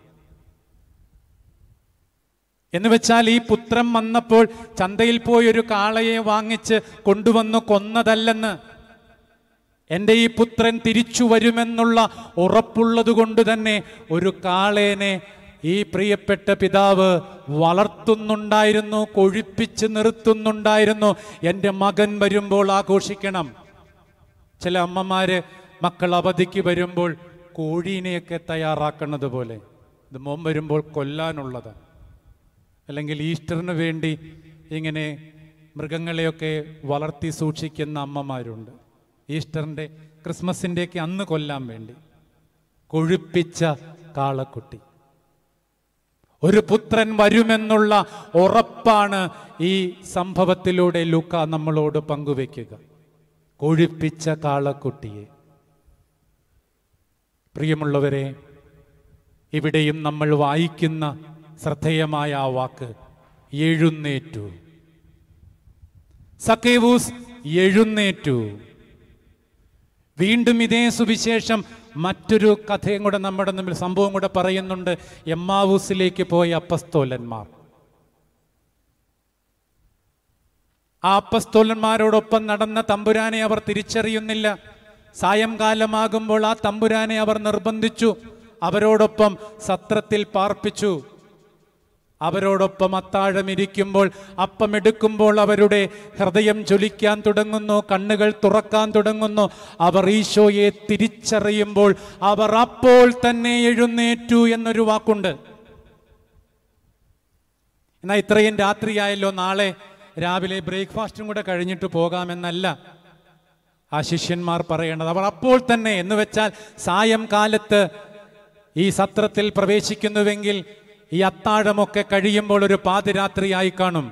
B: എന്ന് വെച്ചാൽ ഈ പുത്രൻ വന്നപ്പോൾ ചന്തയിൽ പോയി ഒരു കാളയെ വാങ്ങിച്ച് കൊണ്ടുവന്ന് കൊന്നതല്ലെന്ന് എൻ്റെ ഈ പുത്രൻ തിരിച്ചു വരുമെന്നുള്ള ഉറപ്പുള്ളത് കൊണ്ട് തന്നെ ഒരു കാളേനെ ഈ പ്രിയപ്പെട്ട പിതാവ് വളർത്തുന്നുണ്ടായിരുന്നു കൊഴിപ്പിച്ച് നിർത്തുന്നുണ്ടായിരുന്നു എൻ്റെ മകൻ വരുമ്പോൾ ആഘോഷിക്കണം ചില അമ്മമാര് മക്കൾ അവധിക്ക് വരുമ്പോൾ കോഴീനെയൊക്കെ തയ്യാറാക്കുന്നത് പോലെ ഇത് മോൻ വരുമ്പോൾ കൊല്ലാനുള്ളത് അല്ലെങ്കിൽ ഈസ്റ്ററിന് വേണ്ടി ഇങ്ങനെ മൃഗങ്ങളെയൊക്കെ വളർത്തി സൂക്ഷിക്കുന്ന അമ്മമാരുണ്ട് ഈസ്റ്ററിൻ്റെ ക്രിസ്മസിൻ്റെയൊക്കെ അന്ന് കൊല്ലാൻ വേണ്ടി കൊഴുപ്പിച്ച കാളക്കുട്ടി ഒരു പുത്രൻ വരുമെന്നുള്ള ഉറപ്പാണ് ഈ സംഭവത്തിലൂടെ ലൂക്ക നമ്മളോട് പങ്കുവെക്കുക കൊഴുപ്പിച്ച കാളക്കുട്ടിയെ പ്രിയമുള്ളവരെ ഇവിടെയും നമ്മൾ വായിക്കുന്ന ശ്രദ്ധേയമായ ആ വാക്ക് എഴുന്നേറ്റു സക്കേവൂസ് എഴുന്നേറ്റു വീണ്ടും ഇതേ സുവിശേഷം മറ്റൊരു കഥയും കൂടെ നമ്മുടെ മുമ്പിൽ സംഭവം കൂടെ പറയുന്നുണ്ട് എമ്മാവൂസിലേക്ക് പോയ അപ്പസ്തോലന്മാർ ആ അപ്പസ്തോലന്മാരോടൊപ്പം നടന്ന തമ്പുരാനെ അവർ തിരിച്ചറിയുന്നില്ല സായംകാലമാകുമ്പോൾ ആ തമ്പുരാനെ അവർ നിർബന്ധിച്ചു അവരോടൊപ്പം സത്രത്തിൽ പാർപ്പിച്ചു അവരോടൊപ്പം അത്താഴമിരിക്കുമ്പോൾ അപ്പമെടുക്കുമ്പോൾ അവരുടെ ഹൃദയം ജ്വലിക്കാൻ തുടങ്ങുന്നു കണ്ണുകൾ തുറക്കാൻ തുടങ്ങുന്നു അവർ ഈശോയെ തിരിച്ചറിയുമ്പോൾ അവർ അപ്പോൾ തന്നെ എഴുന്നേറ്റു എന്നൊരു വാക്കുണ്ട് എന്നാൽ ഇത്രയും രാത്രിയായല്ലോ നാളെ രാവിലെ ബ്രേക്ക്ഫാസ്റ്റും കൂടെ കഴിഞ്ഞിട്ട് പോകാമെന്നല്ല ആ ശിഷ്യന്മാർ പറയേണ്ടത് അവർ അപ്പോൾ തന്നെ എന്ന് വെച്ചാൽ സായംകാലത്ത് ഈ സത്രത്തിൽ പ്രവേശിക്കുന്നുവെങ്കിൽ ഈ അത്താഴമൊക്കെ കഴിയുമ്പോൾ ഒരു പാതിരാത്രിയായി കാണും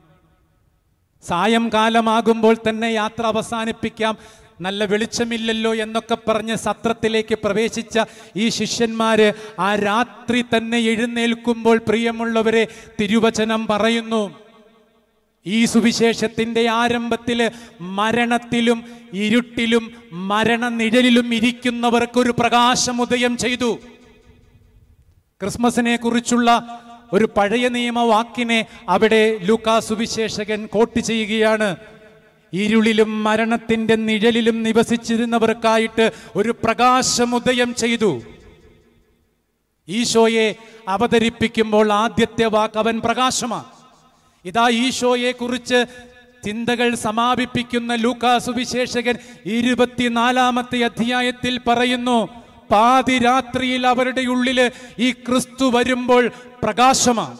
B: സായംകാലമാകുമ്പോൾ തന്നെ യാത്ര അവസാനിപ്പിക്കാം നല്ല വെളിച്ചമില്ലല്ലോ എന്നൊക്കെ പറഞ്ഞ് സത്രത്തിലേക്ക് പ്രവേശിച്ച ഈ ശിഷ്യന്മാര് ആ രാത്രി തന്നെ എഴുന്നേൽക്കുമ്പോൾ പ്രിയമുള്ളവരെ തിരുവചനം പറയുന്നു ഈ സുവിശേഷത്തിന്റെ ആരംഭത്തില് മരണത്തിലും ഇരുട്ടിലും മരണനിഴലിലും ഇരിക്കുന്നവർക്കൊരു പ്രകാശം ഉദയം ചെയ്തു ക്രിസ്മസിനെ കുറിച്ചുള്ള ഒരു പഴയ നിയമ വാക്കിനെ അവിടെ ലൂക്കാ സുവിശേഷകൻ കോട്ട് ചെയ്യുകയാണ് ഇരുളിലും മരണത്തിന്റെ നിഴലിലും നിവസിച്ചിരുന്നവർക്കായിട്ട് ഒരു പ്രകാശമുദയം ചെയ്തു ഈശോയെ അവതരിപ്പിക്കുമ്പോൾ ആദ്യത്തെ വാക്ക് അവൻ പ്രകാശമാണ് ഇതാ ഈശോയെ കുറിച്ച് ചിന്തകൾ സമാപിപ്പിക്കുന്ന ലൂക്കാ സുവിശേഷകൻ ഇരുപത്തിനാലാമത്തെ അധ്യായത്തിൽ പറയുന്നു പാതിരാത്രിയിൽ അവരുടെ ഉള്ളില് ഈ ക്രിസ്തു വരുമ്പോൾ പ്രകാശമാണ്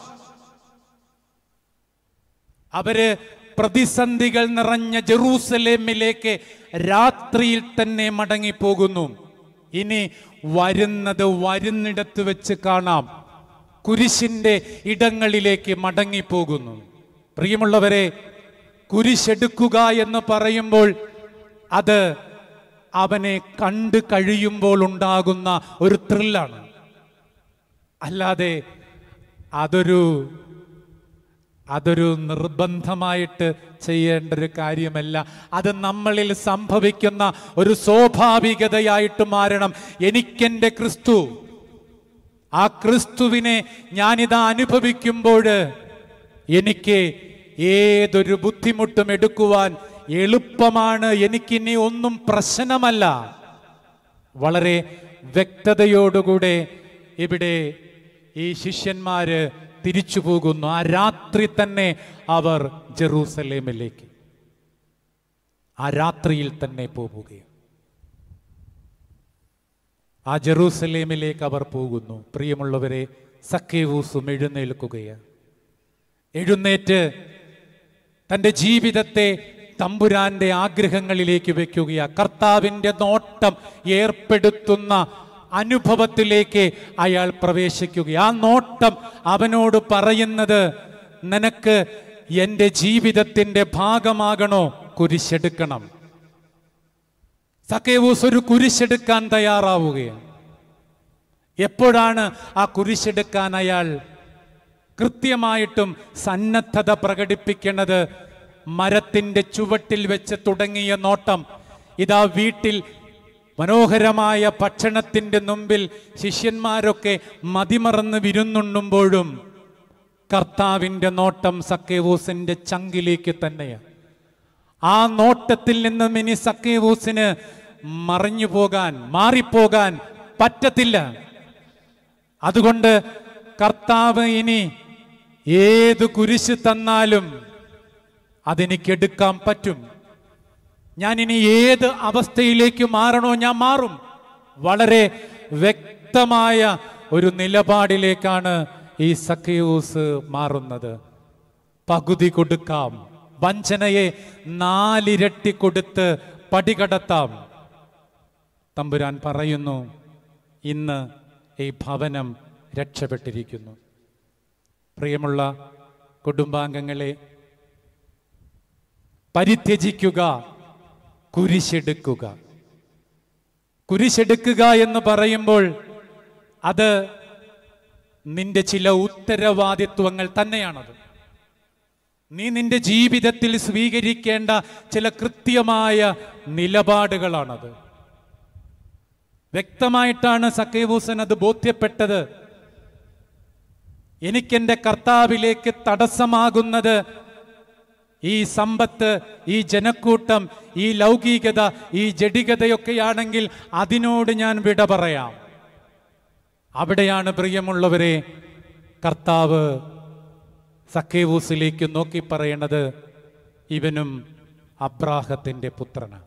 B: അവര് പ്രതിസന്ധികൾ നിറഞ്ഞ ജെറൂസലേമിലേക്ക് രാത്രിയിൽ തന്നെ മടങ്ങിപ്പോകുന്നു ഇനി വരുന്നത് വരുന്നിടത്ത് വെച്ച് കാണാം കുരിശിന്റെ ഇടങ്ങളിലേക്ക് മടങ്ങിപ്പോകുന്നു പ്രിയമുള്ളവരെ കുരിശെടുക്കുക എന്ന് പറയുമ്പോൾ അത് അവനെ കണ്ടു കഴിയുമ്പോൾ ഉണ്ടാകുന്ന ഒരു ത്രില്ലാണ് അല്ലാതെ അതൊരു അതൊരു നിർബന്ധമായിട്ട് ചെയ്യേണ്ട ഒരു കാര്യമല്ല അത് നമ്മളിൽ സംഭവിക്കുന്ന ഒരു സ്വാഭാവികതയായിട്ട് മാറണം എനിക്കെൻ്റെ ക്രിസ്തു ആ ക്രിസ്തുവിനെ ഞാനിതാ അനുഭവിക്കുമ്പോൾ എനിക്ക് ഏതൊരു ബുദ്ധിമുട്ടും എടുക്കുവാൻ എളുപ്പമാണ് എനിക്കിനി ഒന്നും പ്രശ്നമല്ല വളരെ വ്യക്തതയോടുകൂടെ ഇവിടെ ഈ ശിഷ്യന്മാര് തിരിച്ചു പോകുന്നു ആ രാത്രി തന്നെ അവർ ജെറൂസലേമിലേക്ക് ആ രാത്രിയിൽ തന്നെ പോവുകയാണ് ആ ജെറൂസലേമിലേക്ക് അവർ പോകുന്നു പ്രിയമുള്ളവരെ സക്കേവൂസും എഴുന്നേൽക്കുകയാണ് എഴുന്നേറ്റ് തൻ്റെ ജീവിതത്തെ തമ്പുരാന്റെ ആഗ്രഹങ്ങളിലേക്ക് വെക്കുകയാ കർത്താവിൻ്റെ നോട്ടം ഏർപ്പെടുത്തുന്ന അനുഭവത്തിലേക്ക് അയാൾ പ്രവേശിക്കുക ആ നോട്ടം അവനോട് പറയുന്നത് നിനക്ക് എൻ്റെ ജീവിതത്തിൻ്റെ ഭാഗമാകണോ കുരിശെടുക്കണം സക്കേവൂസ് ഒരു കുരിശെടുക്കാൻ തയ്യാറാവുകയാണ് എപ്പോഴാണ് ആ കുരിശെടുക്കാൻ അയാൾ കൃത്യമായിട്ടും സന്നദ്ധത പ്രകടിപ്പിക്കുന്നത് മരത്തിന്റെ ചുവട്ടിൽ വെച്ച് തുടങ്ങിയ നോട്ടം ഇതാ വീട്ടിൽ മനോഹരമായ ഭക്ഷണത്തിന്റെ മുമ്പിൽ ശിഷ്യന്മാരൊക്കെ മതിമറന്ന് വിരുന്നുണ്ണുമ്പോഴും കർത്താവിന്റെ നോട്ടം സക്കേവൂസിന്റെ ചങ്കിലേക്ക് തന്നെയാണ് ആ നോട്ടത്തിൽ നിന്നും ഇനി സക്കേവൂസിന് മറിഞ്ഞു പോകാൻ മാറിപ്പോകാൻ പറ്റത്തില്ല അതുകൊണ്ട് കർത്താവ് ഇനി ഏത് കുരിശ് തന്നാലും അതെനിക്കെടുക്കാൻ പറ്റും ഞാൻ ഇനി ഏത് അവസ്ഥയിലേക്ക് മാറണോ ഞാൻ മാറും വളരെ വ്യക്തമായ ഒരു നിലപാടിലേക്കാണ് ഈ സഖ്യൂസ് മാറുന്നത് പകുതി കൊടുക്കാം വഞ്ചനയെ നാലിരട്ടി കൊടുത്ത് പടികടത്താം തമ്പുരാൻ പറയുന്നു ഇന്ന് ഈ ഭവനം രക്ഷപ്പെട്ടിരിക്കുന്നു പ്രിയമുള്ള കുടുംബാംഗങ്ങളെ പരിത്യജിക്കുക കുരിശെടുക്കുക കുരിശെടുക്കുക എന്ന് പറയുമ്പോൾ അത് നിന്റെ ചില ഉത്തരവാദിത്വങ്ങൾ തന്നെയാണത് നീ നിന്റെ ജീവിതത്തിൽ സ്വീകരിക്കേണ്ട ചില കൃത്യമായ നിലപാടുകളാണത് വ്യക്തമായിട്ടാണ് സക്കേവൂസൻ അത് ബോധ്യപ്പെട്ടത് എനിക്കെന്റെ കർത്താവിലേക്ക് തടസ്സമാകുന്നത് ഈ സമ്പത്ത് ഈ ജനക്കൂട്ടം ഈ ലൗകികത ഈ ജഡികതയൊക്കെയാണെങ്കിൽ അതിനോട് ഞാൻ വിട പറയാം അവിടെയാണ് പ്രിയമുള്ളവരെ കർത്താവ് സക്കേവൂസിലേക്ക് നോക്കി പറയണത് ഇവനും അബ്രാഹത്തിന്റെ പുത്രനാണ്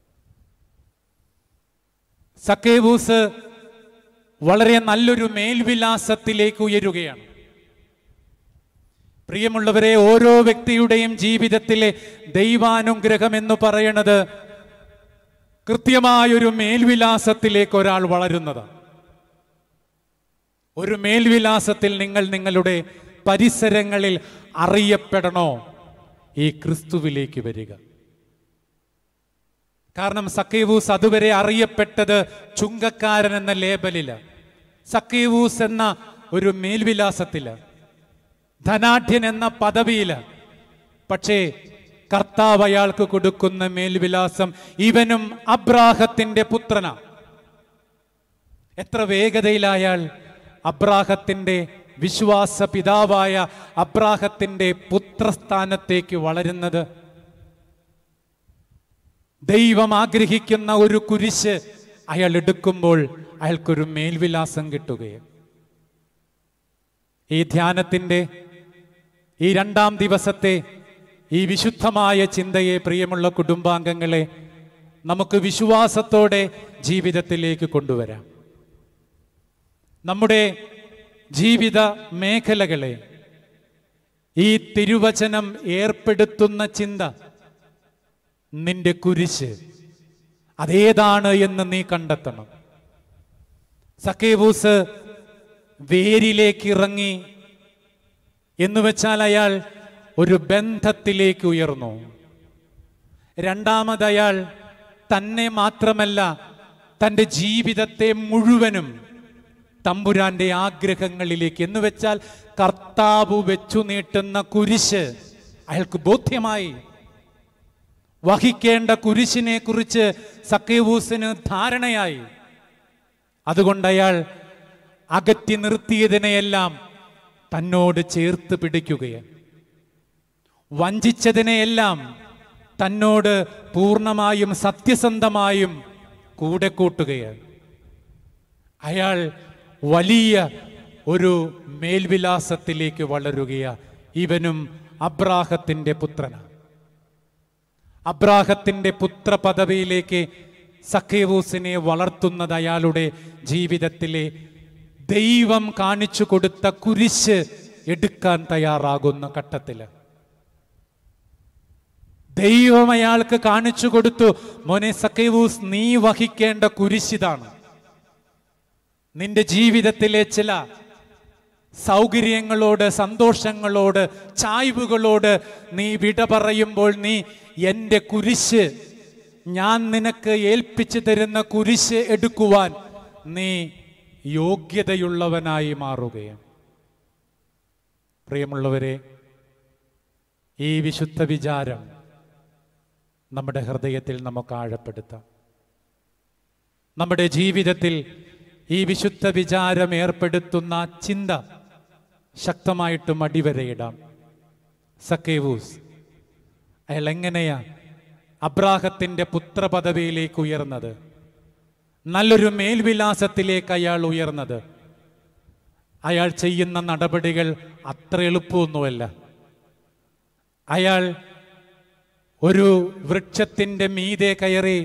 B: സക്കേവൂസ് വളരെ നല്ലൊരു മേൽവിലാസത്തിലേക്ക് ഉയരുകയാണ് പ്രിയമുള്ളവരെ ഓരോ വ്യക്തിയുടെയും ജീവിതത്തിലെ ദൈവാനുഗ്രഹം എന്ന് പറയണത് കൃത്യമായൊരു മേൽവിലാസത്തിലേക്ക് ഒരാൾ വളരുന്നതാണ് ഒരു മേൽവിലാസത്തിൽ നിങ്ങൾ നിങ്ങളുടെ പരിസരങ്ങളിൽ അറിയപ്പെടണോ ഈ ക്രിസ്തുവിലേക്ക് വരിക കാരണം സക്കേവൂസ് അതുവരെ അറിയപ്പെട്ടത് ചുങ്കക്കാരൻ എന്ന ലേബലില സക്കേവൂസ് എന്ന ഒരു മേൽവിലാസത്തില് ധനാഢ്യൻ എന്ന പദവിയില് പക്ഷേ കർത്താവ് അയാൾക്ക് കൊടുക്കുന്ന മേൽവിലാസം ഇവനും അബ്രാഹത്തിന്റെ പുത്രനാ എത്ര വേഗതയിലായാൽ അബ്രാഹത്തിന്റെ വിശ്വാസ പിതാവായ അബ്രാഹത്തിന്റെ പുത്രസ്ഥാനത്തേക്ക് വളരുന്നത് ദൈവം ആഗ്രഹിക്കുന്ന ഒരു കുരിശ് അയാൾ എടുക്കുമ്പോൾ അയാൾക്കൊരു മേൽവിലാസം കിട്ടുകയും ഈ ധ്യാനത്തിന്റെ ഈ രണ്ടാം ദിവസത്തെ ഈ വിശുദ്ധമായ ചിന്തയെ പ്രിയമുള്ള കുടുംബാംഗങ്ങളെ നമുക്ക് വിശ്വാസത്തോടെ ജീവിതത്തിലേക്ക് കൊണ്ടുവരാം നമ്മുടെ ജീവിത മേഖലകളെ ഈ തിരുവചനം ഏർപ്പെടുത്തുന്ന ചിന്ത നിന്റെ കുരിശ് അതേതാണ് എന്ന് നീ കണ്ടെത്തണം സക്കേവൂസ് വേരിലേക്ക് ഇറങ്ങി എന്ന് വെച്ചാൽ അയാൾ ഒരു ബന്ധത്തിലേക്ക് ഉയർന്നു രണ്ടാമത് അയാൾ തന്നെ മാത്രമല്ല തൻ്റെ ജീവിതത്തെ മുഴുവനും തമ്പുരാന്റെ ആഗ്രഹങ്ങളിലേക്ക് എന്ന് വെച്ചാൽ കർത്താവ് വെച്ചു നീട്ടുന്ന കുരിശ് അയാൾക്ക് ബോധ്യമായി വഹിക്കേണ്ട കുരിശിനെ കുറിച്ച് സക്കേവൂസിന് ധാരണയായി അതുകൊണ്ട് അയാൾ അകറ്റി നിർത്തിയതിനെയെല്ലാം തന്നോട് ചേർത്ത് പിടിക്കുകയാണ് വഞ്ചിച്ചതിനെയെല്ലാം തന്നോട് പൂർണ്ണമായും സത്യസന്ധമായും കൂടെ കൂട്ടുകയാണ് അയാൾ വലിയ ഒരു മേൽവിലാസത്തിലേക്ക് വളരുകയാണ് ഇവനും അബ്രാഹത്തിന്റെ പുത്രനാണ് അബ്രാഹത്തിന്റെ പുത്രപദവിയിലേക്ക് സഖേവൂസിനെ വളർത്തുന്നത് അയാളുടെ ജീവിതത്തിലെ ദൈവം കാണിച്ചു കൊടുത്ത കുരിശ് എടുക്കാൻ തയ്യാറാകുന്ന ഘട്ടത്തില് ദൈവം അയാൾക്ക് കാണിച്ചു കൊടുത്തു മോനെ സഖേവൂസ് നീ വഹിക്കേണ്ട കുരിശിതാണ് നിന്റെ ജീവിതത്തിലെ ചില സൗകര്യങ്ങളോട് സന്തോഷങ്ങളോട് ചായ്വുകളോട് നീ വിട പറയുമ്പോൾ നീ എൻ്റെ കുരിശ് ഞാൻ നിനക്ക് ഏൽപ്പിച്ചു തരുന്ന കുരിശ് എടുക്കുവാൻ നീ യോഗ്യതയുള്ളവനായി മാറുകയാണ് പ്രിയമുള്ളവരെ ഈ വിശുദ്ധ വിചാരം നമ്മുടെ ഹൃദയത്തിൽ നമുക്ക് ആഴപ്പെടുത്താം നമ്മുടെ ജീവിതത്തിൽ ഈ വിശുദ്ധ വിചാരം ഏർപ്പെടുത്തുന്ന ചിന്ത ശക്തമായിട്ട് മടിവരയിടാം സക്കേവൂസ് അയാൾ എങ്ങനെയാ അബ്രാഹത്തിന്റെ പുത്രപദവിയിലേക്ക് ഉയർന്നത് നല്ലൊരു മേൽവിലാസത്തിലേക്ക് അയാൾ ഉയർന്നത് അയാൾ ചെയ്യുന്ന നടപടികൾ അത്ര എളുപ്പമൊന്നുമല്ല അയാൾ ഒരു വൃക്ഷത്തിന്റെ മീതെ കയറി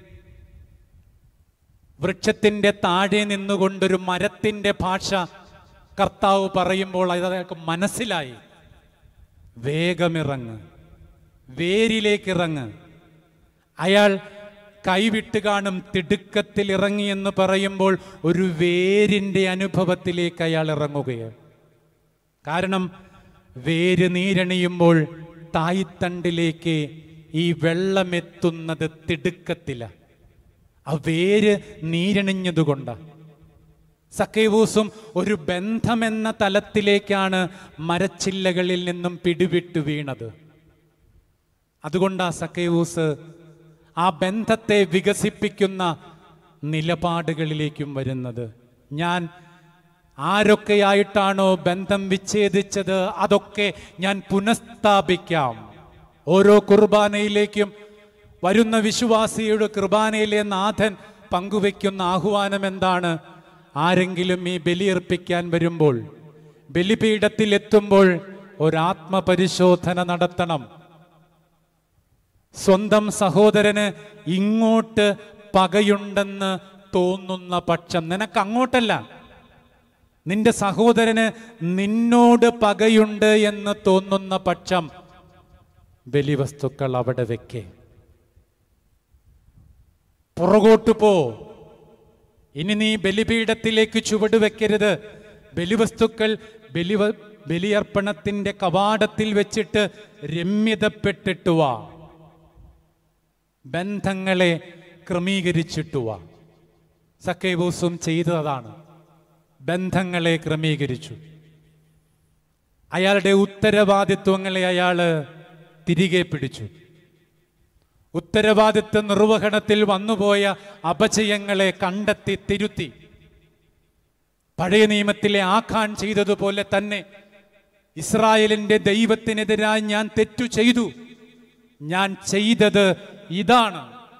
B: വൃക്ഷത്തിന്റെ താഴെ നിന്നുകൊണ്ടൊരു മരത്തിന്റെ ഭാഷ കർത്താവ് പറയുമ്പോൾ അത് അയാൾക്ക് മനസ്സിലായി വേഗമിറങ്ങ് വേരിലേക്ക് ഇറങ്ങ് അയാൾ കൈവിട്ട് കാണും തിടുക്കത്തിൽ ഇറങ്ങി എന്ന് പറയുമ്പോൾ ഒരു വേരിന്റെ അനുഭവത്തിലേക്ക് അയാൾ ഇറങ്ങുകയാണ് കാരണം വേര് നീരണിയുമ്പോൾ തായ്തണ്ടിലേക്ക് ഈ വെള്ളമെത്തുന്നത് തിടുക്കത്തില ആ വേര് നീരണിഞ്ഞതുകൊണ്ടാണ് സക്കേവൂസും ഒരു ബന്ധമെന്ന തലത്തിലേക്കാണ് മരച്ചില്ലകളിൽ നിന്നും പിടിവിട്ട് വീണത് അതുകൊണ്ടാ സക്കേവൂസ് ആ ബന്ധത്തെ വികസിപ്പിക്കുന്ന നിലപാടുകളിലേക്കും വരുന്നത് ഞാൻ ആരൊക്കെയായിട്ടാണോ ബന്ധം വിച്ഛേദിച്ചത് അതൊക്കെ ഞാൻ പുനഃസ്ഥാപിക്കാം ഓരോ കുർബാനയിലേക്കും വരുന്ന വിശ്വാസിയുടെ കുർബാനയിലെ നാഥൻ പങ്കുവെക്കുന്ന ആഹ്വാനം എന്താണ് ആരെങ്കിലും ഈ ബലിയർപ്പിക്കാൻ വരുമ്പോൾ ബലിപീഠത്തിൽ എത്തുമ്പോൾ ഒരാത്മപരിശോധന നടത്തണം സ്വന്തം സഹോദരന് ഇങ്ങോട്ട് പകയുണ്ടെന്ന് തോന്നുന്ന പക്ഷം നിനക്ക് അങ്ങോട്ടല്ല നിന്റെ സഹോദരന് നിന്നോട് പകയുണ്ട് എന്ന് തോന്നുന്ന പക്ഷം ബലിവസ്തുക്കൾ അവിടെ വെക്കേ പുറകോട്ട് പോ ഇനി നീ ബലിപീഠത്തിലേക്ക് ചുവട് വെക്കരുത് ബലിവസ്തുക്കൾ ബലി ബലിയർപ്പണത്തിന്റെ കവാടത്തിൽ വെച്ചിട്ട് രമ്യതപ്പെട്ടിട്ട് വാ ബന്ധങ്ങളെ ക്രമീകരിച്ചിട്ട് വാ സക്കേബൂസും ചെയ്തതാണ് ബന്ധങ്ങളെ ക്രമീകരിച്ചു അയാളുടെ ഉത്തരവാദിത്വങ്ങളെ അയാള് തിരികെ പിടിച്ചു ഉത്തരവാദിത്വ നിർവഹണത്തിൽ വന്നുപോയ അപജയങ്ങളെ കണ്ടെത്തി തിരുത്തി പഴയ നിയമത്തിലെ ആഖാൻ ചെയ്തതുപോലെ തന്നെ ഇസ്രായേലിന്റെ ദൈവത്തിനെതിരായി ഞാൻ തെറ്റു ചെയ്തു ഞാൻ ചെയ്തത് ഇതാണ്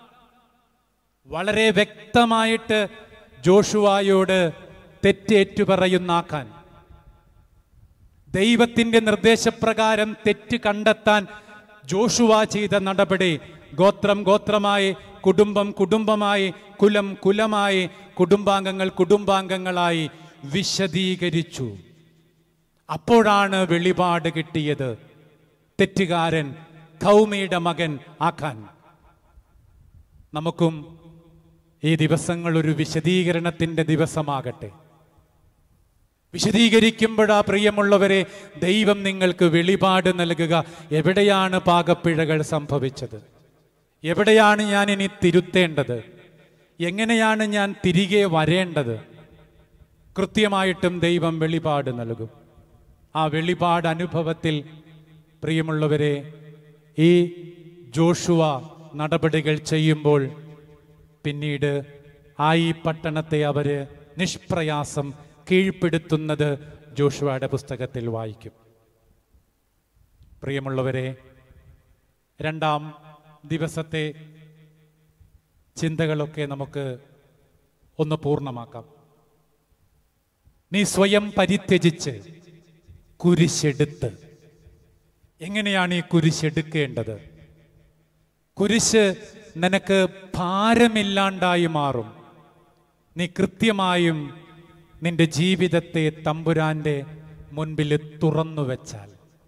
B: വളരെ വ്യക്തമായിട്ട് ജോഷുവായോട് തെറ്റേറ്റു പറയുന്ന ആഖാൻ ദൈവത്തിന്റെ നിർദ്ദേശപ്രകാരം തെറ്റ് കണ്ടെത്താൻ ജോഷുവ ചെയ്ത നടപടി ഗോത്രം ഗോത്രമായി കുടുംബം കുടുംബമായി കുലം കുലമായി കുടുംബാംഗങ്ങൾ കുടുംബാംഗങ്ങളായി വിശദീകരിച്ചു അപ്പോഴാണ് വെളിപാട് കിട്ടിയത് തെറ്റുകാരൻ ഖൗമിയുടെ മകൻ ആഖാൻ നമുക്കും ഈ ദിവസങ്ങൾ ഒരു വിശദീകരണത്തിന്റെ ദിവസമാകട്ടെ വിശദീകരിക്കുമ്പോഴാ പ്രിയമുള്ളവരെ ദൈവം നിങ്ങൾക്ക് വെളിപാട് നൽകുക എവിടെയാണ് പാകപ്പിഴകൾ സംഭവിച്ചത് എവിടെയാണ് ഞാൻ ഇനി തിരുത്തേണ്ടത് എങ്ങനെയാണ് ഞാൻ തിരികെ വരേണ്ടത് കൃത്യമായിട്ടും ദൈവം വെളിപാട് നൽകും ആ വെളിപാട് അനുഭവത്തിൽ പ്രിയമുള്ളവരെ ഈ ജോഷുവ നടപടികൾ ചെയ്യുമ്പോൾ പിന്നീട് ആ ഈ പട്ടണത്തെ അവര് നിഷ്പ്രയാസം കീഴ്പ്പെടുത്തുന്നത് ജോഷുവയുടെ പുസ്തകത്തിൽ വായിക്കും പ്രിയമുള്ളവരെ രണ്ടാം ദിവസത്തെ ചിന്തകളൊക്കെ നമുക്ക് ഒന്ന് പൂർണ്ണമാക്കാം നീ സ്വയം പരിത്യജിച്ച് കുരിശെടുത്ത് എങ്ങനെയാണ് ഈ കുരിശെടുക്കേണ്ടത് കുരിശ് നിനക്ക് ഭാരമില്ലാണ്ടായി മാറും നീ കൃത്യമായും നിന്റെ ജീവിതത്തെ തമ്പുരാന്റെ മുൻപിൽ തുറന്നു വെച്ചാൽ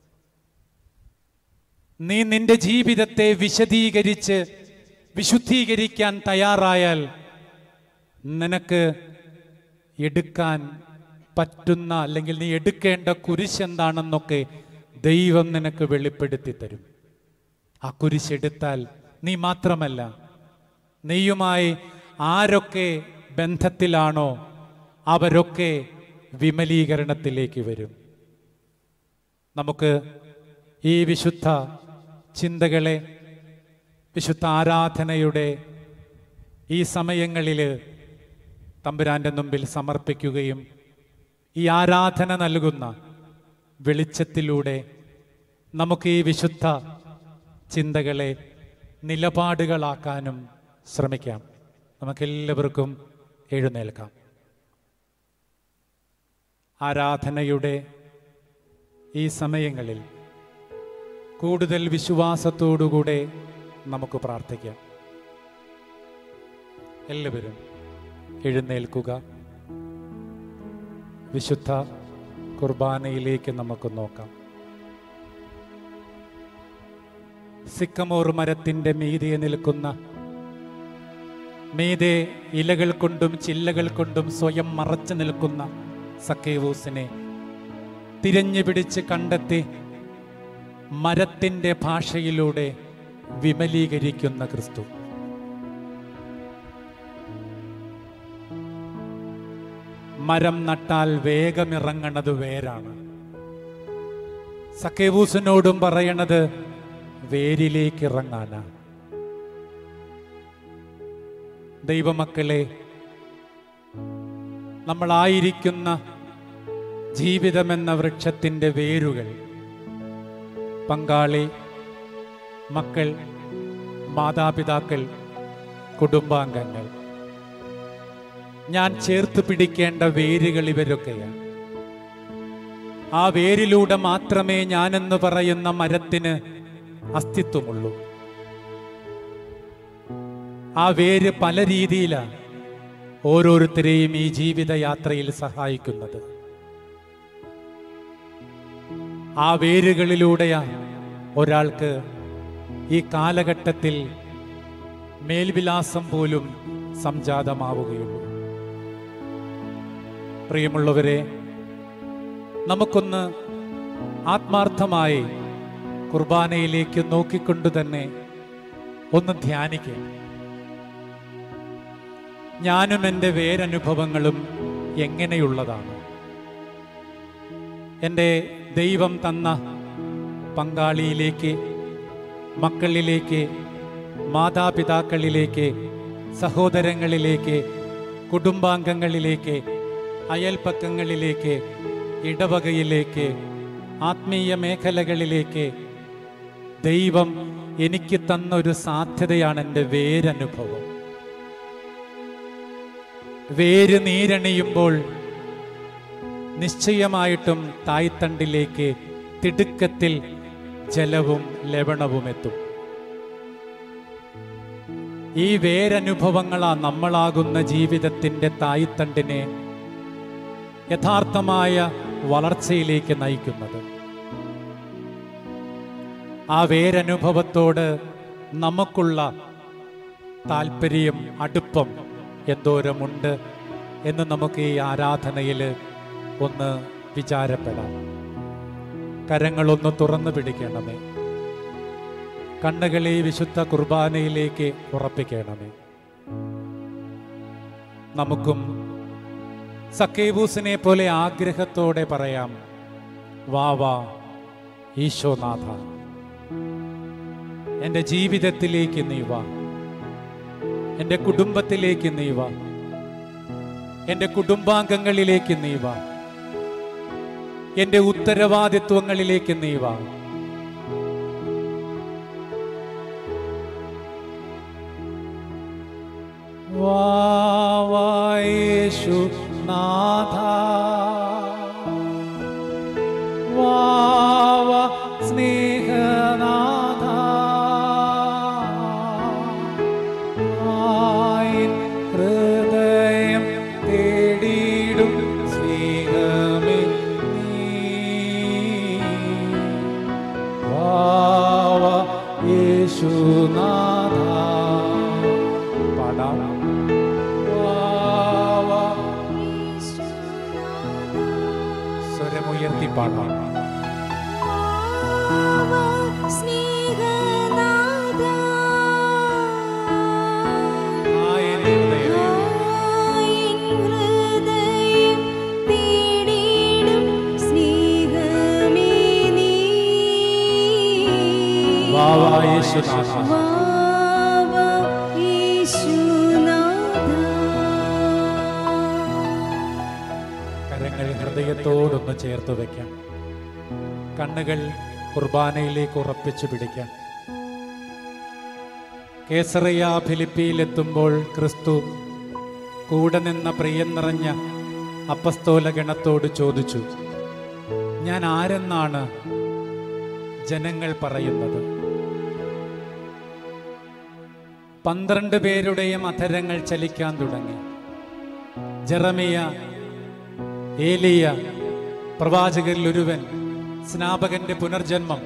B: നീ നിന്റെ ജീവിതത്തെ വിശദീകരിച്ച് വിശുദ്ധീകരിക്കാൻ തയ്യാറായാൽ നിനക്ക് എടുക്കാൻ പറ്റുന്ന അല്ലെങ്കിൽ നീ എടുക്കേണ്ട കുരിശ് എന്താണെന്നൊക്കെ ദൈവം നിനക്ക് വെളിപ്പെടുത്തി തരും ആ കുരിശെടുത്താൽ നീ മാത്രമല്ല നീയുമായി ആരൊക്കെ ബന്ധത്തിലാണോ അവരൊക്കെ വിമലീകരണത്തിലേക്ക് വരും നമുക്ക് ഈ വിശുദ്ധ ചിന്തകളെ വിശുദ്ധ ആരാധനയുടെ ഈ സമയങ്ങളിൽ തമ്പുരാന്റെ മുമ്പിൽ സമർപ്പിക്കുകയും ഈ ആരാധന നൽകുന്ന വെളിച്ചത്തിലൂടെ നമുക്ക് ഈ വിശുദ്ധ ചിന്തകളെ നിലപാടുകളാക്കാനും ശ്രമിക്കാം നമുക്കെല്ലാവർക്കും എഴുന്നേൽക്കാം ആരാധനയുടെ ഈ സമയങ്ങളിൽ കൂടുതൽ വിശ്വാസത്തോടുകൂടെ നമുക്ക് പ്രാർത്ഥിക്കാം എല്ലാവരും എഴുന്നേൽക്കുക വിശുദ്ധ കുർബാനയിലേക്ക് നമുക്ക് നോക്കാം സിക്കമോർ മരത്തിന്റെ മീതെ നിൽക്കുന്ന മീതെ ഇലകൾ കൊണ്ടും ചില്ലകൾ കൊണ്ടും സ്വയം മറച്ചു നിൽക്കുന്ന സക്കേവൂസിനെ തിരഞ്ഞു പിടിച്ച് കണ്ടെത്തി മരത്തിന്റെ ഭാഷയിലൂടെ വിമലീകരിക്കുന്ന ക്രിസ്തു മരം നട്ടാൽ വേഗമിറങ്ങണത് വേരാണ് സക്കേവൂസിനോടും പറയണത് വേരിലേക്ക് ഇറങ്ങാനാണ് ദൈവമക്കളെ നമ്മളായിരിക്കുന്ന ജീവിതമെന്ന വൃക്ഷത്തിൻ്റെ വേരുകൾ പങ്കാളി മക്കൾ മാതാപിതാക്കൾ കുടുംബാംഗങ്ങൾ ഞാൻ ചേർത്ത് പിടിക്കേണ്ട വേരുകൾ ഇവരൊക്കെയാണ് ആ വേരിലൂടെ മാത്രമേ ഞാനെന്ന് പറയുന്ന മരത്തിന് അസ്തിത്വമുള്ളൂ ആ വേര് പല രീതിയിലാണ് ഓരോരുത്തരെയും ഈ ജീവിതയാത്രയിൽ സഹായിക്കുന്നത് ആ വേരുകളിലൂടെയാ ഒരാൾക്ക് ഈ കാലഘട്ടത്തിൽ മേൽവിലാസം പോലും സംജാതമാവുകയുള്ളൂ പ്രിയമുള്ളവരെ നമുക്കൊന്ന് ആത്മാർത്ഥമായി കുർബാനയിലേക്ക് നോക്കിക്കൊണ്ട് തന്നെ ഒന്ന് ധ്യാനിക്കുക ഞാനും എൻ്റെ വേരനുഭവങ്ങളും എങ്ങനെയുള്ളതാണ് എൻ്റെ ദൈവം തന്ന പങ്കാളിയിലേക്ക് മക്കളിലേക്ക് മാതാപിതാക്കളിലേക്ക് സഹോദരങ്ങളിലേക്ക് കുടുംബാംഗങ്ങളിലേക്ക് അയൽപ്പക്കങ്ങളിലേക്ക് ഇടവകയിലേക്ക് ആത്മീയ മേഖലകളിലേക്ക് ദൈവം എനിക്ക് തന്ന ഒരു സാധ്യതയാണ് എൻ്റെ വേരനുഭവം വേര് നീരണിയുമ്പോൾ നിശ്ചയമായിട്ടും തായ്തണ്ടിലേക്ക് തിടുക്കത്തിൽ ജലവും ലവണവും എത്തും ഈ വേരനുഭവങ്ങളാ നമ്മളാകുന്ന ജീവിതത്തിൻ്റെ തായ്തണ്ടിനെ യഥാർത്ഥമായ വളർച്ചയിലേക്ക് നയിക്കുന്നത് ആ വേരനുഭവത്തോട് നമുക്കുള്ള താല്പര്യം അടുപ്പം എന്തോരമുണ്ട് എന്ന് നമുക്ക് ഈ ആരാധനയിൽ ഒന്ന് വിചാരപ്പെടാം കരങ്ങളൊന്ന് തുറന്നു പിടിക്കണമേ കണ്ണുകളെ ഈ വിശുദ്ധ കുർബാനയിലേക്ക് ഉറപ്പിക്കണമേ നമുക്കും സക്കേബൂസിനെ പോലെ ആഗ്രഹത്തോടെ പറയാം വാ വാ ഈശോനാഥ എൻ്റെ ജീവിതത്തിലേക്ക് നീ വാ എൻ്റെ കുടുംബത്തിലേക്ക് നീ വാ എൻ്റെ കുടുംബാംഗങ്ങളിലേക്ക് നീ വാ എൻ്റെ ഉത്തരവാദിത്വങ്ങളിലേക്ക് നീ വാ വാ വാ യേശു നാഥ വാ വാ സ്നേഹനാഥ ആയിൻ ഹൃദയം തേടിയിടും സ്നേഹമേ നീ വാ വാ യേശുനാഥ പാടാം വാ വാ സ്വരമുയർത്തി പാടാം ആയിൻ ഹൃദയം വാ വാ യേശുനാഥ കരങ്ങൾ ഹൃദയത്തോടൊന്ന് ചേർത്ത് വയ്ക്കാം കണ്ണുകൾ കുർബാനയിലേക്ക് ഉറപ്പിച്ചു പിടിക്കാം കേസറിയ ഫിലിപ്പിയിലെത്തുമ്പോൾ ക്രിസ്തു കൂടെ നിന്ന പ്രിയം നിറഞ്ഞ അപ്പസ്തോല ഗണത്തോട് ചോദിച്ചു ഞാൻ ആരെന്നാണ് ജനങ്ങൾ പറയുന്നത് പന്ത്രണ്ട് പേരുടെയും അധരങ്ങൾ ചലിക്കാൻ തുടങ്ങി ജെറമിയ ഏലിയ പ്രവാചകരിൽ ഒരുവൻ സ്നാപകന്റെ പുനർജന്മം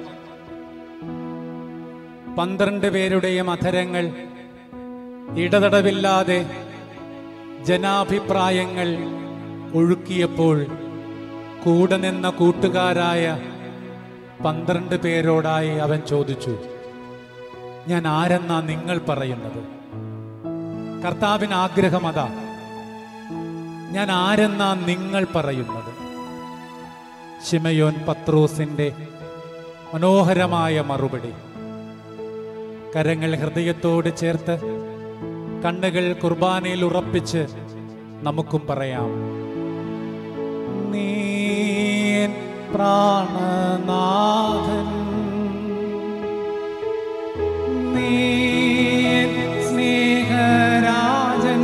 B: പന്ത്രണ്ട് പേരുടെയും അധരങ്ങൾ ഇടതടവില്ലാതെ ജനാഭിപ്രായങ്ങൾ ഒഴുക്കിയപ്പോൾ കൂടെ നിന്ന കൂട്ടുകാരായ പന്ത്രണ്ട് പേരോടായി അവൻ ചോദിച്ചു ഞാൻ ആരെന്നാ നിങ്ങൾ പറയുന്നത് കർത്താവിന് ആഗ്രഹം അതാ ഞാൻ ആരെന്നാ നിങ്ങൾ പറയുന്നത് ശിമയോൻ പത്രോസിന്റെ മനോഹരമായ മറുപടി കരങ്ങൾ ഹൃദയത്തോട് ചേർത്ത് കണ്ണുകൾ കുർബാനയിൽ ഉറപ്പിച്ച് നമുക്കും പറയാം നീൻ പ്രാണനാഥൻ നീൻ സ്നേഹരാജൻ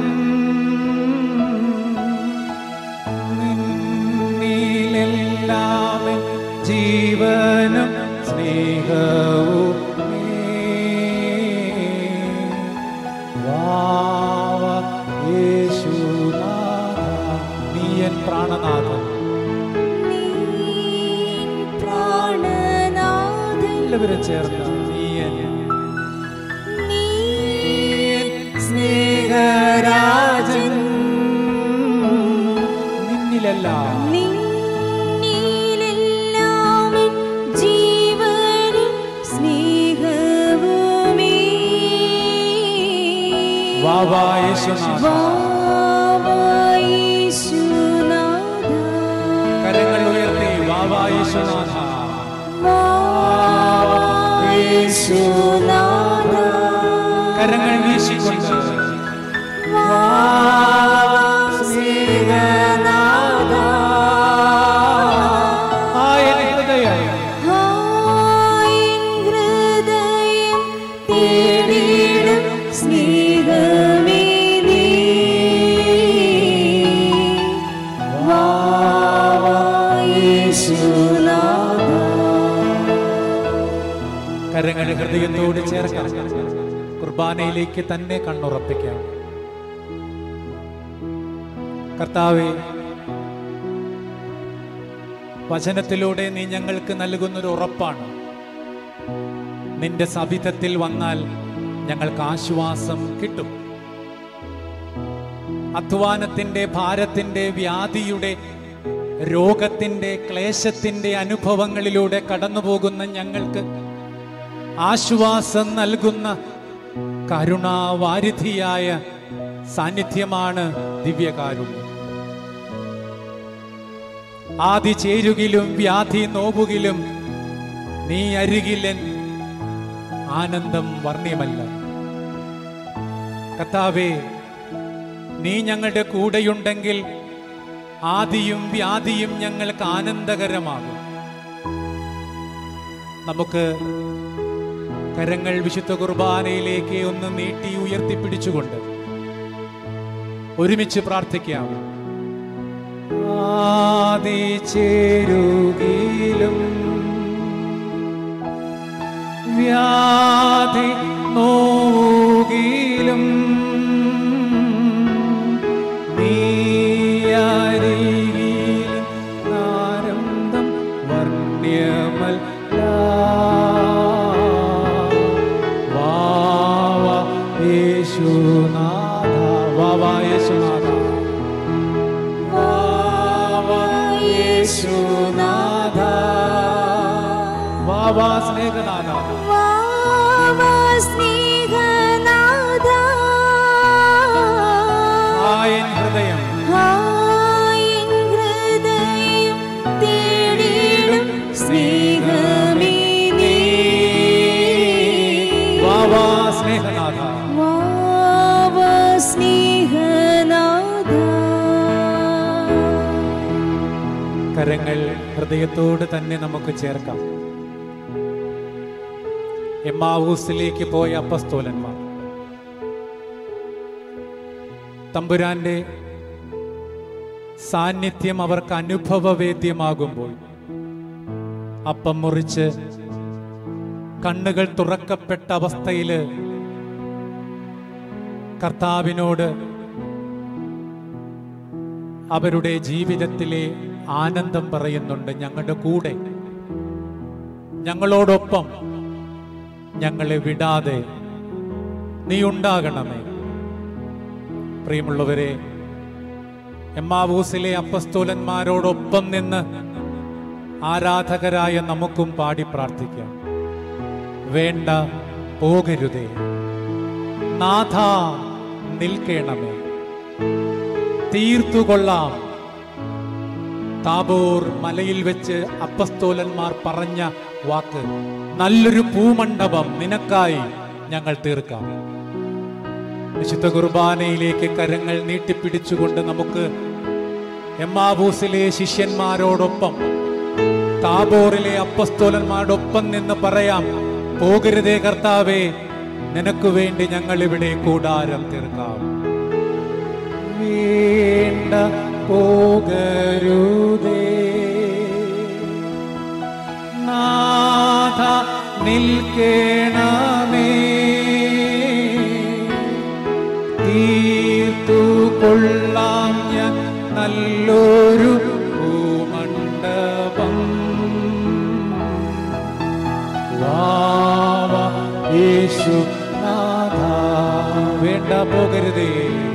B: നിന്നിലെല്ലാമൻ ജീവനും സ്നേഹവും വാവ യേശുനാഥ നീ എൻ പ്രാണനാഥൻ
C: പ്രാണനാഥൻ
B: എല്ലാവരും ചേർന്ന് നീയൻ നീയൻ സ്നേഹരാജൻ നിന്നിലെല്ലാം
C: നിന്നിലെല്ലാം ജീവനും സ്നേഹവുമേ.
B: വാവാ യേശുനാഥ
C: വാവാ യേശുനാഥ.
B: കരങ്ങൾ ഉയർത്തി വാവാ യേശുനാഥ
C: വാവാ യേശുനാഥ.
B: കരങ്ങൾ വീശിക്കൊണ്ട് ആയൻ ഹൃദയം
C: ഹായൻ ഹൃദയം തേടിയിടും സ്നേഹമേ നീ. വാവാ യേശുനാഥ.
B: കരങ്ങൾ ഹൃദയത്തോട് ചേർക്കാം കുർബാനയിലേക്ക് തന്നെ കണ്ണുറപ്പിക്കാം കർത്താവെ വചനത്തിലൂടെ നീ ഞങ്ങൾക്ക് നൽകുന്നൊരു ഉറപ്പാണ് നിന്റെ സവിധത്തിൽ വന്നാൽ ഞങ്ങൾക്ക് ആശ്വാസം കിട്ടും അധ്വാനത്തിന്റെ ഭാരത്തിന്റെ വ്യാധിയുടെ രോഗത്തിന്റെ ക്ലേശത്തിന്റെ അനുഭവങ്ങളിലൂടെ കടന്നുപോകുന്ന ഞങ്ങൾക്ക് ആശ്വാസം നൽകുന്ന കരുണാവാരിധിയായ സാന്നിധ്യമാണ് ദിവ്യകാരുണ്യം ആദി ചേരുകിലും വ്യാധി നോവുകിലും നീ അരികിലൻ ആനന്ദം വർണ്ണ്യമല്ല കർത്താവേ നീ ഞങ്ങളുടെ കൂടെയുണ്ടെങ്കിൽ ആദിയും വ്യാധിയും ഞങ്ങൾക്ക് ആനന്ദകരമാകും നമുക്ക് കരങ്ങൾ വിശുദ്ധ കുർബാനയിലേക്ക് ഒന്ന് നീട്ടി ഉയർത്തിപ്പിടിച്ചുകൊണ്ട് ഒരുമിച്ച് പ്രാർത്ഥിക്കാം ആദി ചേരുകിലും വ്യാധി നോകിലും നീയരികിലും ആനന്ദം വർണ്ണ്യമല്ല വാവ യേശുനാഥ വാവ യേശുനാഥ വാവ യേശുനാഥ വാവ സ്നേഹനാഥ
C: വാവാ സ്നേഹനാഥ.
B: ആയൻ ഹൃദയം
C: ഹായൻ ഹൃദയം തേടിയിടും സ്നേഹമേ നീ.
B: വാവ സ്നേഹനാഥ
C: വാവാ സ്നേഹനാഥ.
B: കരങ്ങൾ ഹൃദയത്തോട് തന്നെ നമുക്ക് ചേർക്കാം എമ്മാവൂസിലേക്ക് പോയ അപ്പസ്തോലന്മാർ തമ്പുരാന്റെ സാന്നിധ്യം അവർക്ക് അനുഭവവേദ്യമാകുമ്പോൾ അപ്പം മുറിച്ച് കണ്ണുകൾ തുറക്കപ്പെട്ട അവസ്ഥയില് കർത്താവിനോട് അവരുടെ ജീവിതത്തിലെ ആനന്ദം പറയുന്നുണ്ട് ഞങ്ങളുടെ കൂടെ ഞങ്ങളോടൊപ്പം ഞങ്ങളെ വിടാതെ നീ ഉണ്ടാകണമേ പ്രിയമുള്ളവരെ എമ്മാവൂസിലെ അപ്പസ്തോലന്മാരോടൊപ്പം നിന്ന് ആരാധകരായ നമുക്കും പാടി പ്രാർത്ഥിക്കാം വേണ്ട പോകരുതേ നാഥ നിൽക്കണമേ തീർത്തുകൊള്ളാം താബോർ മലയിൽ വെച്ച് അപ്പസ്തോലന്മാർ പറഞ്ഞ വാക്ക് നല്ലൊരു പൂമണ്ഡപം നിനക്കായി ഞങ്ങൾ തീർക്കാം വിശുദ്ധ കുർബാനയിലേക്ക് കരങ്ങൾ നീട്ടിപ്പിടിച്ചുകൊണ്ട് നമുക്ക് എമ്മാബൂസിലെ ശിഷ്യന്മാരോടൊപ്പം താബോറിലെ അപ്പസ്തോലന്മാരോടൊപ്പം നിന്ന് പറയാം പോകരുതേ കർത്താവേ നിനക്ക് വേണ്ടി ഞങ്ങൾ ഇവിടെ കൂടാരം തീർക്കാം വേണ്ട പോകരുതേ നാഥ നിൽക്കണമേ തീർത്തു കൊള്ളാം ഞാൻ നല്ലൊരു ഭൂമണ്ഡപം വാ യേശുനാഥ വേണ്ട പോകരുതേ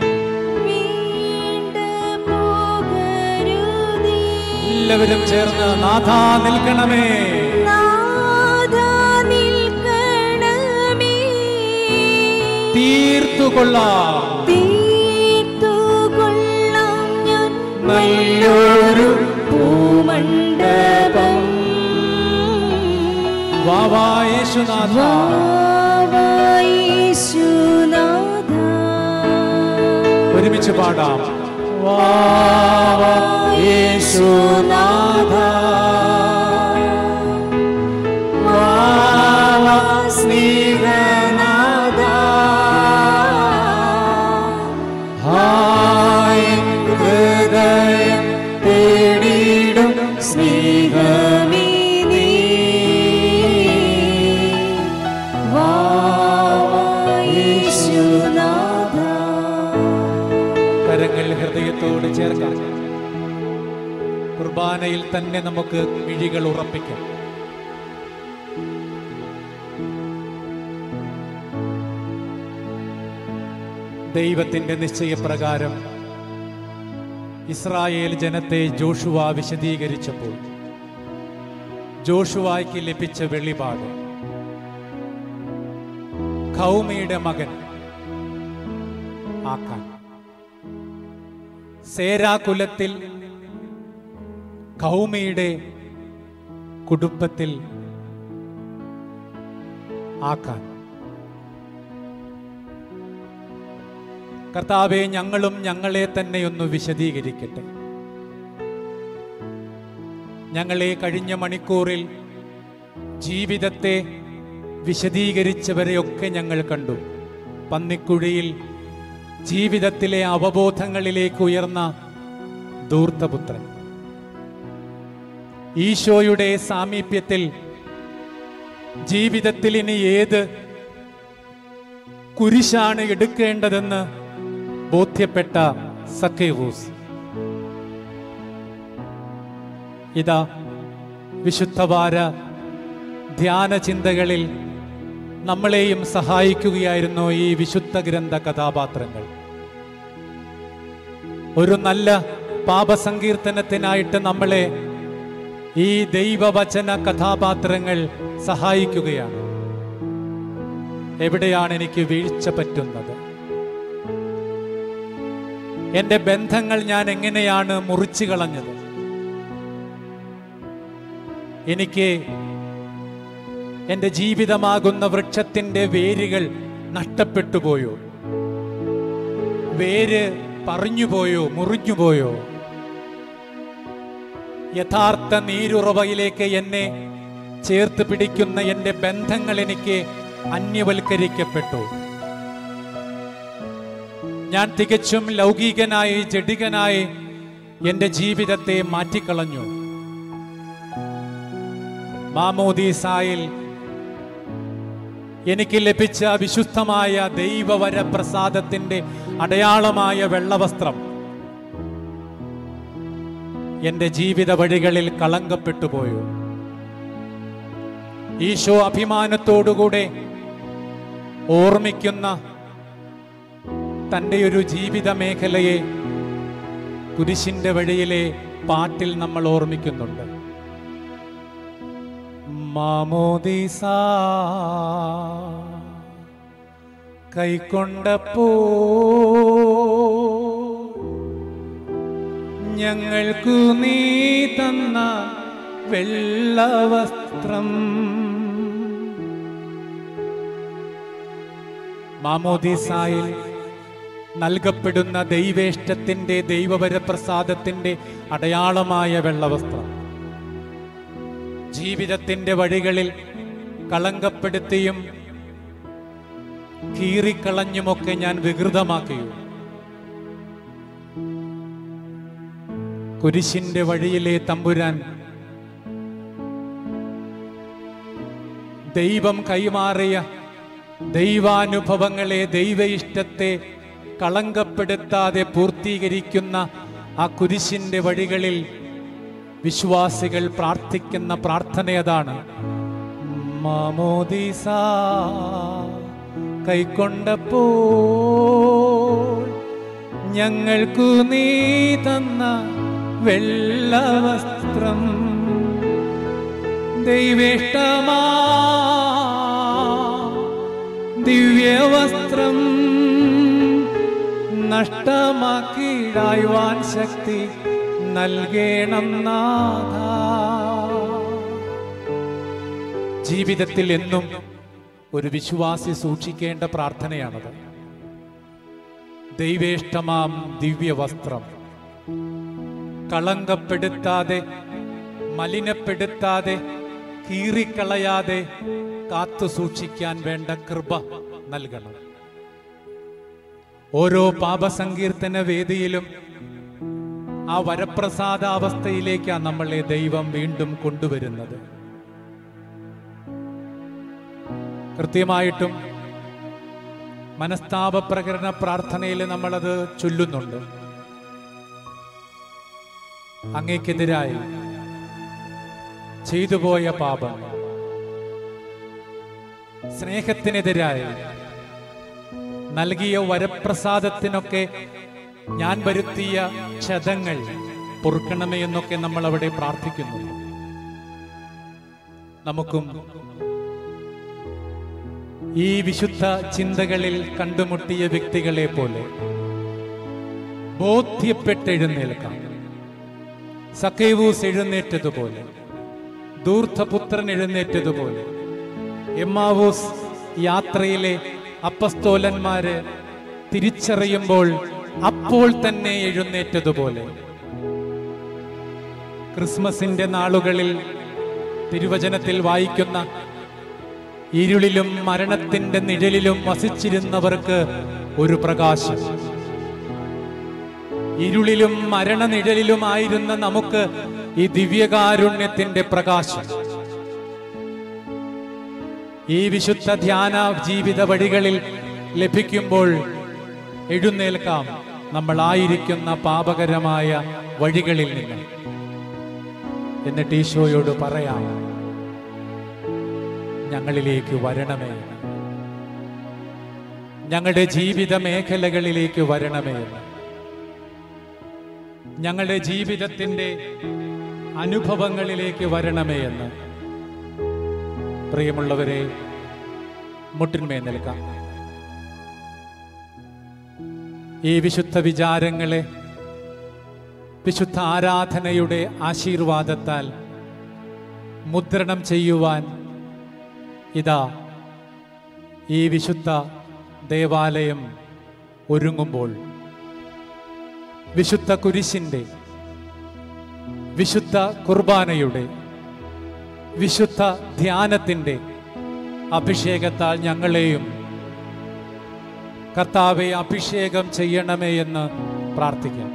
C: വീണ്ട പോകരുതേ
B: എല്ലാവരും ചേർന്ന് നാഥ നിൽക്കണമേ
C: നാഥാ നിൽക്കണമേ
B: തീർത്തുകൊള്ളാം
C: തീർത്തുകൊള്ളാം ഞാൻ
B: നല്ലൊരു
C: പൂമണ്ഡപം
B: വാവാ യേശുനാഥ
C: യേശുനാഥ
B: ഒരുമിച്ച് പാടാം വാവാ യേശുനാഥ വാവാ സ്നേഹനാഥ ഹായ് ഹൃദയം തേടിയിടും
C: സ്നേഹമേ നീ വാ യേശുനാഥ
B: കരങ്ങൾ ഹൃദയത്തോട് ചേർക്കാം കുർബാനയിൽ തന്നെ നമുക്ക് മിഴികൾ ഉറപ്പിക്കാം ദൈവത്തിന്റെ നിശ്ചയപ്രകാരം ഇസ്രായേൽ ജനത്തെ ജോഷുവ വിശദീകരിച്ചപ്പോൾ ജോഷുവായ്ക്ക് ലഭിച്ച വെളിപാട് ഖൗമിയുടെ മകൻ ആക്കാൻ സേരാ കുലത്തിൽ കൗമിയുടെ കുടുംബത്തിൽ ആക്കാൻ കർത്താവെ ഞങ്ങളും ഞങ്ങളെ തന്നെ ഒന്ന് വിശദീകരിക്കട്ടെ ഞങ്ങളെ കഴിഞ്ഞ മണിക്കൂറിൽ ജീവിതത്തെ വിശദീകരിച്ചവരെയൊക്കെ ഞങ്ങൾ കണ്ടു പന്നിക്കുഴിയിൽ ജീവിതത്തിലെ അവബോധങ്ങളിലേക്ക് ഉയർന്ന ധൂർത്തപുത്രൻ ഈശോയുടെ സാമീപ്യത്തിൽ ജീവിതത്തിൽ ഇനി ഏത് കുരിശാണ് എടുക്കേണ്ടതെന്ന് ബോധ്യപ്പെട്ട സക്കേവൂസ് ഇതാ വിശുദ്ധവാര ധ്യാന ചിന്തകളിൽ നമ്മളെയും സഹായിക്കുകയായിരുന്നു ഈ വിശുദ്ധ ഗ്രന്ഥ കഥാപാത്രങ്ങൾ ഒരു നല്ല പാപസങ്കീർത്തനത്തിനായിട്ട് നമ്മളെ ഈ ദൈവവചന കഥാപാത്രങ്ങൾ സഹായിക്കുകയാണ് എവിടെയാണ് എനിക്ക് വീഴ്ച പറ്റുന്നത് എന്റെ ബന്ധങ്ങൾ ഞാൻ എങ്ങനെയാണ് മുറിച്ചു കളഞ്ഞത് എനിക്ക് എന്റെ ജീവിതമാകുന്ന വൃക്ഷത്തിന്റെ വേരുകൾ നഷ്ടപ്പെട്ടു പോയോ വേര് പറഞ്ഞുപോയോ മുറിഞ്ഞുപോയോ യഥാർത്ഥ നീരുറവയിലേക്ക് എന്നെ ചേർത്ത് പിടിക്കുന്ന എന്റെ ബന്ധങ്ങൾ എനിക്ക് അന്യവൽക്കരിക്കപ്പെട്ടു ഞാൻ തികച്ചും ലൗകികനായി ജഡികനായി എന്റെ ജീവിതത്തെ മാറ്റിക്കളഞ്ഞു മാമോദീസായിൽ എനിക്ക് ലഭിച്ച വിശുദ്ധമായ ദൈവവരപ്രസാദത്തിന്റെ അടയാളമായ വെള്ളവസ്ത്രം എന്റെ ജീവിത വഴികളിൽ കളങ്കപ്പെട്ടു പോയോ ഈശോ അഭിമാനത്തോടുകൂടെ ഓർമ്മിക്കുന്ന തൻ്റെ ഒരു ജീവിത മേഖലയെ കുരിശിന്റെ വഴിയിലെ പാട്ടിൽ നമ്മൾ ഓർമ്മിക്കുന്നുണ്ട് മാമോദീസ കൈക്കൊണ്ടപ്പോ ഞങ്ങൾക്കു നീ തന്ന വെള്ളവസ്ത്രം മാമോദീസായിൽ നൽകപ്പെടുന്ന ദൈവേഷ്ടത്തിന്റെ ദൈവപരപ്രസാദത്തിന്റെ അടയാളമായ വെള്ളവസ്ത്രം ജീവിതത്തിന്റെ വഴികളിൽ കളങ്കപ്പെടുത്തിയും കീറിക്കളഞ്ഞുമൊക്കെ ഞാൻ വികൃതമാക്കിയു കുരിശിന്റെ വഴിയിലെ തമ്പുരാൻ ദൈവം കൈമാറിയ ദൈവാനുഭവങ്ങളെ ദൈവ ഇഷ്ടത്തെ കളങ്കപ്പെടുത്താതെ പൂർത്തീകരിക്കുന്ന ആ കുരിശിന്റെ വഴികളിൽ വിശ്വാസികൾ പ്രാർത്ഥിക്കുന്ന പ്രാർത്ഥന അതാണ് മാമോദീസ കൈക്കൊണ്ടപ്പോൾ ഞങ്ങൾക്കു നീ തന്ന വെള്ളവസ്ത്രം ദൈവേഷ്ടമാ ദിവ്യവസ്ത്രം നഷ്ടമാക്കിയിടായുവാൻ ശക്തി നൽകേണം നാഥ ജീവിതത്തിൽ എന്നും ഒരു വിശ്വാസി സൂക്ഷിക്കേണ്ട പ്രാർത്ഥനയാണത് ദൈവേഷ്ടമാം ദിവ്യവസ്ത്രം കളങ്കപ്പെടുത്താതെ മലിനപ്പെടുത്താതെ കീറിക്കളയാതെ കാത്തു സൂക്ഷിക്കാൻ വേണ്ട കൃപ നൽകണം ഓരോ പാപസങ്കീർത്തന വേദിയിലും ആ വരപ്രസാദ അവസ്ഥയിലേക്കാണ് നമ്മളെ ദൈവം വീണ്ടും കൊണ്ടുവരുന്നത് കൃത്യമായിട്ടും മനസ്താപ പ്രകരണ പ്രാർത്ഥനയിൽ നമ്മളത് ചൊല്ലുന്നുണ്ട് അങ്ങേക്കെതിരായി ചെയ്തുപോയ പാപം സ്നേഹത്തിനെതിരായി നൽകിയ വരപ്രസാദത്തിനൊക്കെ ഞാൻ വരുത്തിയ ക്ഷതങ്ങൾ പൊറുക്കണമേ എന്നൊക്കെ നമ്മൾ അവിടെ പ്രാർത്ഥിക്കുന്നു നമുക്കും ഈ വിശുദ്ധ ചിന്തകളിൽ കണ്ടുമുട്ടിയ വ്യക്തികളെ പോലെ ബോധ്യപ്പെട്ടെഴുന്നേൽക്കാം സക്കൈവൂസ് എഴുന്നേറ്റതുപോലെ ദൂർത്തപുത്രൻ എഴുന്നേറ്റതുപോലെ എമ്മാവൂസ് യാത്രയിലെ അപ്പസ്തോലന്മാര് തിരിച്ചറിയുമ്പോൾ അപ്പോൾ തന്നെ എഴുന്നേറ്റതുപോലെ ക്രിസ്മസിന്റെ നാളുകളിൽ തിരുവചനത്തിൽ വായിക്കുന്ന ഇരുളിലും മരണത്തിന്റെ നിഴലിലും വസിച്ചിരുന്നവർക്ക് ഒരു പ്രകാശം ഇരുളിലും മരണനിഴലിലുമായിരുന്ന നമുക്ക് ഈ ദിവ്യകാരുണ്യത്തിന്റെ പ്രകാശം ഈ വിശുദ്ധ ധ്യാന ജീവിത വഴികളിൽ ലഭിക്കുമ്പോൾ എഴുന്നേൽക്കാം നമ്മളായിരിക്കുന്ന പാപകരമായ വഴികളിൽ നിന്ന് എന്നിട്ട് ഈശോയോട് പറയാം ഞങ്ങളിലേക്ക് വരണമേ ഞങ്ങളുടെ ജീവിത മേഖലകളിലേക്ക് വരണമേ എന്ന് ഞങ്ങളുടെ ജീവിതത്തിന്റെ അനുഭവങ്ങളിലേക്ക് വരണമേ എന്ന് പ്രിയമുള്ളവരെ മുട്ടിന്മേ നിൽക്കാം ഈ വിശുദ്ധ വിചാരങ്ങളെ വിശുദ്ധ ആരാധനയുടെ ആശീർവാദത്താൽ മുദ്രണം ചെയ്യുവാൻ ഇതാ ഈ വിശുദ്ധ ദേവാലയം ഒരുങ്ങുമ്പോൾ വിശുദ്ധ കുരിശിൻ്റെ വിശുദ്ധ കുർബാനയുടെ വിശുദ്ധ ധ്യാനത്തിൻ്റെ അഭിഷേകത്താൽ ഞങ്ങളെയും കർത്താവെ അഭിഷേകം ചെയ്യണമേ എന്ന് പ്രാർത്ഥിക്കാം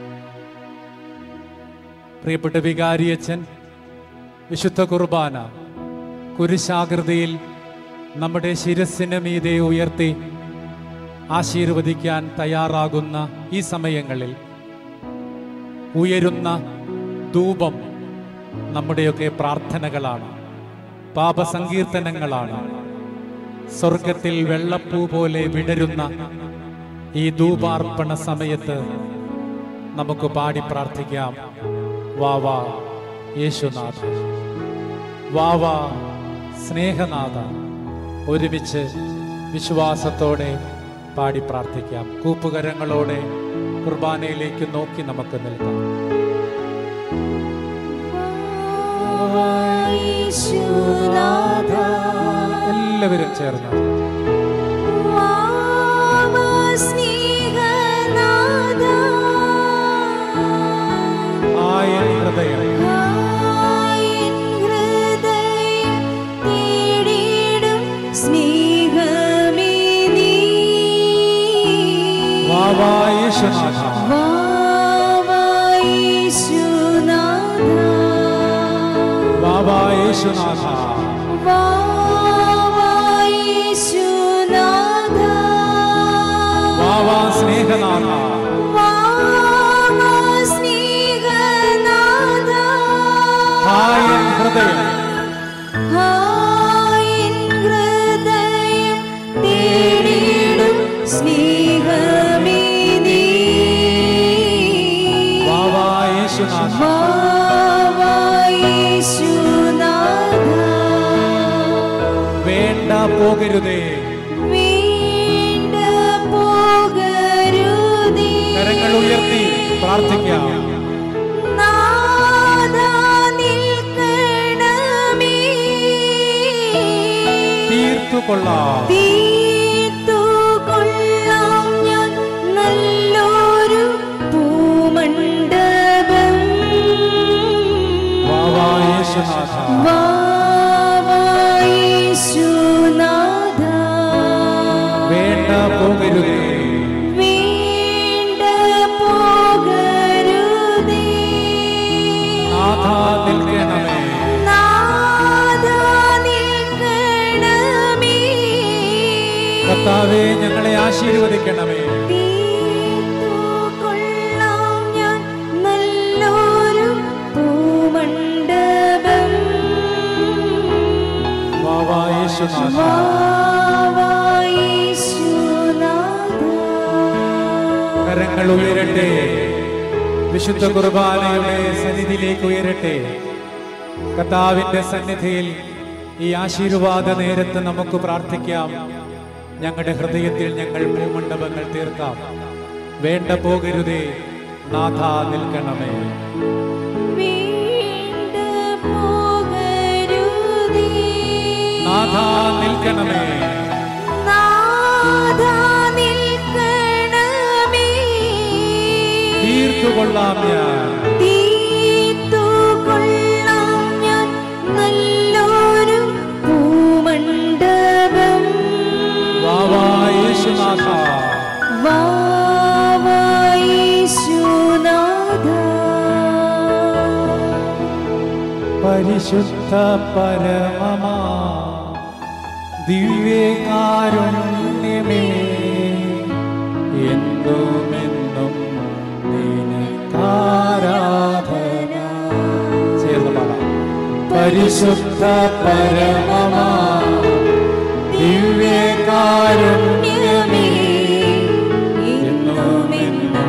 B: പ്രിയപ്പെട്ട വികാരിയച്ഛൻ വിശുദ്ധ കുർബാന കുരിശാകൃതിയിൽ നമ്മുടെ ശിരസിന് മീതെ ഉയർത്തി ആശീർവദിക്കാൻ തയ്യാറാകുന്ന ഈ സമയങ്ങളിൽ ഉയരുന്ന ധൂപം നമ്മുടെയൊക്കെ പ്രാർത്ഥനകളാണ് പാപസങ്കീർത്തനങ്ങളാണ് സ്വർഗത്തിൽ വെള്ളപ്പൂ പോലെ വിടരുന്ന ഈ ധൂപാർപ്പണ സമയത്ത് നമുക്ക് പാടി പ്രാർത്ഥിക്കാം വാ വാ യേശുനാഥ വാ വാ സ്നേഹനാഥ ഒരുമിച്ച് വിശ്വാസത്തോടെ പാടി പ്രാർത്ഥിക്കാം കൂപ്പുകരങ്ങളോടെ കുർബാനയിലേക്ക് നോക്കി നമുക്ക് നിൽക്കാം
C: യേശുനാഥ
B: എല്ലാവരും ചേർന്ന്
C: വാമ സ്നേഹനാഥ
B: ആയ ഹൃദയം
C: ആയിൻ ഹൃദയം തേടിയിടും സ്നേഹമേ നീ.
B: വാ വാ യേശുനാഥ
C: വാവാ യേശുനാഥ.
B: വാ വാ യേശുനാഥ
C: വാവാ യേശുനാഥ.
B: വാ വാ സ്നേഹനാഥ
C: വാവാ സ്നേഹനാഥ.
B: ആയ ഹൃദയം
C: ആയിൻ
B: പോകരുതേ
C: വീണ്ട് പോകരുതേ
B: കരങ്ങൾ ഉയർത്തി പ്രാർത്ഥിക്കാം
C: നാഥാ നിൽക്കണമേ
B: തീർത്തു കൊള്ളാം
C: തീർത്തുകൊള്ളാം ഞാൻ നല്ലൊരു പൂമണ്ഡപം
B: വാവാ യേശുനാഥ
C: വാവായേശുനാഥ.
B: വേണ്ട പോകരുതേ
C: വീണ്ട പോകരുതേ.
B: നാഥ നിൽക്കണമേ
C: നാഥാ നിൽക്കണമേ.
B: കർത്താവെ ഞങ്ങളെ ആശീർവദിക്കണമേ
C: തീർത്തുകൊള്ളാം ഞാൻ നല്ലൊരു പൂമണ്ഡപം
B: വാവാ യേശുനാഥ
C: വാവായേശുനാഥ.
B: കരങ്ങൾ ഉയരട്ടെ വിശുദ്ധ കുർബാനയുടെ സന്നിധിയിലേക്ക് ഉയരട്ടെ കർത്താവിന്റെ സന്നിധിയിൽ ഈ ആശീർവാദ നേരത്ത് നമുക്ക് പ്രാർത്ഥിക്കാം ഞങ്ങളുടെ ഹൃദയത്തിൽ ഞങ്ങൾ ഭൂമണ്ഡപങ്ങൾ തീർക്കാം വേണ്ട പോകരുതേ നാഥ നിൽക്കണമേ
C: വീണ്ട പോകരുതേ.
B: നാഥ നിൽക്കണമേ
C: നാഥാ നിൽക്കണമേ.
B: തീർത്തുകൊള്ളാം ഞാൻ
C: തീർത്തുകൊള്ളാം ഞാൻ നല്ലൊരു പൂമണ്ഡപം
B: വാവാ യേശുനാഥ
C: വാവായേശുനാഥ.
B: പരിശുദ്ധ പരമമാ ദിവ്യകാരുണ്യമേ എന്നുമെന്നും നിനക്കാരാധന ചേർന്ന് പാടാം പരിശുദ്ധ പരമമാ ദിവ്യകാരുണ്യമേ
C: എന്നുമെന്നും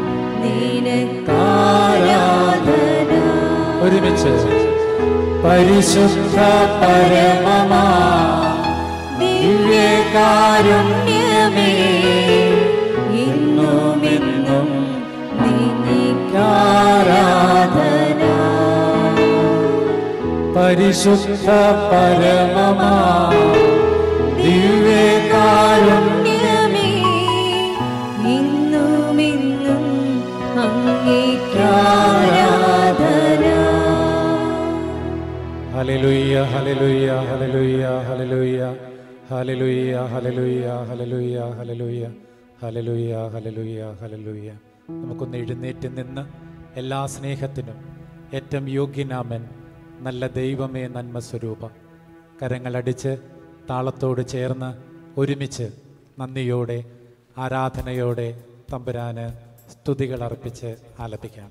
C: നിനക്കാരാധന.
B: ഒരുമിച്ച് പരിശുദ്ധ പരമമാ ദിവ്യകാരുണ്യമേ
C: എന്നുമെന്നും നിനക്കാരാധന.
B: പരിശുദ്ധ പരമമാ ദിവ്യകാരുണ്യമേ
C: ദിവ്യകാരുണ്യമേ എന്നുമെന്നും അങ്ങേക്കാരാധന.
B: ഹല്ലേലൂയ ഹല്ലേലൂയ ഹല്ലേലൂയ ഹല്ലേലൂയ ഹല്ലേലൂയ ഹല്ലേലൂയ ഹല്ലേലൂയ ഹല്ലേലൂയ ഹല്ലേലൂയ ഹല്ലേലൂയ ഹല്ലേലൂയ നമുക്കൊന്ന് എഴുന്നേറ്റ് നിന്ന് എല്ലാ സ്നേഹത്തിനും ഏറ്റവും യോഗ്യനാമൻ നല്ല ദൈവമേ നന്മ സ്വരൂപ കരങ്ങളടിച്ച് താളത്തോട് ചേർന്ന് ഒരുമിച്ച് നന്ദിയോടെ ആരാധനയോടെ തമ്പുരാന് സ്തുതികൾ അർപ്പിച്ച് ആലപിക്കാം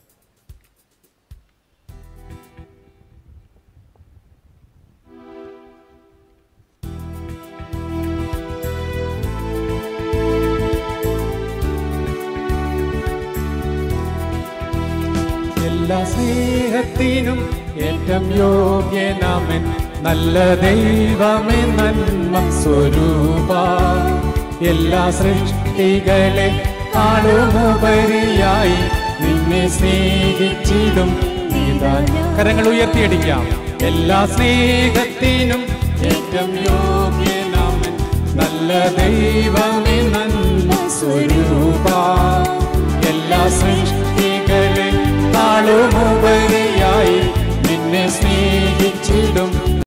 B: എല്ലാ സ്നേഹത്തിനും ഏറ്റവും യോഗ്യനാമൻ നല്ല ദൈവമേ നന്മ സ്വരൂപ എല്ലാ സൃഷ്ടികളെ ആളുമുപരിയായി നിന്നെ സ്നേഹിച്ചിടും നീതാൻ കരങ്ങൾ ഉയർത്തിയടിക്കാം എല്ലാ സ്നേഹത്തിനും ഏറ്റവും യോഗ്യനാമൻ നല്ല ദൈവമേ നന്മ സ്വരൂപ എല്ലാ സൃഷ്ടികളെ താളുമുപരി